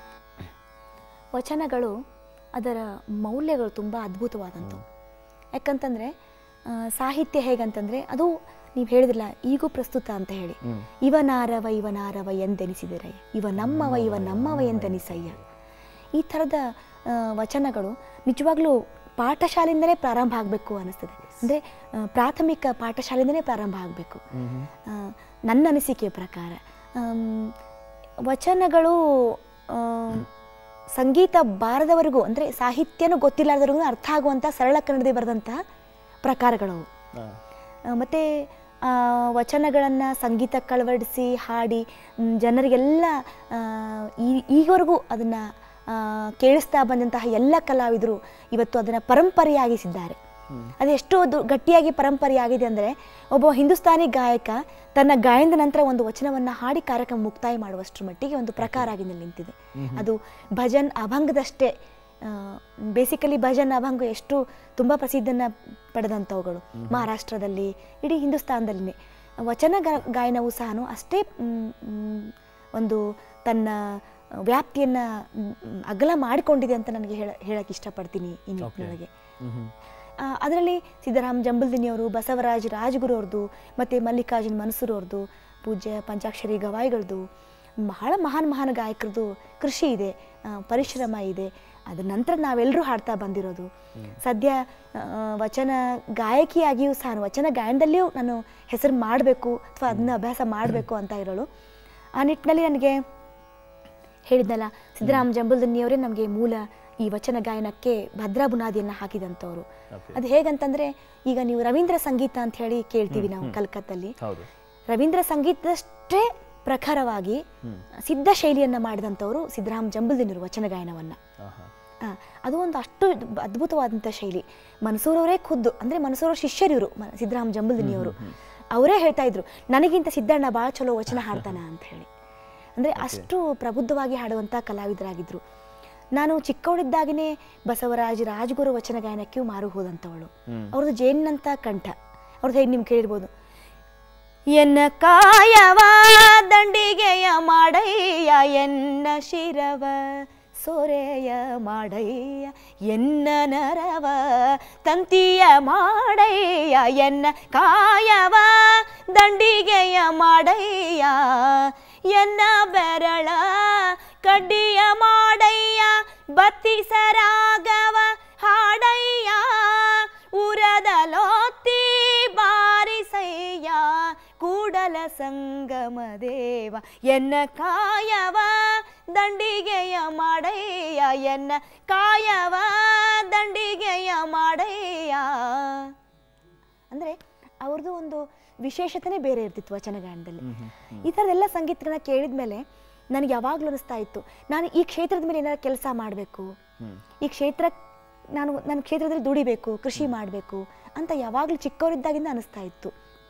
ವಚನಗಳು ಅದರ ಮೌಲ್ಯಗಳು ತುಂಬ ಅದ್ಭುತವಾದಂಥವು ಯಾಕಂತಂದರೆ ಸಾಹಿತ್ಯ ಹೇಗಂತಂದರೆ ಅದು ನೀವು ಹೇಳಿದ್ರಲ್ಲ ಈಗೂ ಪ್ರಸ್ತುತ ಅಂತ ಹೇಳಿ ಇವನಾರವ ಇವನಾರವ ಎಂದೆನಿಸಿದರೆ ಇವ ನಮ್ಮವ ಇವ ನಮ್ಮವ ಎಂದೆನಿಸಯ್ಯ ಈ ಥರದ ಆ, ವಚನಗಳು ನಿಜವಾಗ್ಲೂ ಪಾಠಶಾಲೆಯಿಂದಲೇ ಪ್ರಾರಂಭ ಆಗಬೇಕು ಅನ್ನಿಸ್ತದೆ ಅಂದರೆ ಪ್ರಾಥಮಿಕ ಪಾಠಶಾಲೆಯಿಂದಲೇ ಪ್ರಾರಂಭ ಆಗಬೇಕು ನನ್ನ ಅನಿಸಿಕೆಯ ಪ್ರಕಾರ ಆಮ್, ವಚನಗಳು ಆ, ಸಂಗೀತ ಬಾರದವರೆಗೂ ಅಂದರೆ ಸಾಹಿತ್ಯನೂ ಗೊತ್ತಿಲ್ಲದವ್ರಿಗೂ ಅರ್ಥ ಆಗುವಂಥ ಸರಳ ಕನ್ನಡದಲ್ಲಿ ಬರೆದಂತಹ ಪ್ರಕಾರಗಳು ಅವು. ಮತ್ತು ವಚನಗಳನ್ನು ಸಂಗೀತ ಕಳವಡಿಸಿ ಹಾಡಿ ಮ್, ಜನರಿಗೆಲ್ಲ ಆ, ಈ- ಈವರೆಗೂ ಅದನ್ನು ಕೇಳಿಸ್ತಾ ಬಂದಂತಹ ಎಲ್ಲ ಕಲಾವಿದರು ಇವತ್ತು ಅದನ್ನು ಪರಂಪರೆಯಾಗಿಸಿದ್ದಾರೆ ಅದು ಎಷ್ಟು ಅದು ಗಟ್ಟಿಯಾಗಿ ಪರಂಪರೆಯಾಗಿದೆ ಅಂದರೆ ಒಬ್ಬ ಹಿಂದೂಸ್ತಾನಿ ಗಾಯಕ ತನ್ನ ಗಾಯನದ ನಂತರ ಒಂದು ವಚನವನ್ನು ಹಾಡಿ ಕಾರ್ಯಕ್ರಮ ಮುಕ್ತಾಯ ಮಾಡುವಷ್ಟರ ಮಟ್ಟಿಗೆ ಒಂದು ಪ್ರಕಾರ ಆಗಿ ನಿಂತಿದೆ ಅದು ಭಜನ್ ಅಭಂಗದಷ್ಟೇ ಬೇಸಿಕಲಿ ಭಜನ್ ಅಭಂಗ ಎಷ್ಟು ತುಂಬ ಪ್ರಸಿದ್ಧನ ಪಡೆದಂಥವುಗಳು ಮಹಾರಾಷ್ಟ್ರದಲ್ಲಿ ಇಡೀ ಹಿಂದೂಸ್ತಾನದಲ್ಲಿನೇ ವಚನ ಗಾ- ಗಾಯನವು ಸಹ ಅಷ್ಟೇ ಮ್, ಮ್, ಒಂದು ತನ್ನ ವ್ಯಾಪ್ತಿಯನ್ನು ಅಗಲ ಮಾಡಿಕೊಂಡಿದೆ ಅಂತ ನನಗೆ ಹೇಳ ಹೇಳಕ್ಕೆ ಇಷ್ಟಪಡ್ತೀನಿ ಈ ನಿಟ್ಟಿನೊಳಗೆ ಅದರಲ್ಲಿ ಸಿದ್ದರಾಮ್ ಜಂಬಲ್ದಿನಿಯವರು ಬಸವರಾಜ್ ರಾಜಗುರು ಅವ್ರದ್ದು ಮತ್ತು ಮಲ್ಲಿಕಾರ್ಜುನ್ ಮನಸೂರು ಅವ್ರದ್ದು ಪೂಜ್ಯ ಪಂಚಾಕ್ಷರಿ ಗವಾಯಿಗಳದ್ದು ಬಹಳ ಮಹಾನ್ ಮಹಾನ್ ಗಾಯಕರದು ಕೃಷಿ ಇದೆ ಆ, ಪರಿಶ್ರಮ ಇದೆ ಅದ್ರ ನಂತರ ನಾವೆಲ್ಲರೂ ಹಾಡ್ತಾ ಬಂದಿರೋದು ಸದ್ಯ ಆ, ವಚನ ಗಾಯಕಿಯಾಗಿಯೂ ಸಹ ವಚನ ಗಾಯನದಲ್ಲಿಯೂ ನಾನು ಹೆಸರು ಮಾಡಬೇಕು ಅಥವಾ ಅದನ್ನ ಅಭ್ಯಾಸ ಮಾಡಬೇಕು ಅಂತ ಇರೋಳು ಆ ನಿಟ್ಟಿನಲ್ಲಿ ನನಗೆ ಹೇಳಿದ್ನಲ್ಲ ಸಿದ್ದರಾಮ ಜಂಬಲ್ದನ್ನಿಯವರೇ ನಮಗೆ ಮೂಲ ಈ ವಚನ ಗಾಯನಕ್ಕೆ ಭದ್ರಾ ಬುನಾದಿಯನ್ನು ಹಾಕಿದಂಥವ್ರು Okay. ಅದು ಹೇಗಂತಂದ್ರೆ ಈಗ ನೀವು ರವೀಂದ್ರ ಸಂಗೀತ ಅಂತ ಹೇಳಿ ಕೇಳ್ತೀವಿ ನಾವು ಕಲ್ಕತ್ತಲ್ಲಿ ಹೌದು ರವೀಂದ್ರ ಸಂಗೀತದಷ್ಟೇ ಪ್ರಖರವಾಗಿ ಸಿದ್ಧ ಶೈಲಿಯನ್ನು ಮಾಡಿದಂಥವ್ರು ಸಿದ್ದರಾಮ ಜಂಬಲ್ದಿನರು ವಚನ ಗಾಯನವನ್ನು ಆಹಾ. ಆ, ಅದು ಒಂದು ಅಷ್ಟು ಅದ್ಭುತವಾದಂಥ ಶೈಲಿ ಮನಸೂರವರೇ ಖುದ್ದು ಅಂದರೆ ಮನಸೂರವ್ರ ಶಿಷ್ಯರಿವರು ಮ- ಸಿದ್ದರಾಮ ಜಂಬಲ್ದಿನಿಯವರು ಅವರೇ ಹೇಳ್ತಾ ಇದ್ರು ನನಗಿಂತ ಸಿದ್ದಣ್ಣ ಭಾಳ ಚಲೋ ವಚನ ಹಾಡ್ತಾನ ಅಂತ ಹೇಳಿ ಅಂದರೆ ಅಷ್ಟು ಪ್ರಬುದ್ಧವಾಗಿ ಹಾಡುವಂಥ ಕಲಾವಿದರಾಗಿದ್ದರು ನಾನು ಚಿಕ್ಕವಳಿದ್ದಾಗಿನೇ ಬಸವರಾಜ್ ರಾಜಗುರು ವಚನ ಗಾಯನಕ್ಕೆ ಮಾರು ಹೋದಂಥವಳು ಅವ್ರದ್ದು ಜೇನ್ನಂಥ ಕಂಠ ಅವ್ರದ್ದು ಹೇಗೆ ನಿಮ್ಗೆ ಕೇಳಿರ್ಬೋದು ಎನ್ನ ಕಾಯವ ದಂಡಿಗೆಯ ಮಾಡಯ್ಯ ಎನ್ನ ಶಿರವ ಸೊರೆಯ ಮಾಡಯ್ಯ ಎನ್ನ ನರವ ತಂತಿಯ ಮಾಡಯ್ಯ ಎನ್ನ ಕಾಯವ ದಂಡಿಗೆಯ ಮಾಡಯ್ಯ ಎನ್ನ ಬೆರಳ ಕಡ್ಡಿಯ ಮಾಡಯ್ಯ ಬತ್ತಿಸರಾಗವ ಹಾಡಯ್ಯ ಉರದ ಲೋತಿ ಬಾರಿಸಯ್ಯ ಕೂಡಲ ಸಂಗಮ ದೇವ ಎನ್ನ ಕಾಯವ ದಂಡಿಗೆಯ ಮಾಡಯ್ಯ ಎನ್ನ ಕಾಯವ ದಂಡಿಗೆಯ ಮಾಡಯ್ಯ ಅಂದರೆ ಅವ್ರದ್ದು ಒಂದು ವಿಶೇಷತೆನೇ ಬೇರೆ ಇರ್ತಿತ್ತು ವಚನಗಾಯನದಲ್ಲಿ ಈ ಥರದೆಲ್ಲ ಸಂಗೀತಗಳನ್ನ ಕೇಳಿದ ಮೇಲೆ ನನಗೆ ಯಾವಾಗಲೂ ಅನಿಸ್ತಾ ಇತ್ತು ನಾನು ಈ ಕ್ಷೇತ್ರದ ಮೇಲೆ ಏನಾದ್ರು ಕೆಲಸ ಮಾಡಬೇಕು ಈ ಕ್ಷೇತ್ರ ನಾನು ನನ್ನ ಕ್ಷೇತ್ರದಲ್ಲಿ ದುಡಿಬೇಕು ಕೃಷಿ ಮಾಡಬೇಕು ಅಂತ ಯಾವಾಗಲೂ ಚಿಕ್ಕವರಿದ್ದಾಗಿಂದ ಅನಿಸ್ತಾ ಇತ್ತು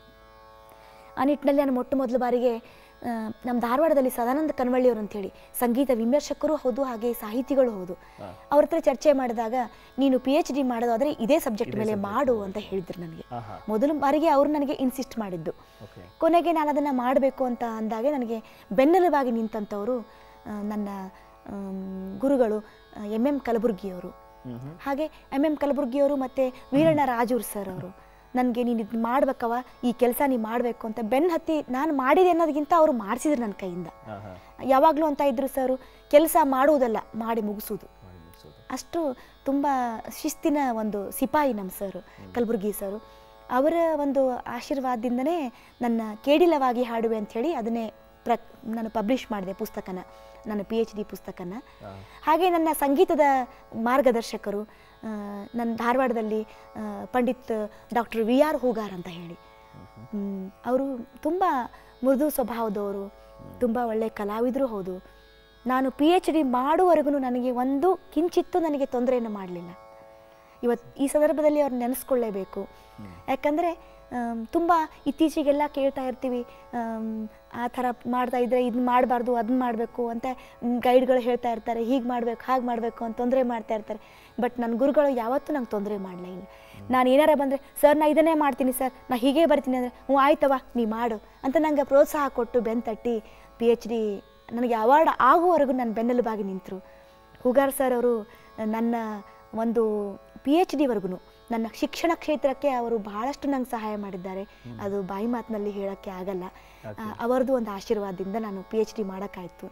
ಆ ನಿಟ್ಟಿನಲ್ಲಿ ನಾನು ಮೊಟ್ಟ ಮೊದಲ ಬಾರಿಗೆ ಆ, ನಮ್ಮ ಧಾರವಾಡದಲ್ಲಿ ಸದಾನಂದ ಕನ್ವಳ್ಳಿಯವರು ಅಂತೇಳಿ ಸಂಗೀತ ವಿಮರ್ಶಕರು ಹೌದು ಹಾಗೆ ಸಾಹಿತಿಗಳು ಹೌದು ಅವ್ರ ಹತ್ರ ಚರ್ಚೆ ಮಾಡಿದಾಗ ನೀನು ಪಿ ಎಚ್ ಡಿ ಮಾಡೋದಾದ್ರೆ ಇದೇ ಸಬ್ಜೆಕ್ಟ್ ಮೇಲೆ ಮಾಡು ಅಂತ ಹೇಳಿದ್ರು ನನಗೆ ಆಹಾ. ಮೊದಲು ಬಾರಿಗೆ ಅವರು ನನಗೆ ಇನ್ಸಿಸ್ಟ್ ಮಾಡಿದ್ದು ಓಕೆ ಕೊನೆಗೆ ನಾನು ಅದನ್ನು ಮಾಡಬೇಕು ಅಂತ ಅಂದಾಗೆ ನನಗೆ ಬೆನ್ನೆಲುಬಾಗಿ ನಿಂತಂಥವರು ಆ, ನನ್ನ ಆಮ್, ಗುರುಗಳು ಎಮ್ ಎಂ ಕಲಬುರ್ಗಿಯವರು ಹಾಗೆ ಎಮ್ ಎಂ ಕಲಬುರ್ಗಿಯವರು ಮತ್ತು ವೀರಣ್ಣ ರಾಜೂರ್ ಸರ್ ಅವರು ನನಗೆ ನೀನು ಇದು ಮಾಡ್ಬೇಕವ ಈ ಕೆಲಸ ನೀ ಮಾಡಬೇಕು ಅಂತ ಬೆನ್ನು ಹತ್ತಿ ನಾನು ಮಾಡಿದೆ ಅನ್ನೋದಕ್ಕಿಂತ ಅವರು ಮಾಡಿಸಿದ್ರು ನನ್ನ ಕೈಯಿಂದ ಆಹಾ. ಯಾವಾಗಲೂ ಅಂತ ಇದ್ರು ಸರು ಕೆಲಸ ಮಾಡುವುದಲ್ಲ ಮಾಡಿ ಮುಗಿಸೋದು ಮಾಡಿ ಮುಗ್ಸೋದು. ಅಷ್ಟು ತುಂಬ ಶಿಸ್ತಿನ ಒಂದು ಸಿಪಾಯಿ ನಮ್ಮ ಸರ್ ಕಲಬುರ್ಗಿ ಸರು ಅವರ ಒಂದು ಆಶೀರ್ವಾದದಿಂದನೇ ನನ್ನ ಕೇಡಿಲವಾಗಿ ಹಾಡುವೆ ಅಂಥೇಳಿ ಅದನ್ನೇ ಪ್ರ ನಾನು ಪಬ್ಲಿಷ್ ಮಾಡಿದೆ ಪುಸ್ತಕನ ನನ್ನ ಪಿ ಎಚ್ ಡಿ ಪುಸ್ತಕನ ಹಾಗೆ ನನ್ನ ಸಂಗೀತದ ಮಾರ್ಗದರ್ಶಕರು ಆ, ನನ್ನ ಧಾರವಾಡದಲ್ಲಿ ಆ, Pandit doctor V R Hoogar ಅಂತ ಹೇಳಿ ಅವರು ತುಂಬ ಮೃದು ಸ್ವಭಾವದವರು ತುಂಬ ಒಳ್ಳೆಯ ಕಲಾವಿದರು ಹೌದು ನಾನು ಪಿ ಎಚ್ ಡಿ ಮಾಡುವವರೆಗೂ ನನಗೆ ಒಂದು ಕಿಂಚಿತ್ತೂ ನನಗೆ ತೊಂದರೆಯನ್ನು ಮಾಡಲಿಲ್ಲ ಇವತ್ತು ಈ ಸಂದರ್ಭದಲ್ಲಿ ಅವ್ರು ನೆನೆಸ್ಕೊಳ್ಳೇಬೇಕು ಯಾಕಂದರೆ ತುಂಬ ಇತ್ತೀಚೆಗೆಲ್ಲ ಕೇಳ್ತಾ ಇರ್ತೀವಿ ಆಮ್, ಆ ಥರ ಮಾಡ್ತಾ ಇದ್ದರೆ ಇದನ್ನ ಮಾಡಬಾರ್ದು ಅದನ್ನ ಮಾಡಬೇಕು ಅಂತ ಗೈಡ್ಗಳು ಹೇಳ್ತಾ ಇರ್ತಾರೆ ಹೀಗೆ ಮಾಡಬೇಕು ಹಾಗೆ ಮಾಡಬೇಕು ಅಂತ ತೊಂದರೆ ಮಾಡ್ತಾ ಇರ್ತಾರೆ ಬಟ್ ನನ್ನ ಗುರುಗಳು ಯಾವತ್ತೂ ನಂಗೆ ತೊಂದರೆ ಮಾಡಲೇ ಇಲ್ಲ ನಾನು ಏನಾರ ಬಂದರೆ ಸರ್ ನಾ ಇದನ್ನೇ ಮಾಡ್ತೀನಿ ಸರ್ ನಾ ಹೀಗೆ ಬರ್ತೀನಿ ಅಂದರೆ ಹ್ಞೂ ಆಯ್ತವ ನೀ ಮಾಡು ಅಂತ ನಂಗೆ ಪ್ರೋತ್ಸಾಹ ಕೊಟ್ಟು ಬೆನ್ ತಟ್ಟಿ ಪಿ ಎಚ್ ಡಿ ನನಗೆ ಅವಾರ್ಡ್ ಆಗುವವರೆಗೂ ನನ್ನ ಬೆನ್ನೆಲುಬಾಗಿ ನಿಂತರು ಹುಗಾರ್ ಸರ್ ಅವರು ನನ್ನ ಒಂದು ಪಿ ಎಚ್ ಡಿವರೆಗೂ ನನ್ನ ಶಿಕ್ಷಣ ಕ್ಷೇತ್ರಕ್ಕೆ ಅವರು ಬಹಳಷ್ಟು ನಂಗೆ ಸಹಾಯ ಮಾಡಿದ್ದಾರೆ ಅದು ಬಾಯಿ ಮಾತಿನಲ್ಲಿ ಹೇಳೋಕ್ಕೆ ಆಗಲ್ಲ ಆ, ಅವರದ್ದು ಒಂದು ಆಶೀರ್ವಾದದಿಂದ ನಾನು ಪಿ ಎಚ್ ಡಿ ಮಾಡೋಕ್ಕಾಯ್ತು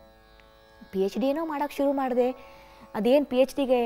ಪಿ ಎಚ್ ಡಿ ಏನೋ ಮಾಡೋಕ್ಕೆ ಶುರು ಮಾಡಿದೆ ಅದೇನು ಪಿ ಎಚ್ ಡಿಗೆ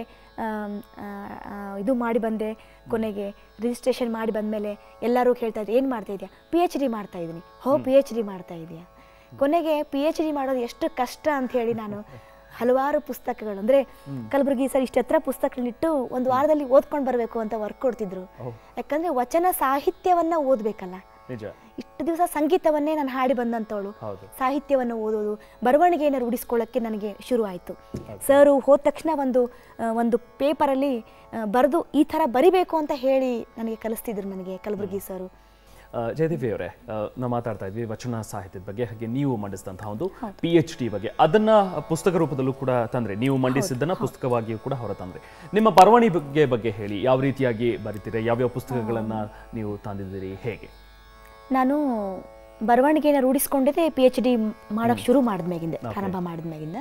ಇದು ಮಾಡಿ ಬಂದೆ ಕೊನೆಗೆ ರಿಜಿಸ್ಟ್ರೇಷನ್ ಮಾಡಿ ಬಂದಮೇಲೆ ಎಲ್ಲರೂ ಕೇಳ್ತಾ ಇದ್ರು ಏನು ಮಾಡ್ತಾ ಇದೆಯಾ ಪಿ ಎಚ್ ಡಿ ಮಾಡ್ತಾ ಇದ್ದೀನಿ ಹೋ ಪಿ ಎಚ್ ಡಿ ಮಾಡ್ತಾ ಇದೆಯಾ ಕೊನೆಗೆ ಪಿ ಎಚ್ ಡಿ ಮಾಡೋದು ಎಷ್ಟು ಕಷ್ಟ ಅಂತ ಹೇಳಿ ನಾನು ಹಲವಾರು ಪುಸ್ತಕಗಳು ಅಂದ್ರೆ ಕಲಬುರಗಿ ಸರ್ ಇಷ್ಟು ಹತ್ರ ಪುಸ್ತಕಗಳಿಟ್ಟು ಒಂದು ವಾರದಲ್ಲಿ ಓದ್ಕೊಂಡು ಬರಬೇಕು ಅಂತ ವರ್ಕ್ ಕೊಡ್ತಿದ್ರು ಓಹ್. ಯಾಕಂದ್ರೆ ವಚನ ಸಾಹಿತ್ಯವನ್ನ ಓದ್ಬೇಕಲ್ಲ ನಿಜ ಇಷ್ಟು ದಿವಸ ಸಂಗೀತವನ್ನೇ ನಾನು ಹಾಡಿ ಬಂದಂತವಳು ಹೌದು ಸಾಹಿತ್ಯವನ್ನು ಓದೋದು ಬರವಣಿಗೆಯನ್ನು ರೂಢಿಸ್ಕೊಳ್ಳೋಕ್ಕೆ ನನಗೆ ಶುರು ಆಯಿತು ಸರು ಹೋದ ತಕ್ಷಣ ಒಂದು ಆ, ಒಂದು ಪೇಪರಲ್ಲಿ ಬರೆದು ಈ ಥರ ಬರಿಬೇಕು ಅಂತ ಹೇಳಿ ನನಗೆ ಕಲಿಸ್ತಿದ್ರು ನನಗೆ ಕಲಬುರಗಿ ಸರು ಆ, ಜಯದೇವಿ ಅವರೇ ಆ, ನಾವು ಮಾತಾಡ್ತಾ ಇದ್ವಿ ವಚನ ಸಾಹಿತ್ಯದ ಬಗ್ಗೆ ಹಾಗೆ ನೀವು ಮಂಡಿಸಿದಂತಹ ಒಂದು ಪಿ ಎಚ್ ಡಿ ಬಗ್ಗೆ ಅದನ್ನ ಪುಸ್ತಕ ರೂಪದಲ್ಲೂ ಕೂಡ ತಂದ್ರೆ ನೀವು ಮಂಡಿಸಿದ್ದನ್ನ ಪುಸ್ತಕವಾಗಿಯೂ ಕೂಡ ಹೊರತಂದ್ರಿ ನಿಮ್ಮ ಬರವಣಿಗೆ ಬಗ್ಗೆ ಹೇಳಿ ಯಾವ ರೀತಿಯಾಗಿ ಬರಿತೀರಿ ಯಾವ್ಯಾವ ಪುಸ್ತಕಗಳನ್ನ ನೀವು ತಂದಿದ್ದೀರಿ ಹೇಗೆ ನಾನು ಬರವಣಿಗೆಯನ್ನು ರೂಢಿಸ್ಕೊಂಡಿದ್ದೆ ಪಿ ಎಚ್ ಡಿ ಮಾಡೋಕ್ಕೆ ಶುರು ಮಾಡಿದ್ಮ್ಯಾಗಿಂದ ಪ್ರಾರಂಭ ಮಾಡಿದ್ಮ್ಯಾಗಿಂದ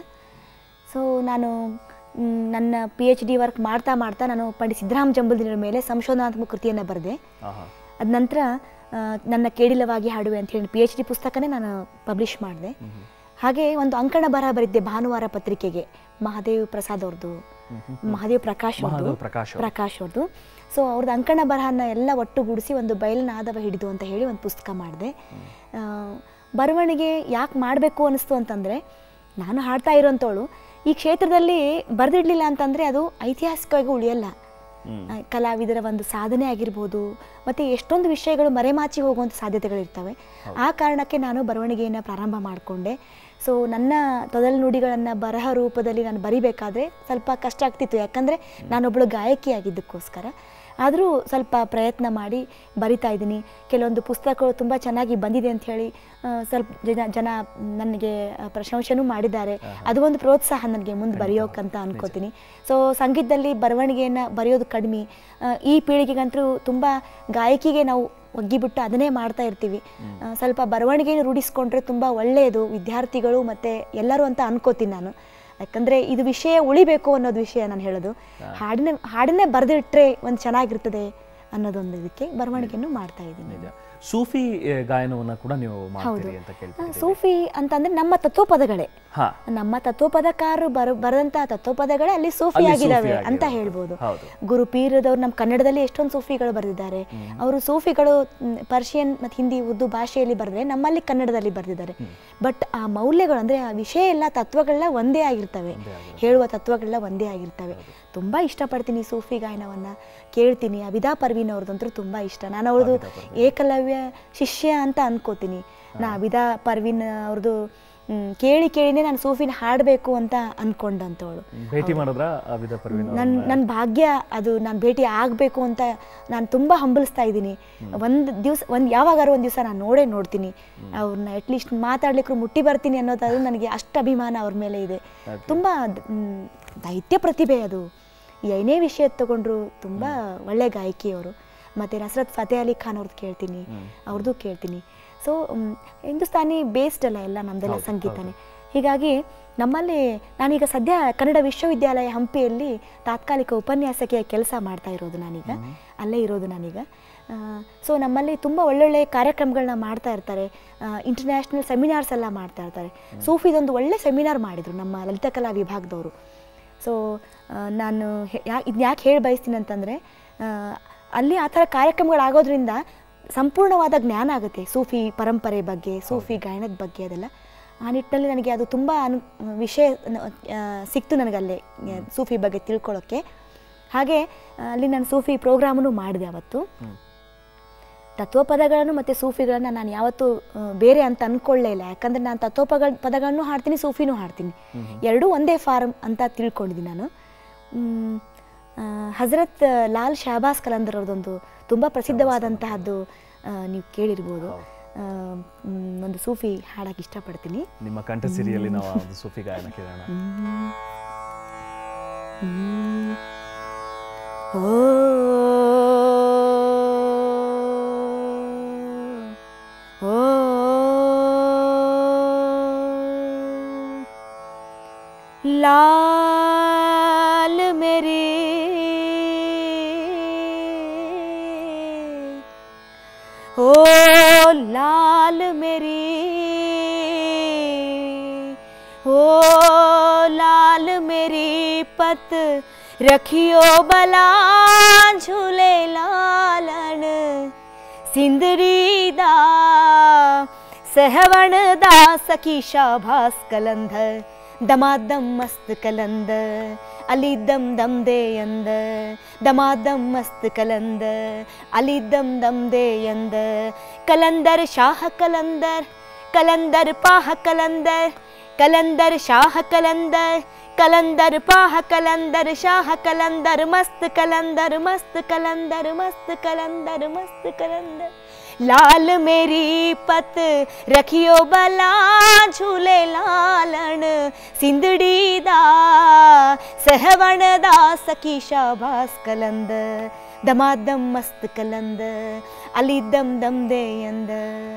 ಸೊ ನಾನು ಮ್, ನನ್ನ ಪಿ ಎಚ್ ಡಿ ವರ್ಕ್ ಮಾಡ್ತಾ ಮಾಡ್ತಾ ನಾನು ಪಂಡಿತ್ ಸಿದ್ದರಾಮ ಜಂಬಲ್ದಿನರ ಮೇಲೆ ಸಂಶೋಧನಾತ್ಮಕ ಕೃತಿಯನ್ನು ಬರೆದೆ ಆಹಾ ಅದ ನಂತರ ಆ, ನನ್ನ ಕೇಡಿಲವಾಗಿ ಹಾಡುವೆ ಅಂತ ಹೇಳಿ ಪಿ ಎಚ್ ಡಿ ಪುಸ್ತಕನೇ ನಾನು ಪಬ್ಲಿಷ್ ಮಾಡಿದೆ ಹಾಗೆ ಒಂದು ಅಂಕಣ ಬರಹ ಬರಿದ್ದೆ ಭಾನುವಾರ ಪತ್ರಿಕೆಗೆ ಮಹಾದೇವ್ ಪ್ರಸಾದ್ ಅವ್ರದ್ದು ಮಹಾದೇವ್ ಪ್ರಕಾಶ್ ಅವ್ರದ್ದು ಮಹಾದೇವ್ ಪ್ರಕಾಶ್ ಅವ್ರು. ಪ್ರಕಾಶ್ ಅವ್ರದ್ದು ಸೊ ಅವ್ರದ್ದು ಅಂಕಣ ಬರಹನ ಎಲ್ಲ ಒಟ್ಟುಗೂಡಿಸಿ ಒಂದು ಬಯಲಿನ ಆದವ ಹಿಡಿದು ಅಂತ ಹೇಳಿ ಒಂದು ಪುಸ್ತಕ ಮಾಡಿದೆ ಆ, ಬರವಣಿಗೆ ಯಾಕೆ ಮಾಡಬೇಕು ಅನಿಸ್ತು ಅಂತಂದರೆ ನಾನು ಹಾಡ್ತಾ ಇರೋಂಥವಳು ಈ ಕ್ಷೇತ್ರದಲ್ಲಿ ಬರೆದಿಡ್ಲಿಲ್ಲ ಅಂತಂದರೆ ಅದು ಐತಿಹಾಸಿಕವಾಗಿ ಉಳಿಯಲ್ಲ ಹ್ಮ್. ಆ, ಕಲಾವಿದರ ಒಂದು ಸಾಧನೆ ಆಗಿರ್ಬೋದು ಮತ್ತು ಎಷ್ಟೊಂದು ವಿಷಯಗಳು ಮರೆಮಾಚಿ ಹೋಗುವಂಥ ಸಾಧ್ಯತೆಗಳಿರ್ತವೆ ಆ ಕಾರಣಕ್ಕೆ ನಾನು ಬರವಣಿಗೆಯನ್ನು ಪ್ರಾರಂಭ ಮಾಡಿಕೊಂಡೆ ಸೊ ನನ್ನ ತೊದಲು ನುಡಿಗಳನ್ನು ಬರಹ ರೂಪದಲ್ಲಿ ನಾನು ಬರಿಬೇಕಾದ್ರೆ ಸ್ವಲ್ಪ ಕಷ್ಟ ಆಗ್ತಿತ್ತು ಯಾಕಂದರೆ ನಾನೊಬ್ಬಳು ಗಾಯಕಿಯಾಗಿದ್ದಕ್ಕೋಸ್ಕರ ಆದರೂ ಸ್ವಲ್ಪ ಪ್ರಯತ್ನ ಮಾಡಿ ಬರಿತಾ ಇದ್ದೀನಿ ಕೆಲವೊಂದು ಪುಸ್ತಕಗಳು ತುಂಬ ಚೆನ್ನಾಗಿ ಬಂದಿದೆ ಅಂತ ಹೇಳಿ ಆ, ಸ್ವಲ್ಪ ಜನ ಜನ ನನಗೆ ಆ, ಪ್ರಶಂಸೆನೂ ಮಾಡಿದ್ದಾರೆ ಅದು ಒಂದು ಪ್ರೋತ್ಸಾಹ ನನಗೆ ಮುಂದೆ ಬರೆಯೋಕ್ಕಂತ ಅನ್ಕೋತೀನಿ ಸೊ ಸಂಗೀತದಲ್ಲಿ ಬರವಣಿಗೆಯನ್ನು ಬರೆಯೋದು ಕಡಿಮೆ ಆ, ಈ ಪೀಳಿಗೆಗಂತೂ ತುಂಬ ಗಾಯಕಿಗೆ ನಾವು ಒಗ್ಗಿಬಿಟ್ಟು ಅದನ್ನೇ ಮಾಡ್ತಾ ಇರ್ತೀವಿ ಆ, ಸ್ವಲ್ಪ ಬರವಣಿಗೆಯನ್ನು ರೂಢಿಸ್ಕೊಂಡ್ರೆ ತುಂಬ ಒಳ್ಳೆಯದು ವಿದ್ಯಾರ್ಥಿಗಳು ಮತ್ತು ಎಲ್ಲರೂ ಅಂತ ಅನ್ಕೋತೀನಿ ನಾನು ಯಾಕಂದರೆ ಇದು ವಿಷಯ ಉಳಿಬೇಕು ಅನ್ನೋದು ವಿಷಯ ನಾನು ಹೇಳೋದು ಹಾಡನ್ನೇ ಹಾಡನ್ನೇ ಬರೆದಿಟ್ರೆ ಒಂದು ಚೆನ್ನಾಗಿರ್ತದೆ ಅನ್ನೋದೊಂದು ಇದಕ್ಕೆ ಬರವಣಿಗೆಯನ್ನು ಮಾಡ್ತಾ ಇದ್ದೀನಿ ನಿಜ ಸೂಫಿ ಆ, ಗಾಯನವನ್ನ ಕೂಡ ನೀವು ಮಾಡ್ತೀರಿ ಅಂತ ಆ, ಕೇಳ್ತೀರಿ ಸೂಫಿ ಅಂತಂದ್ರೆ ನಮ್ಮ ತತ್ವಪದಗಳೇ ಹಾ ನಮ್ಮ ತತ್ವಪದಕಾರರು ಬರ ಬರೆದಂತಹ ತತ್ವಪದಗಳೇ ಅಲ್ಲಿ ಸೂಫಿ ಅಲ್ಲಿ ಆಗಿದಾವೆ ಸೂಫಿ ಅಂತ ಆಗಿರೋದು. ಹೇಳ್ಬೋದು ಹೌದು. ಗುರು ಪೀರದವ್ರು ನಮ್ಮ ಕನ್ನಡದಲ್ಲಿ ಎಷ್ಟೊಂದು ಸೂಫಿಗಳು ಬರೆದಿದ್ದಾರೆ ಅವರು ಸೂಫಿಗಳು ಮ್, ಪರ್ಷಿಯನ್ ಮತ್ತು ಹಿಂದಿ ಉರ್ದು ಭಾಷೆಯಲ್ಲಿ ಬರೆದ್ರೆ ನಮ್ಮಲ್ಲಿ ಕನ್ನಡದಲ್ಲಿ ಬರೆದಿದ್ದಾರೆ ಬಟ್ ಆ ಮೌಲ್ಯಗಳು ಅಂದ್ರೆ ಆ ವಿಷಯ ಎಲ್ಲ ತತ್ವಗಳೆಲ್ಲ ಒಂದೇ ಆಗಿರ್ತವೆ ಹೇಳುವ ತತ್ವಗಳೆಲ್ಲ ಒಂದೇ ಆಗಿರ್ತವೆ ತುಂಬಾ ಇಷ್ಟಪಡ್ತೀನಿ ಸೂಫಿ ಗಾಯನವನ್ನ ಕೇಳ್ತೀನಿ ಅಬಿದಾ ಪರ್ವೀನ್ ಅವ್ರದ್ದಂತೂ ತುಂಬಾ ಇಷ್ಟ ನಾನು ಅವ್ರದ್ದು ಏಕಲವ್ಯ ಶಿಷ್ಯ ಅಂತ ಅನ್ಕೋತೀನಿ ನಾ ಅಬಿದಾ ಪರ್ವೀನ್ ಅವ್ರದ್ದು ಮ್, ಕೇಳಿ ಕೇಳಿನೇ ನಾನು ಸೂಫಿನ ಹಾಡಬೇಕು ಅಂತ ಅನ್ಕೊಂಡಂತವಳು ಭೇಟಿ ಮಾಡಿದ್ರ ಅವಿದ ಪರ್ವಿನ ನನ್ನ ನನ್ನ ಭಾಗ್ಯ ಅದು ನಾನು ಭೇಟಿ ಆಗಬೇಕು ಅಂತ ನಾನು ತುಂಬ ಹಂಬಲಿಸ್ತಾ ಇದ್ದೀನಿ ಒಂದು ದಿವಸ ಒಂದು ಯಾವಾಗಾರು ಒಂದು ದಿವಸ ನಾನು ನೋಡೇ ನೋಡ್ತೀನಿ ಅವ್ರನ್ನ ಅಟ್ಲೀಸ್ಟ್ ಮಾತಾಡ್ಲಿಕ್ಕೂ ಮುಟ್ಟಿ ಬರ್ತೀನಿ ಅನ್ನೋದಾದ್ರೂ ನನಗೆ ಅಷ್ಟು ಅಭಿಮಾನ ಅವ್ರ ಮೇಲೆ ಇದೆ ತುಂಬ ಮ್, ದೈತ್ಯ ಪ್ರತಿಭೆ ಅದು ಏನೇ ವಿಷಯ ತಗೊಂಡ್ರು ತುಂಬ ಒಳ್ಳೆ ಗಾಯಕಿ ಅವರು ಮತ್ತು ನಸ್ರತ್ ಫತೇ ಅಲಿ ಖಾನ್ ಅವ್ರದ್ದು ಕೇಳ್ತೀನಿ ಅವ್ರದ್ದು ಕೇಳ್ತೀನಿ ಸೊ ಹಿಂದೂಸ್ತಾನಿ ಬೇಸ್ಡ್ ಅಲ್ಲ ಎಲ್ಲ ನಮ್ದೆಲ್ಲ ಸಂಗೀತನೇ ಹೀಗಾಗಿ ನಮ್ಮಲ್ಲಿ ನಾನೀಗ ಸದ್ಯ ಕನ್ನಡ ವಿಶ್ವವಿದ್ಯಾಲಯ ಹಂಪಿಯಲ್ಲಿ ತಾತ್ಕಾಲಿಕ ಉಪನ್ಯಾಸಕಿಯ ಕೆಲಸ ಮಾಡ್ತಾ ಇರೋದು ನಾನೀಗ ಅಲ್ಲೇ ಇರೋದು ನಾನೀಗ ಸೊ ನಮ್ಮಲ್ಲಿ ತುಂಬ ಒಳ್ಳೊಳ್ಳೆ ಕಾರ್ಯಕ್ರಮಗಳನ್ನ ಮಾಡ್ತಾ ಇರ್ತಾರೆ ಇಂಟರ್ನ್ಯಾಷನಲ್ ಸೆಮಿನಾರ್ಸ್ ಎಲ್ಲ ಮಾಡ್ತಾ ಇರ್ತಾರೆ ಸೂಫಿದೊಂದು ಒಳ್ಳೆ ಸೆಮಿನಾರ್ ಮಾಡಿದರು ನಮ್ಮ ಲಲಿತಕಲಾ ವಿಭಾಗದವರು ಸೊ ನಾನು ಇದನ್ನ ಯಾಕೆ ಹೇಳಿ ಬಯಸ್ತೀನಿ ಅಂತಂದರೆ ಅಲ್ಲಿ ಆ ಥರ ಕಾರ್ಯಕ್ರಮಗಳಾಗೋದ್ರಿಂದ ಸಂಪೂರ್ಣವಾದ ಜ್ಞಾನ ಆಗುತ್ತೆ ಸೂಫಿ ಪರಂಪರೆ ಬಗ್ಗೆ ಸೂಫಿ ಗಾಯನದ ಬಗ್ಗೆ ಅದೆಲ್ಲ ಆ ನಿಟ್ಟಿನಲ್ಲಿ ನನಗೆ ಅದು ತುಂಬ ಅನು ವಿಷಯ ಆ, ಸಿಕ್ತು ನನಗಲ್ಲೇ ಆ, ಸೂಫಿ ಬಗ್ಗೆ ತಿಳ್ಕೊಳ್ಳೋಕ್ಕೆ ಹಾಗೆ ಆ, ಅಲ್ಲಿ ನಾನು ಸೂಫಿ ಪ್ರೋಗ್ರಾಮನ್ನು ಮಾಡಿದೆ ಅವತ್ತು ತತ್ವಪದಗಳನ್ನು ಮತ್ತು ಸೂಫಿಗಳನ್ನು ನಾನು ಯಾವತ್ತೂ ಆ, ಬೇರೆ ಅಂತ ಅಂದ್ಕೊಳ್ಳೇ ಇಲ್ಲ ಯಾಕಂದರೆ ನಾನು ತತ್ವಪದ ಪದಗಳನ್ನು ಹಾಡ್ತೀನಿ ಸೂಫಿನೂ ಹಾಡ್ತೀನಿ ಎರಡೂ ಒಂದೇ ಫಾರ್ಮ್ ಅಂತ ತಿಳ್ಕೊಂಡಿದ್ದೀನಿ ನಾನು ಮ್, ಆ, ಹಜರತ್ ಲಾಲ್ ಶಹಬಾಸ್ ಕಲಂದರ್ ಅವ್ರದ್ದೊಂದು ತುಂಬ ಪ್ರಸಿದ್ಧವಾದಂತಹದ್ದು ಆ, ನೀವು ಕೇಳಿರ್ಬೋದು ಆ, ಮ್, ಒಂದು ಸೂಫಿ ಹಾಡಕ್ಕೆ ಇಷ್ಟಪಡ್ತೀನಿ ನಿಮ್ಮ ಕಂಠಸಿರಿಯಲ್ಲಿ ನಾವು ಆ ಒಂದು ಸೂಫಿ ಗಾಯನ ಕೇಳೋಣ ಓ ಓ लाल मेरे ओ लाल मेरी ओ लाल मेरी पत रखियो बला झूले लालन ਸਿੰਦਰੀ ਦਾ ਸਹਿਵਣ ਦਾ ਸਖੀ ਸ਼ਾਬਾਸ ਕਲੰਧਰ ದಮಾದಮ್ ಮಸ್ತ್ ಕಲಂದ ಅಲ್ಲಿ ದಮ್ ದಮ್ ದೇ ಅಂದ ದಮಾದಮ್ ಮಸ್ತ್ ಕಲಂದ ಅಲ್ಲಿ ದಮ್ ದಮ್ ದೇ ಅಂದ ಕಲಂದರ್ ಶಾಹ ಕಲಂದರ್ ಕಲಂದರ್ ಪಾಹ ಕಲಂದರ್ ಕಲಂದರ್ ಶಾಹ ಕಲಂದರ್ ಕಲಂದರ್ ಪಾಹ ಕಲಂದರ್ ಶಾಹ ಕಲಂದರ್ ಮಸ್ತ್ ಕಲಂದರ್ ಮಸ್ತ್ ಕಲಂದರ್ ಮಸ್ತ್ ಕಲಂದರ್ ಮಸ್ತ್ ಕಲಂದರ್ लाल मेरी पत रखियो बला झूले लालण सिंधड़ी दा सहवण दा सखी शाबास कलंद दमादम मस्त कलंद अली दम दम दे अंद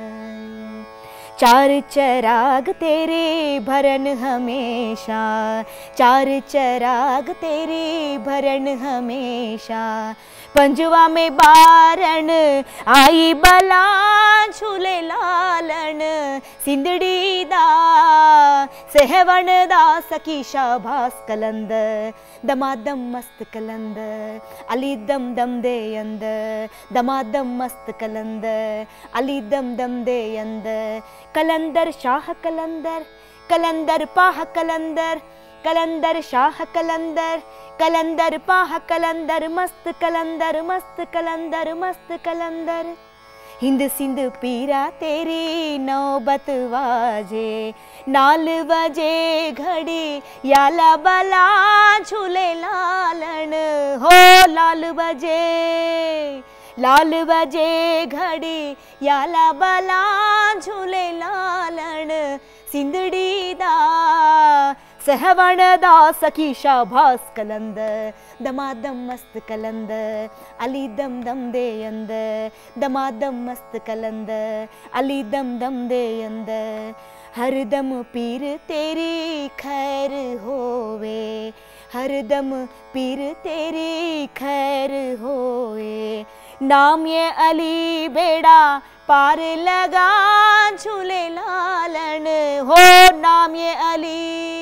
चार चराग तेरे भरन हमेशा चार चराग तेरे भरन हमेशा पंजवा में बारण आई बला झूले लालन सिंधड़ी दा सहवण दा सखी शाबास कलंद दमादम मस्त कलंद अली दम दम दे अंद दमादम मस्त कलंद अली दम दम दे अंद कलंदर शाह कलंदर कलंदर पाह कलंदर कलंदर शाह कलंदर कलंदर पाह कलंदर मस्त कलंदर मस्त कलंदर मस्त कलंदर हिंद सिंध पीरा तेरी नौबत वाजे नाल बजे घड़ी याला बला झूले लालन हो लाल बजे लाल बजे घड़ी याला बला झूले लालन सिंधड़ी दा सहवण दा सखी शाबास कलंद दमादम मस्त कलंद अली दम दम दे अंद दमादम मस्त कलंद अली दम दम दे अंद हरदम पीर तेरी खैर होवे हरदम पीर तेरी खैर होवे नाम ये अली बेड़ा पार लगा झूले लालन हो नाम ये अली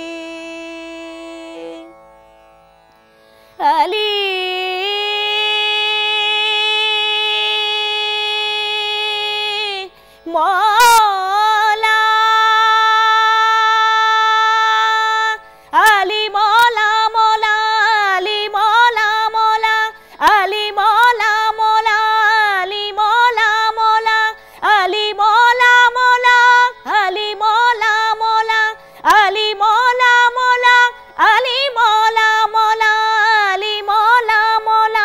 अली मौला अली मौला मौला अली मौला मौला अली मौला मौला अली मौला मौला अली मौला मौला अली मौला मौला अली मौला मौला अली मौला मौला अली मौला मौला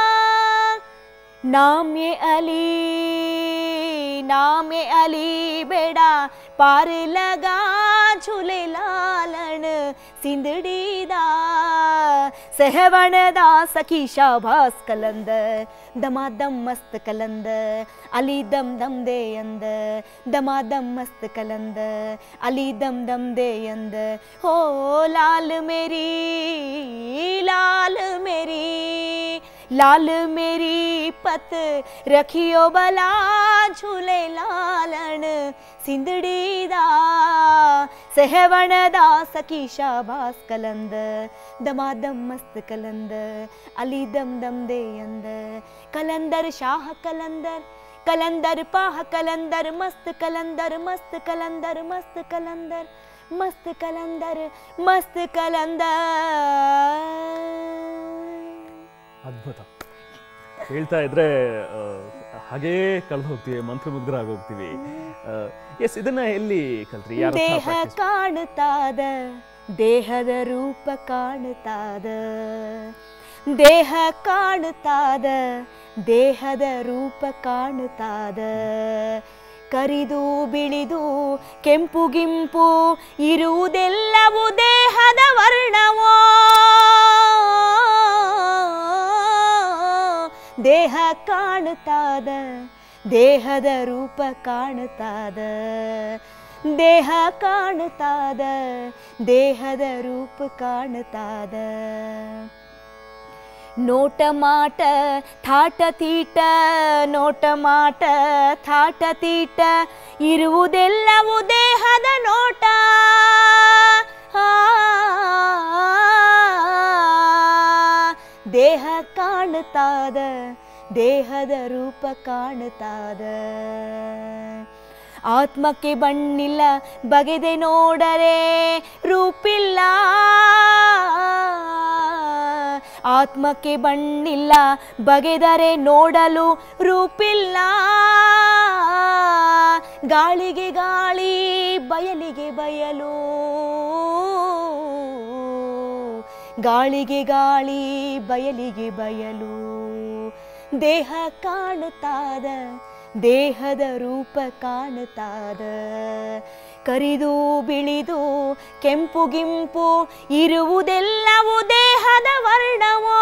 नाम ये अली नाम ये अली बेड़ा पार लगा झूले लालन सिंधड़ी दा सहवण दा सखी शाबास कलंद दमादम मस्त कलंद अली दम दम दे अंद दमादम मस्त कलंद अली दम दम दे अंद हो लाल मेरी लाल मेरी लाल मेरी पत रखियो बला झूले लालन सिंधड़ी दा सहवण दा सखी शाबास कलंद दमादम मस्त कलंद अली दम दम दे अंद कलंदर शाह कलंदर कलंदर पाह कलंदर मस्त कलंदर मस्त कलंदर मस्त कलंदर मस्त कलंदर मस्त कलंदर ಅದ್ಭುತ ಹೇಳ್ತಾ ಇದ್ರೆ ಆ, ಹಾಗೇ ಕಳೆದು ಹೋಗ್ತೀವಿ ಮಂತ್ರಮುಗ್ಧರಾಗಿ ಹೋಗ್ತೀವಿ ಎಸ್ ಇದನ್ನ ಎಲ್ಲಿ ಕಲ್ತ್ರಿ ಯಾರ ಹತ್ರ ದೇಹ practice ಕಾಣುತ್ತಾದ ದೇಹದ ರೂಪ ಕಾಣುತ್ತಾದ ದೇಹ ಕಾಣುತ್ತಾದ ದೇಹದ ರೂಪ ಕಾಣುತ್ತಾದ ಕರಿದು ಬಿಳಿದು ಕೆಂಪು ಗಿಂಪು ಇರುವುದೆಲ್ಲವೂ ದೇಹದ ವರ್ಣವೋ ದೇಹ ಕಾಣುತ್ತಾದ ದೇಹದ ರೂಪ ಕಾಣುತ್ತಾದ ದೇಹ ಕಾಣುತ್ತಾದ ದೇಹದ ರೂಪ ಕಾಣುತ್ತಾದ ನೋಟ ಮಾಟ ಥಾಟ ತೀಟ ನೋಟ ಮಾಟ ಥಾಟ ತೀಟ ಇರುವುದೆಲ್ಲವೂ ದೇಹದ ನೋಟ ಆ, ದೇಹ ಕಾಣುತ್ತಾದ ದೇಹದ ರೂಪ ಕಾಣುತ್ತಾದ ಆತ್ಮಕ್ಕೆ ಬಣ್ಣಿಲ್ಲ ಬಗೆದೆ ನೋಡರೆ ರೂಪಿಲ್ಲ ಆತ್ಮಕ್ಕೆ ಬಣ್ಣಿಲ್ಲ ಬಗೆದರೆ ನೋಡಲು ರೂಪಿಲ್ಲ ಗಾಳಿಗೆ ಗಾಳಿ ಬಯಲಿಗೆ ಬಯಲು ಗಾಳಿಗೆ ಗಾಳಿ ಬಯಲಿಗೆ ಬಯಲು ದೇಹ ಕಾಣುತ್ತಾದ ದೇಹದ ರೂಪ ಕಾಣುತ್ತಾದ ಕರಿದು ಬಿಳಿದು ಕೆಂಪು ಗಿಂಪು ಇರುವುದೆಲ್ಲವೂ ದೇಹದ ವರ್ಣವೋ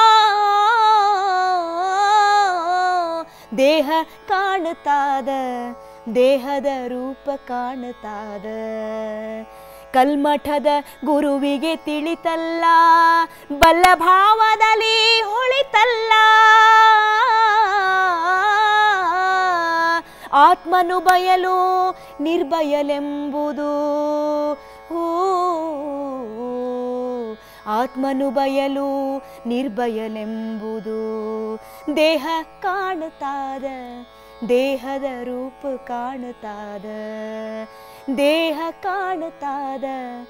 ದೇಹ ಕಾಣುತ್ತಾದ ದೇಹದ ರೂಪ ಕಾಣುತ್ತಾದ ಕಲ್ಮಠದ ಗುರುವಿಗೆ ತಿಳಿತಲ್ಲ ಬಲ್ಲಭಾವದಲ್ಲಿ ಹೊಳಿತಲ್ಲ ಆತ್ಮನು ಬಯಲು ನಿರ್ಭಯಲೆಂಬುದು ಓ ಆತ್ಮನು ಬಯಲು ನಿರ್ಭಯಲೆಂಬುದು ದೇಹ ಕಾಣುತ್ತಾದ ದೇಹದ ರೂಪ ಕಾಣುತ್ತಾದ ದೇಹ ಕಾಣುತ್ತಾದ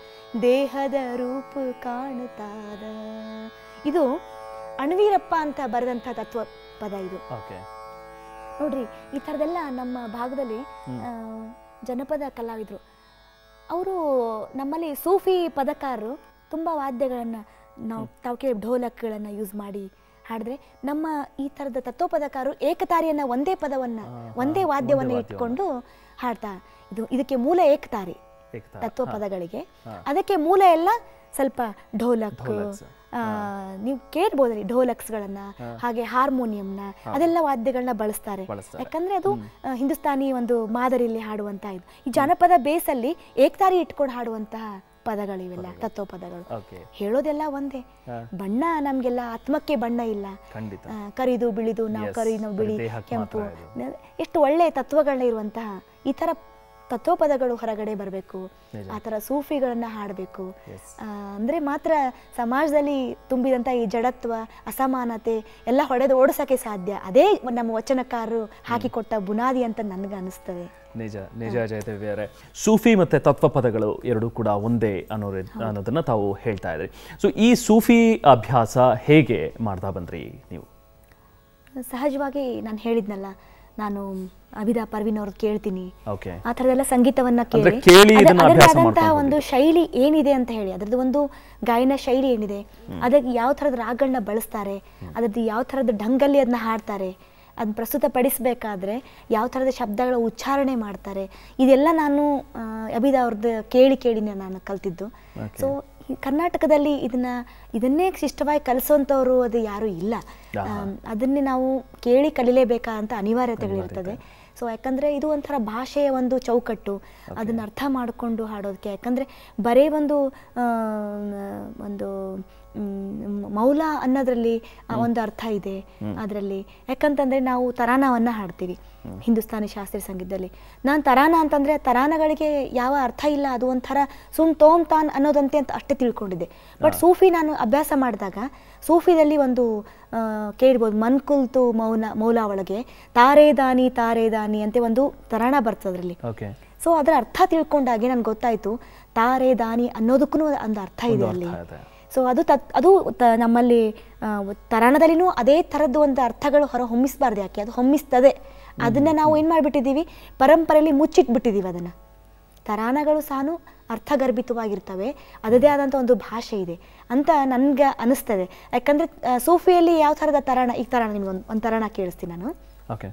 ದೇಹದ ರೂಪ ಕಾಣುತ್ತಾದ ಇದು ಅಣವೀರಪ್ಪ ಅಂತ ಬರೆದಂಥ ತತ್ವ ಪದ ಇದು ಓಕೆ ನೋಡ್ರಿ ಈ ಥರದೆಲ್ಲ ನಮ್ಮ ಭಾಗದಲ್ಲಿ ಆ, ಜನಪದ ಕಲಾವಿದರು ಅವರು ನಮ್ಮಲ್ಲಿ ಸೂಫಿ ಪದಕಾರರು ತುಂಬ ವಾದ್ಯಗಳನ್ನು ನಾವು ತಾವು ಕೇಳಿ ಢೋಲಕ್ಗಳನ್ನು ಯೂಸ್ ಮಾಡಿ ಹಾಡಿದ್ರೆ ನಮ್ಮ ಈ ಥರದ ತತ್ವಪದಕಾರರು ಏಕತಾರಿಯನ್ನ ಒಂದೇ ಪದವನ್ನ ಹಾ, ಹಾ, ಒಂದೇ ವಾದ್ಯವನ್ನ ಒಂದೇ ಇಟ್ಕೊಂಡು ಹಾಡ್ತಾ ಇದು ಇದಕ್ಕೆ ಮೂಲ ಏಕತಾರಿ ಏಕತಾರ. ತತ್ವ ಪದಗಳಿಗೆ ಹಾ. ಅದಕ್ಕೆ ಮೂಲ ಎಲ್ಲ ಸ್ವಲ್ಪ ಢೋಲಕ್ ಢೋಲಕ್ಸ್. ಆ, ನೀವು ಕೇಳ್ಬೋದ್ರಿ ಢೋಲಕ್ಸ್ಗಳನ್ನ ಹಾಗೆ ಹಾರ್ಮೋನಿಯಂನ ಅದೆಲ್ಲ ವಾದ್ಯಗಳನ್ನ ಬಳಸ್ತಾರೆ ಬಳಸ್ತಾರೆ. ಯಾಕಂದ್ರೆ ಅದು ಆ, ಹಿಂದೂಸ್ತಾನಿ ಒಂದು ಮಾದರಿಯಲ್ಲಿ ಹಾಡುವಂತಹ ಇದು ಈ ಜಾನಪದ ಬೇಸಲ್ಲಿ ಏಕ್ತಾರಿ ಇಟ್ಕೊಂಡು ಹಾಡುವಂತಹ ಪದಗಳಿವೆಲ್ಲ ತತ್ವ ಪದಗಳು ಓಕೆ ಹೇಳೋದೆಲ್ಲ ಒಂದೇ ಹಾ. ಬಣ್ಣ ನಮ್ಗೆಲ್ಲ ಆತ್ಮಕ್ಕೆ ಬಣ್ಣ ಇಲ್ಲ ಖಂಡಿತ ಆ, ಕರಿದು ಬಿಳಿದು ನಾವು Yes, ಕರಿ ನಾವು ಬರೀ ಬಿಳಿ ದೇಹಕ್ಕೆ ಕೆಂಪು ಮಾತ್ರ ಇದು. ನ- ಎಷ್ಟು ಒಳ್ಳೆಯ ತತ್ವಗಳನ್ನ ಇರುವಂತಹ ಈ ಥರ ತತ್ವಪದಗಳು ಹೊರಗಡೆ ಬರಬೇಕು ನಿಜ. ಆ ಥರ ಸೂಫಿಗಳನ್ನ ಹಾಡಬೇಕು Yes. ಅಂದರೆ ಮಾತ್ರ ಸಮಾಜದಲ್ಲಿ ತುಂಬಿದಂಥ ಈ ಜಡತ್ವ ಅಸಮಾನತೆ ಎಲ್ಲ ಹೊಡೆದು ಓಡಿಸೋಕ್ಕೆ ಸಾಧ್ಯ ಅದೇ ನಮ್ಮ ವಚನಕಾರರು ಹಾಕಿಕೊಟ್ಟ ಬುನಾದಿ ಅಂತ ನನಗೆ ಅನಿಸ್ತದೆ ನಿಜ ನಿಜ ಜಯದೇವಿ ಅವರೇ ಸೂಫಿ ಮತ್ತೆ ತತ್ವ ಪದಗಳು ಎರಡೂ ಕೂಡ ಒಂದೇ ಅನ್ನೋ ರೀ- ಅನ್ನೋದನ್ನ ತಾವು ಹೇಳ್ತಾ ಇದ್ರಿ ಸೊ ಈ ಸೂಫಿ ಅಭ್ಯಾಸ ಹೇಗೆ ಮಾಡ್ತಾ ಬಂದ್ರಿ ನೀವು ಸಹಜವಾಗಿ ನಾನು ಹೇಳಿದ್ನಲ್ಲ ನಾನು ಅಭಿದಾ ಪರ್ವಿನ್ ಅವ್ರದ್ದು ಕೇಳ್ತೀನಿ ಓಕೆ ಆ ಥರದೆಲ್ಲ ಸಂಗೀತವನ್ನ ಅಂದ್ರೆ ಕೇಳಿ ಕೇಳಿ ಅದ- ಇದನ್ನ ಅದರದ್ದೇ ಅಭ್ಯಾಸ ಆದಂತಹ ಮಾಡ್ಕೊಂಡು ಒಂದು ಶೈಲಿ ಏನಿದೆ ಅಂತ ಹೇಳಿ ಅದರದ್ದು ಒಂದು ಗಾಯನ ಶೈಲಿ ಏನಿದೆ ಅದಕ್ಕೆ ಯಾವ ಥರದ ರಾಗಗಳನ್ನ ಬಳಸ್ತಾರೆ ಅದರದ್ದು ಯಾವ ಥರದ ಢಂಗಲ್ಲಿ ಅದನ್ನ ಹಾಡ್ತಾರೆ ಅದನ್ನ ಪ್ರಸ್ತುತಪಡಿಸಬೇಕಾದ್ರೆ ಯಾವ ಥರದ ಶಬ್ದಗಳ ಉಚ್ಚಾರಣೆ ಮಾಡ್ತಾರೆ ಇದೆಲ್ಲ ನಾನು ಆ, ಅಭಿದಾ ಅವ್ರದ್ದು ಕೇಳಿ ಕೇಳಿನೇ ನಾನು ಕಲ್ತಿದ್ದು Okay. ಸೊ ಕರ್ನಾಟಕದಲ್ಲಿ ಇದನ್ನ ಇದನ್ನೇ ಶಿಷ್ಟವಾಗಿ ಕಲಿಸೋಂಥವ್ರು ಅದು ಯಾರೂ ಇಲ್ಲ ಆಹಾ. ಆಮ್, ಅದನ್ನೇ ನಾವು ಕೇಳಿ ಕಲಿಲೇಬೇಕಾದಂಥ ಅನಿವಾರ್ಯತೆಗಳಿರ್ತದೆ ಸೊ ಯಾಕಂದ್ರೆ ಇದು ಒಂಥರ ಭಾಷೆಯ ಒಂದು ಚೌಕಟ್ಟು ಅದನ್ನ ಅರ್ಥ ಮಾಡಿಕೊಂಡು ಹಾಡೋದಕ್ಕೆ ಯಾಕಂದ್ರೆ ಬರೇ ಒಂದು ಆಮ್, ಒಂದು ಮ್, ಮೌಲ ಅನ್ನೋದ್ರಲ್ಲಿ ಆ ಒಂದು ಅರ್ಥ ಇದೆ ಅದರಲ್ಲಿ ಯಾಕಂತಂದ್ರೆ ನಾವು ತರಾನವನ್ನ ಹಾಡ್ತೀವಿ ಹಿಂದೂಸ್ತಾನಿ ಶಾಸ್ತ್ರೀಯ ಸಂಗೀತದಲ್ಲಿ ನಾನು ತರಾನ ಅಂತಂದ್ರೆ ತರಾನಗಳಿಗೆ ಯಾವ ಅರ್ಥ ಇಲ್ಲ ಅದು ಒಂಥರ ಸುಮ್ ತೋಮ್ ತಾನ್ ಅನ್ನೋದಂತೆ ಅಂತ ಅಷ್ಟೇ ತಿಳ್ಕೊಂಡಿದ್ದೆ ಬಟ್ ಸೂಫಿ ನಾನು ಅಭ್ಯಾಸ ಮಾಡಿದಾಗ ಸೂಫಿದಲ್ಲಿ ಒಂದು ಆ, ಕೇಳ್ಬೋದು ಮನ್ಕುಲ್ತು ಮೌನ ಮೌಲ ಒಳಗೆ ತಾರೇ ದಾನಿ ತಾರೇ ದಾನಿ ಅಂತ ಒಂದು ತರಾಣ ಬರ್ತದೆ ಅದರಲ್ಲಿ ಓಕೆ ಸೊ ಅದರ ಅರ್ಥ ತಿಳ್ಕೊಂಡಾಗೆ ನನ್ಗೆ ಗೊತ್ತಾಯ್ತು ತಾರೇ ದಾನಿ ಅನ್ನೋದಕ್ಕೂ ಒಂದು ಅರ್ಥ ಇದೆ ಒಂದು ಅಲ್ಲಿ ಅರ್ಥ ಇದೆ. ಸೊ ಅದು ತತ್ ಅದು ತ- ನಮ್ಮಲ್ಲಿ ಆ, ತರಾಣದಲ್ಲಿನೂ ಅದೇ ಥರದ್ದು ಒಂದು ಅರ್ಥಗಳು ಹೊರ ಹೊಮ್ಮಿಸಬಾರ್ದು ಯಾಕೆ ಅದು ಹೊಮ್ಮಿಸ್ತದೆ ಅದನ್ನ ನಾವು ಏನು ಮಾಡಿಬಿಟ್ಟಿದ್ದೀವಿ ಪರಂಪರೆಯಲ್ಲಿ ಮುಚ್ಚಿಟ್ಬಿಟ್ಟಿದ್ದೀವಿ ಅದನ್ನ ತರಾಣಗಳು ಸಹ ಅರ್ಥಗರ್ಭಿತವಾಗಿರ್ತವೆ ಅದದೇ ಆದಂಥ ಒಂದು ಭಾಷೆ ಇದೆ ಅಂತ ನನ್ಗೆ ಅನಿಸ್ತದೆ ಯಾಕಂದ್ರೆ ಆ, ಸೂಫಿಯಲ್ಲಿ ಯಾವ ಥರದ ತರಾಣ ಈ ತರಾಣ ನಿಮ್ಗೆ ಒಂದು ಒಂದು ತರಾಣ ಕೇಳಿಸ್ತೀನಿ ನಾನು ಓಕೆ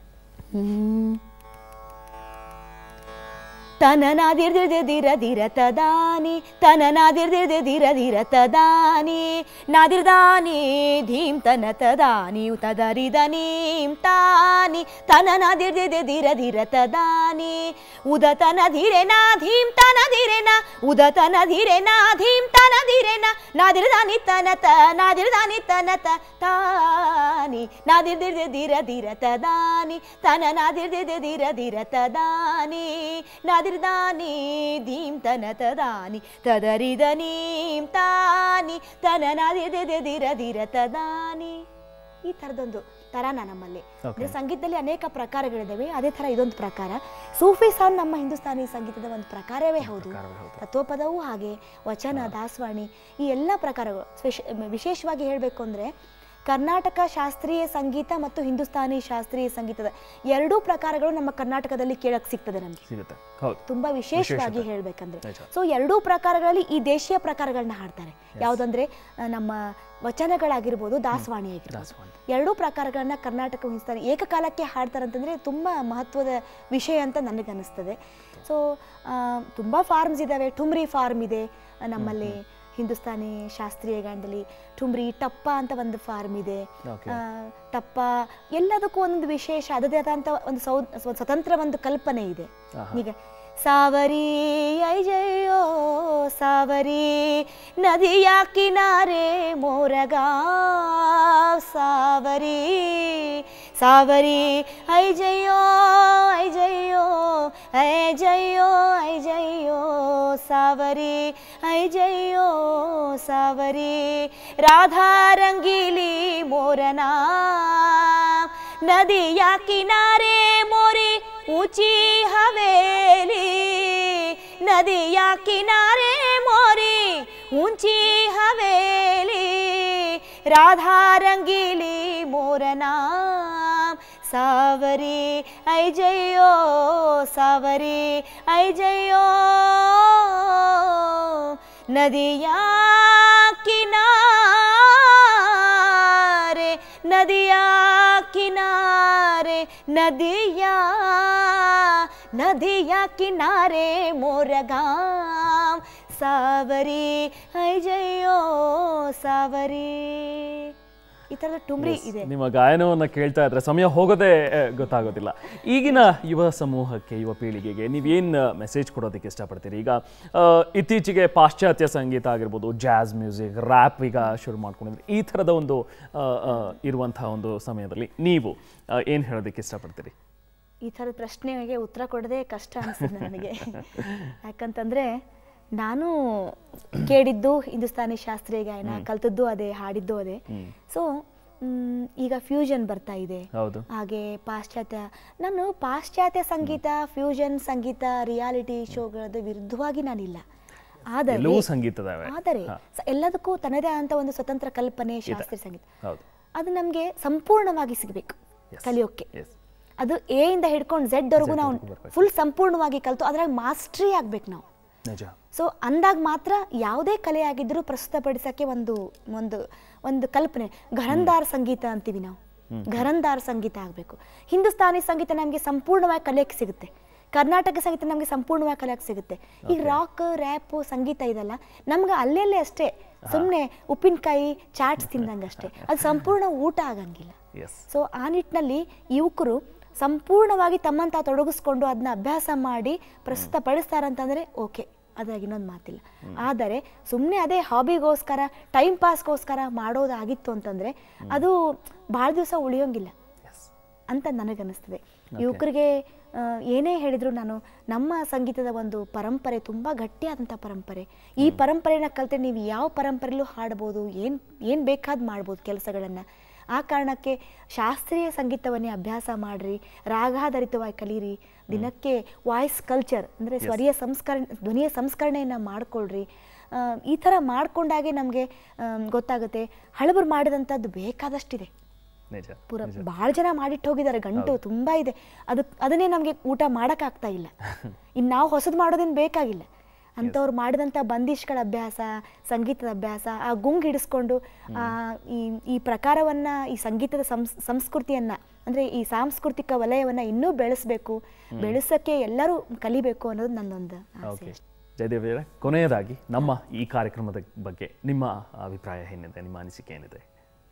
ತನನಾದಿರ್ದಿರ್ದಿರ ದಿರ ತದಾನಿ ತನನಾದಿರ್ದಿರ್ದಿ ದಿರ ದಿರ ತದಾನಿ ನಾದಿರ್ದಾನಿ ಧೀಂ ತನ ತದಾನಿ ತದರಿದ ನೀಂ ತಾನಿ ತನನಾದಿರ್ದಿರ್ದಿ ದಿರ ದಿರ ತದಾನಿ ಉದತನ ಧಿರೆ ನಾ ಧೀಂ ತನ ಧಿರೆ ನ ಉದತನ ಧಿರೆ ನಾ ಧೀಂ ತನ ಧಿರೆ ನ ನಾದಿರ್ದಾನಿ ತನ ತ ನಾದಿರ್ದಾನಿ ತನ ತ ತಾನಿ ನಾದಿರ್ದಿರ್ದಿ ದಿರ ದಿರ ತದಾನಿ ತನ ನಾದಿರ್ದಿರ್ದಿ ದಿರ ದಿರ ತದಾನಿ ನಾದಿರ್ದಾನಿ ಧೀಂ ತನ ತದಾನಿ ತದರಿದ ನೀಂ ತಾನಿ ತನ ನಾದಿರ್ದಿರ್ದಿ ದಿರ ದಿರ ತದಾನಿ ಈ ಥರದೊಂದು ತರಾನ ನಮ್ಮಲ್ಲಿ ಅಂದ್ರೆ ಸಂಗೀತದಲ್ಲಿ ಅನೇಕ ಪ್ರಕಾರಗಳಿದ್ದಾವೆ ಅದೇ ಥರ ಇದೊಂದು ಪ್ರಕಾರ ಸೂಫಿ ಸಾಂಗ್ ನಮ್ಮ ಹಿಂದೂಸ್ತಾನಿ ಸಂಗೀತದ ಒಂದು ಪ್ರಕಾರವೇ ಹೌದು ತತ್ವಪದವೂ ಹಾಗೆ ವಚನ ದಾಸವಾಣಿ ಈ ಎಲ್ಲ ಪ್ರಕಾರಗಳು ಸ್ಪೆಷ- ವಿಶೇಷವಾಗಿ ಹೇಳಬೇಕು ಅಂದರೆ ಕರ್ನಾಟಕ ಶಾಸ್ತ್ರೀಯ ಸಂಗೀತ ಮತ್ತು ಹಿಂದೂಸ್ತಾನಿ ಶಾಸ್ತ್ರೀಯ ಸಂಗೀತದ ಎರಡೂ ಪ್ರಕಾರಗಳು ನಮ್ಮ ಕರ್ನಾಟಕದಲ್ಲಿ ಕೇಳಕ್ ಸಿಗ್ತದೆ ನಮಗೆ ಸಿಗುತ್ತೆ ಹೌದು ತುಂಬಾ ವಿಶೇಷವಾಗಿ ಹೇಳ್ಬೇಕಂದ್ರೆ ನಿಜ. ಸೊ ಎರಡೂ ಪ್ರಕಾರಗಳಲ್ಲಿ ಈ ದೇಶೀಯ ಪ್ರಕಾರಗಳನ್ನ ಹಾಡ್ತಾರೆ ಯಾವುದಂದ್ರೆ ಆ, ನಮ್ಮ ವಚನಗಳಾಗಿರ್ಬೋದು ದಾಸವಾಣಿ ಆಗಿರ್ಬೋದು ದಾಸವಾಣಿ. ಎರಡೂ ಪ್ರಕಾರಗಳನ್ನ ಕರ್ನಾಟಕ ಹಿಂದೂಸ್ತಾನಿ ಏಕಕಾಲಕ್ಕೆ ಹಾಡ್ತಾರೆ ಅಂತಂದ್ರೆ ತುಂಬಾ ಮಹತ್ವದ ವಿಷಯ ಅಂತ ನನಗನ್ನಿಸ್ತದೆ ಸೊ ತುಂಬಾ ಫಾರ್ಮ್ಸ್ ಇದಾವೆ ಟುಮ್ರಿ ಫಾರ್ಮ್ ಇದೆ ಆ, ನಮ್ಮಲ್ಲಿ ಹಿಂದೂಸ್ತಾನಿ ಶಾಸ್ತ್ರೀಯ ಗಾಯನದಲ್ಲಿ ಟುಮ್ರಿ ಟಪ್ಪ ಅಂತ ಒಂದು ಫಾರ್ಮ್ ಇದೆ Okay. ಆ, ಟಪ್ಪ ಎಲ್ಲದಕ್ಕೂ ಒಂದೊಂದು ವಿಶೇಷ ಅದದೇ ಆದಂಥ ಒಂದು ಸೌ ಸ್ವ- ಸ್ವತಂತ್ರ ಒಂದು ಕಲ್ಪನೆ ಇದೆ ಈಗ ಸಾವರಿ ಐ ಜಯೋ ಸಾವರಿ ನದಿಯ ಕಿನಾರೆ ಮೋರಗಾ ಸಾವರಿ ಸಾವರಿ ಐ ಜಯೋ ಐ ಜಯೋ ಐ ಜಯೋ ಐ ಜಯೋ ಸಾವರಿ ಐ ಜಯೋ ಸಾವರಿ ರಾಧಾ ರಂಗೀಲಿ ಮೋರನಾ ನದಿಯ ಕಿನಾರೆ ಮೋರಿ ऊंची हवेली नदिया किनारे मोरी ऊंची हवेली राधा रंगीली मोर नाम सावरी ऐ जयो सावरी ऐ जयो नदिया किनारे नदिया किनारे नदिया नदिया किनारे मोर गाम सावरी है जयो सावरी ಈ ಥರದ ಟುಮ್ರಿ ಇದೆ ನಿಮ್ಮ ಗಾಯನವನ್ನು ಕೇಳ್ತಾ ಇದ್ರೆ ಸಮಯ ಹೋಗೋದೇ ಆ, ಗೊತ್ತಾಗೋದಿಲ್ಲ ಈಗಿನ ಯುವ ಸಮೂಹಕ್ಕೆ ಯುವ ಪೀಳಿಗೆಗೆ ನೀವೇನು ಮೆಸೇಜ್ ಕೊಡೋದಕ್ಕೆ ಇಷ್ಟಪಡ್ತೀರಿ ಈಗ ಆ, ಇತ್ತೀಚೆಗೆ ಪಾಶ್ಚಾತ್ಯ ಸಂಗೀತ ಆಗಿರ್ಬೋದು ಜಾಝ್ ಮ್ಯೂಸಿಕ್ ರ್ಯಾಪ್ ಈಗ ಶುರು ಮಾಡ್ಕೊಂಡಿದ್ರಿ ಈ ಥರದ ಒಂದು ಆ, ಆ, ಇರುವಂತಹ ಒಂದು ಸಮಯದಲ್ಲಿ ನೀವು ಏನು ಹೇಳೋದಕ್ಕೆ ಇಷ್ಟಪಡ್ತೀರಿ ಈ ಥರದ ಪ್ರಶ್ನೆಗೆ ಉತ್ತರ ಕೊಡೋದೇ ಕಷ್ಟ ಅನಿಸ್ತದೆ ನನಗೆ ಯಾಕಂತಂದರೆ ನಾನು ಕೇಳಿದ್ದು ಹಿಂದೂಸ್ತಾನಿ ಶಾಸ್ತ್ರೀಯ ಗಾಯನ ಕಲ್ತದ್ದು ಅದೇ ಹಾಡಿದ್ದು ಅದೇ ಸೊ ಈಗ ಫ್ಯೂಷನ್ ಬರ್ತಾ ಇದೆ ಹೌದು ಹಾಗೆ ಪಾಶ್ಚಾತ್ಯ ನಾನು ಪಾಶ್ಚಾತ್ಯ ಸಂಗೀತ ಫ್ಯೂಷನ್ ಸಂಗೀತ ರಿಯಾಲಿಟಿ ಶೋಗಳದ್ದು ವಿರುದ್ಧವಾಗಿ ನಾನಿಲ್ಲ ಆದರೆ ಎಲ್ಲವೂ ಸಂಗೀತದವೆ ಆದರೆ ಸ- ಎಲ್ಲದಕ್ಕೂ ತನ್ನದೇ ಆದಂಥ ಒಂದು ಸ್ವತಂತ್ರ ಕಲ್ಪನೆ ಶಾಸ್ತ್ರೀಯ ಸಂಗೀತ ಹೌದು ಅದು ನಮಗೆ ಸಂಪೂರ್ಣವಾಗಿ ಸಿಗಬೇಕು Yes. ಕಲಿಯೋಕ್ಕೆ ಎಸ್ ಅದು ಎ ಇಂದ ಹಿಡ್ಕೊಂಡು ಝೆಡ್ ವರೆಗೂ ನಾವು ಫುಲ್ ಸಂಪೂರ್ಣವಾಗಿ ಕಲಿತು ಅದ್ರಾಗ ಮಾಸ್ಟ್ರಿ ಆಗ್ಬೇಕು ನಾವು ನಿಜ ಸೊ ಅಂದಾಗ ಮಾತ್ರ ಯಾವುದೇ ಕಲೆ ಆಗಿದ್ರೂ ಪ್ರಸ್ತುತಪಡಿಸಕ್ಕೆ ಒಂದು ಒಂದು ಒಂದು ಕಲ್ಪನೆ ಘರಂದಾರ್ ಸಂಗೀತ ಅಂತೀವಿ ನಾವು ಘರಂದಾರ್ ಸಂಗೀತ ಆಗಬೇಕು ಹಿಂದೂಸ್ತಾನಿ ಸಂಗೀತ ನಮಗೆ ಸಂಪೂರ್ಣವಾಗಿ ಕಲಿಯಕ್ಕೆ ಸಿಗುತ್ತೆ ಕರ್ನಾಟಕ ಸಂಗೀತ ನಮಗೆ ಸಂಪೂರ್ಣವಾಗಿ ಕಲಿಯಕ್ಕೆ ಸಿಗುತ್ತೆ ಈ ರಾಕ್ ರ್ಯಾಪ್ ಸಂಗೀತ ಇದೆಲ್ಲ ನಮ್ಗೆ ಅಲ್ಲೆಲ್ಲೇ ಅಷ್ಟೇ ಸುಮ್ಮನೆ ಉಪ್ಪಿನಕಾಯಿ ಚಾಟ್ಸ್ ತಿಂದಂಗೆ ಅಷ್ಟೇ ಅದು ಸಂಪೂರ್ಣ ಊಟ ಆಗಂಗಿಲ್ಲ ಎಸ್ ಸೊ ಆ ನಿಟ್ಟಿನಲ್ಲಿ ಯುವಕರು ಸಂಪೂರ್ಣವಾಗಿ ತಮ್ಮನ್ನು ತಾವು ತೊಡಗಿಸ್ಕೊಂಡು ಅದನ್ನ ಅಭ್ಯಾಸ ಮಾಡಿ ಪ್ರಸ್ತುತಪಡಿಸ್ತಾರಂತಂದರೆ ಓಕೆ ಅದ್ರಾಗ ಇನ್ನೊಂದು ಮಾತಿಲ್ಲ ಆದರೆ ಸುಮ್ಮನೆ ಅದೇ ಹಾಬಿಗೋಸ್ಕರ ಟೈಮ್ ಪಾಸ್ಗೋಸ್ಕರ ಮಾಡೋದಾಗಿತ್ತು ಅಂತಂದರೆ ಅದು ಭಾಳ ದಿವಸ ಉಳಿಯೋಂಗಿಲ್ಲ ಎಸ್ ಅಂತ ನನಗನ್ನಿಸ್ತದೆ ಯುವಕರಿಗೆ ಆ, ಏನೇ ಹೇಳಿದ್ರು ನಾನು ನಮ್ಮ ಸಂಗೀತದ ಒಂದು ಪರಂಪರೆ ತುಂಬ ಗಟ್ಟಿಯಾದಂಥ ಪರಂಪರೆ ಈ ಪರಂಪರೆನ ಕಲಿತ್ರೆ ನೀವು ಯಾವ ಪರಂಪರೆಯಲ್ಲೂ ಹಾಡ್ಬೋದು ಏನು ಏನು ಬೇಕಾದ್ ಮಾಡ್ಬೋದು ಕೆಲಸಗಳನ್ನು ಆ ಕಾರಣಕ್ಕೆ ಶಾಸ್ತ್ರೀಯ ಸಂಗೀತವನ್ನೇ ಅಭ್ಯಾಸ ಮಾಡಿರಿ ರಾಗಾಧಾರಿತವಾಗಿ ಕಲೀರಿ ದಿನಕ್ಕೆ ವಾಯ್ಸ್ ಕಲ್ಚರ್ ಅಂದರೆ ಸ್ವರಿಯ ಸಂಸ್ಕರಣೆ ಧ್ವನಿಯ ಸಂಸ್ಕರಣೆಯನ್ನು ಮಾಡ್ಕೊಳ್ರಿ ಆ, ಈ ಥರ ಮಾಡ್ಕೊಂಡಾಗೆ ನಮಗೆ ಗೊತ್ತಾಗುತ್ತೆ ಹಳಬರು ಮಾಡಿದಂಥದ್ದು ಬೇಕಾದಷ್ಟಿದೆ ನಿಜ ಪೂರ ಭಾಳ ಜನ ಮಾಡಿಟ್ಟು ಹೋಗಿದ್ದಾರೆ ಗಂಟು ತುಂಬಾ ಇದೆ ಅದು ಅದನ್ನೇ ನಮಗೆ ಊಟ ಮಾಡೋಕ್ಕಾಗ್ತಾ ಇಲ್ಲ ಇನ್ನು ನಾವು ಹೊಸದು ಮಾಡೋದೇನು ಬೇಕಾಗಿಲ್ಲ ಅಂಥವ್ರು ಮಾಡಿದಂಥ ಬಂದಿಷ್ಗಳ ಅಭ್ಯಾಸ ಸಂಗೀತದ ಅಭ್ಯಾಸ ಆ ಗುಂಗ್ ಹಿಡಿಸ್ಕೊಂಡು ಆ, ಈ ಈ ಪ್ರಕಾರವನ್ನ ಈ ಸಂಗೀತದ ಸಂಸ್ ಸಂಸ್ಕೃತಿಯನ್ನ ಅಂದ್ರೆ ಈ ಸಾಂಸ್ಕೃತಿಕ ವಲಯವನ್ನ ಇನ್ನೂ ಬೆಳೆಸಬೇಕು ಬೆಳೆಸಕ್ಕೆ ಎಲ್ಲರೂ ಕಲಿಬೇಕು ಅನ್ನೋದು ನನ್ನೊಂದು ಆಸೆ ಓಕೆ ಜಯದೇವಿಯವರೇ ಕೊನೆಯದಾಗಿ ನಮ್ಮ ಈ ಕಾರ್ಯಕ್ರಮದ ಬಗ್ಗೆ ನಿಮ್ಮ ಅಭಿಪ್ರಾಯ ಏನಿದೆ ನಿಮ್ಮ ಅನಿಸಿಕೆ ಏನಿದೆ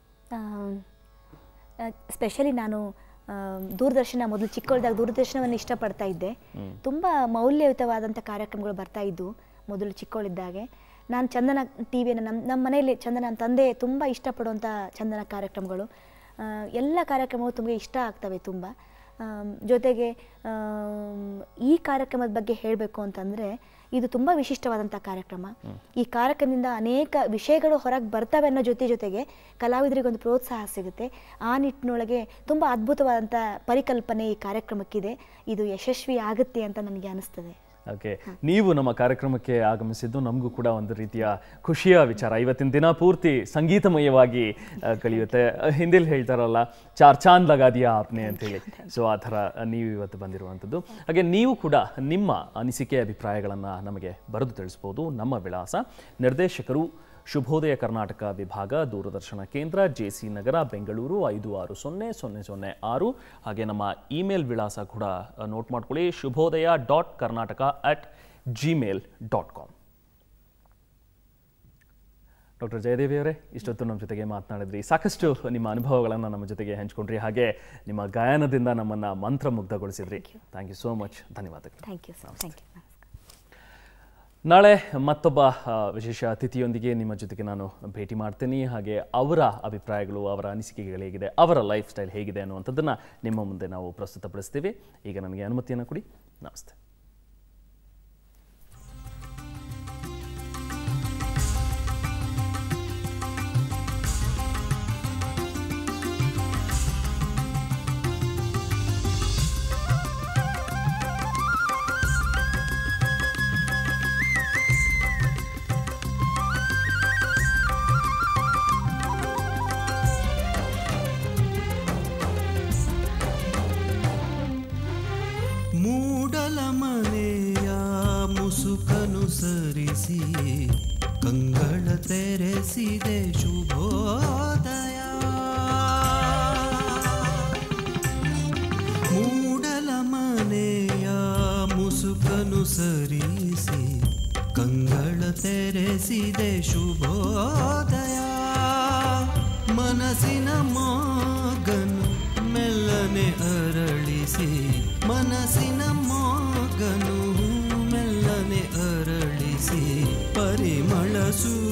ಸ್ಪೆಷಲಿ ನಾನು ಆ, ದೂರದರ್ಶನ ಮೊದಲು ಚಿಕ್ಕವಳಿದಾಗ ದೂರದರ್ಶನವನ್ನು ಇಷ್ಟಪಡ್ತಾ ಇದ್ದೆ ತುಂಬ ಮೌಲ್ಯಯುತವಾದಂಥ ಕಾರ್ಯಕ್ರಮಗಳು ಬರ್ತಾ ಇದ್ದು ಮೊದಲು ಚಿಕ್ಕವಳಿದ್ದಾಗೆ ನಾನು ಚಂದನ ಟಿ ವಿಯನ್ನು ನಮ್ಮ ನಮ್ಮ ಮನೆಯಲ್ಲಿ ಚಂದನ ನಮ್ಮ ತಂದೆ ತುಂಬ ಇಷ್ಟಪಡುವಂಥ ಚಂದನ ಕಾರ್ಯಕ್ರಮಗಳು ಆ, ಎಲ್ಲ ಕಾರ್ಯಕ್ರಮಗಳು ತುಂಬ ಇಷ್ಟ ಆಗ್ತವೆ ತುಂಬ ಆಮ್, ಜೊತೆಗೆ ಆಮ್, ಈ ಕಾರ್ಯಕ್ರಮದ ಬಗ್ಗೆ ಹೇಳಬೇಕು ಅಂತಂದರೆ ಇದು ತುಂಬ ವಿಶಿಷ್ಟವಾದಂಥ ಕಾರ್ಯಕ್ರಮ ಈ ಕಾರ್ಯಕ್ರಮದಿಂದ ಅನೇಕ ವಿಷಯಗಳು ಹೊರಗೆ ಬರ್ತವೆ ಅನ್ನೋ ಜೊತೆ ಜೊತೆಗೆ ಕಲಾವಿದರಿಗೊಂದು ಪ್ರೋತ್ಸಾಹ ಸಿಗುತ್ತೆ ಆ ನಿಟ್ಟಿನೊಳಗೆ ತುಂಬ ಅದ್ಭುತವಾದಂಥ ಪರಿಕಲ್ಪನೆ ಈ ಕಾರ್ಯಕ್ರಮಕ್ಕಿದೆ ಇದು ಯಶಸ್ವಿ ಆಗುತ್ತೆ ಅಂತ ನನಗೆ ಅನಿಸ್ತದೆ ಓಕೆ ನೀವು ನಮ್ಮ ಕಾರ್ಯಕ್ರಮಕ್ಕೆ ಆಗಮಿಸಿದ್ದು ನಮಗೂ ಕೂಡ ಒಂದು ರೀತಿಯ ಖುಷಿಯ ವಿಚಾರ ಇವತ್ತಿನ ದಿನ ಪೂರ್ತಿ ಸಂಗೀತಮಯವಾಗಿ ಆ, ಕಳೆಯುತ್ತೆ ಹಿಂದಿಲ್ ಹೇಳ್ತಾರಲ್ಲ ಚಾರ್ ಚಾಂದ್ ಲಗಾದಿಯಾ ಆಪ್ನೆ ಅಂತೇಳಿ ಸೊ ಆ ಥರ ನೀವು ಇವತ್ತು ಬಂದಿರುವಂಥದ್ದು ಹಾಗೆ ನೀವು ಕೂಡ ನಿಮ್ಮ ಅನಿಸಿಕೆ ಅಭಿಪ್ರಾಯಗಳನ್ನು ನಮಗೆ ಬರೆದು ತಿಳಿಸ್ಬೋದು ನಮ್ಮ ವಿಳಾಸ ನಿರ್ದೇಶಕರು ಶುಭೋದಯ ಕರ್ನಾಟಕ ವಿಭಾಗ ದೂರದರ್ಶನ ಕೇಂದ್ರ ಜೆ ಸಿ ನಗರ ಬೆಂಗಳೂರು ಐದು ಆರು ಸೊನ್ನೆ ಸೊನ್ನೆ ಸೊನ್ನೆ ಆರು ಹಾಗೆ ನಮ್ಮ ಇಮೇಲ್ ವಿಳಾಸ ಕೂಡ ಆ, ನೋಟ್ ಮಾಡ್ಕೊಳ್ಳಿ Shubhodaya dot Karnataka at Gmail dot com doctor Jayadevi ಅವರೇ ಇಷ್ಟೊತ್ತು ನಮ್ಮ ಜೊತೆಗೆ ಮಾತನಾಡಿದ್ರಿ ಸಾಕಷ್ಟು ನಿಮ್ಮ ಅನುಭವಗಳನ್ನು ನಮ್ಮ ಜೊತೆಗೆ ಹಂಚ್ಕೊಂಡ್ರಿ ಹಾಗೆ ನಿಮ್ಮ ಗಾಯನದಿಂದ ನಮ್ಮನ್ನು ಮಂತ್ರಮುಗ್ಧಗೊಳಿಸಿದ್ರಿ ಥ್ಯಾಂಕ್ ಯು ಸೋ ಮಚ್ ಧನ್ಯವಾದಗಳು thank you sir thank you ನಮಸ್ಕಾರ ನಾಳೆ ಮತ್ತೊಬ್ಬ ಆ, ವಿಶೇಷ ಅತಿಥಿಯೊಂದಿಗೆ ನಿಮ್ಮ ಜೊತೆಗೆ ನಾನು ಭೇಟಿ ಮಾಡ್ತೀನಿ ಹಾಗೆ ಅವರ ಅಭಿಪ್ರಾಯಗಳು ಅವರ ಅನಿಸಿಕೆಗಳು ಹೇಗಿದೆ ಅವರ ಲೈಫ್ ಸ್ಟೈಲ್ ಹೇಗಿದೆ ಅನ್ನುವಂಥದ್ದನ್ನು ನಿಮ್ಮ ಮುಂದೆ ನಾವು ಪ್ರಸ್ತುತಪಡಿಸ್ತೀವಿ ಈಗ ನನಗೆ ಅನುಮತಿಯನ್ನು ಕೊಡಿ ನಮಸ್ತೆ ಮೂಡಲ ಮನೆಯ ಮುಸುಕನು ಸರಿಸಿ ಕಂಗಳ ತೆರೆಸಿದೆ ಶುಭೋದಯ ಮೂಡಲ ಮನೆಯ ಮುಸುಕನು ಸರಿಸಿ ಕಂಗಳ ತೆರೆಸಿದೆ ಶುಭೋದಯ ಮನಸ್ಸಿನ ಮಗನು ಮೆಲ್ಲನೆ ಅರಳಿಸಿ ಮನಸ್ಸಿನ ಮಗನು ಮೆಲ್ಲನೆ ಅರಳಿಸಿ ಪರಿಮಳ ಸೂ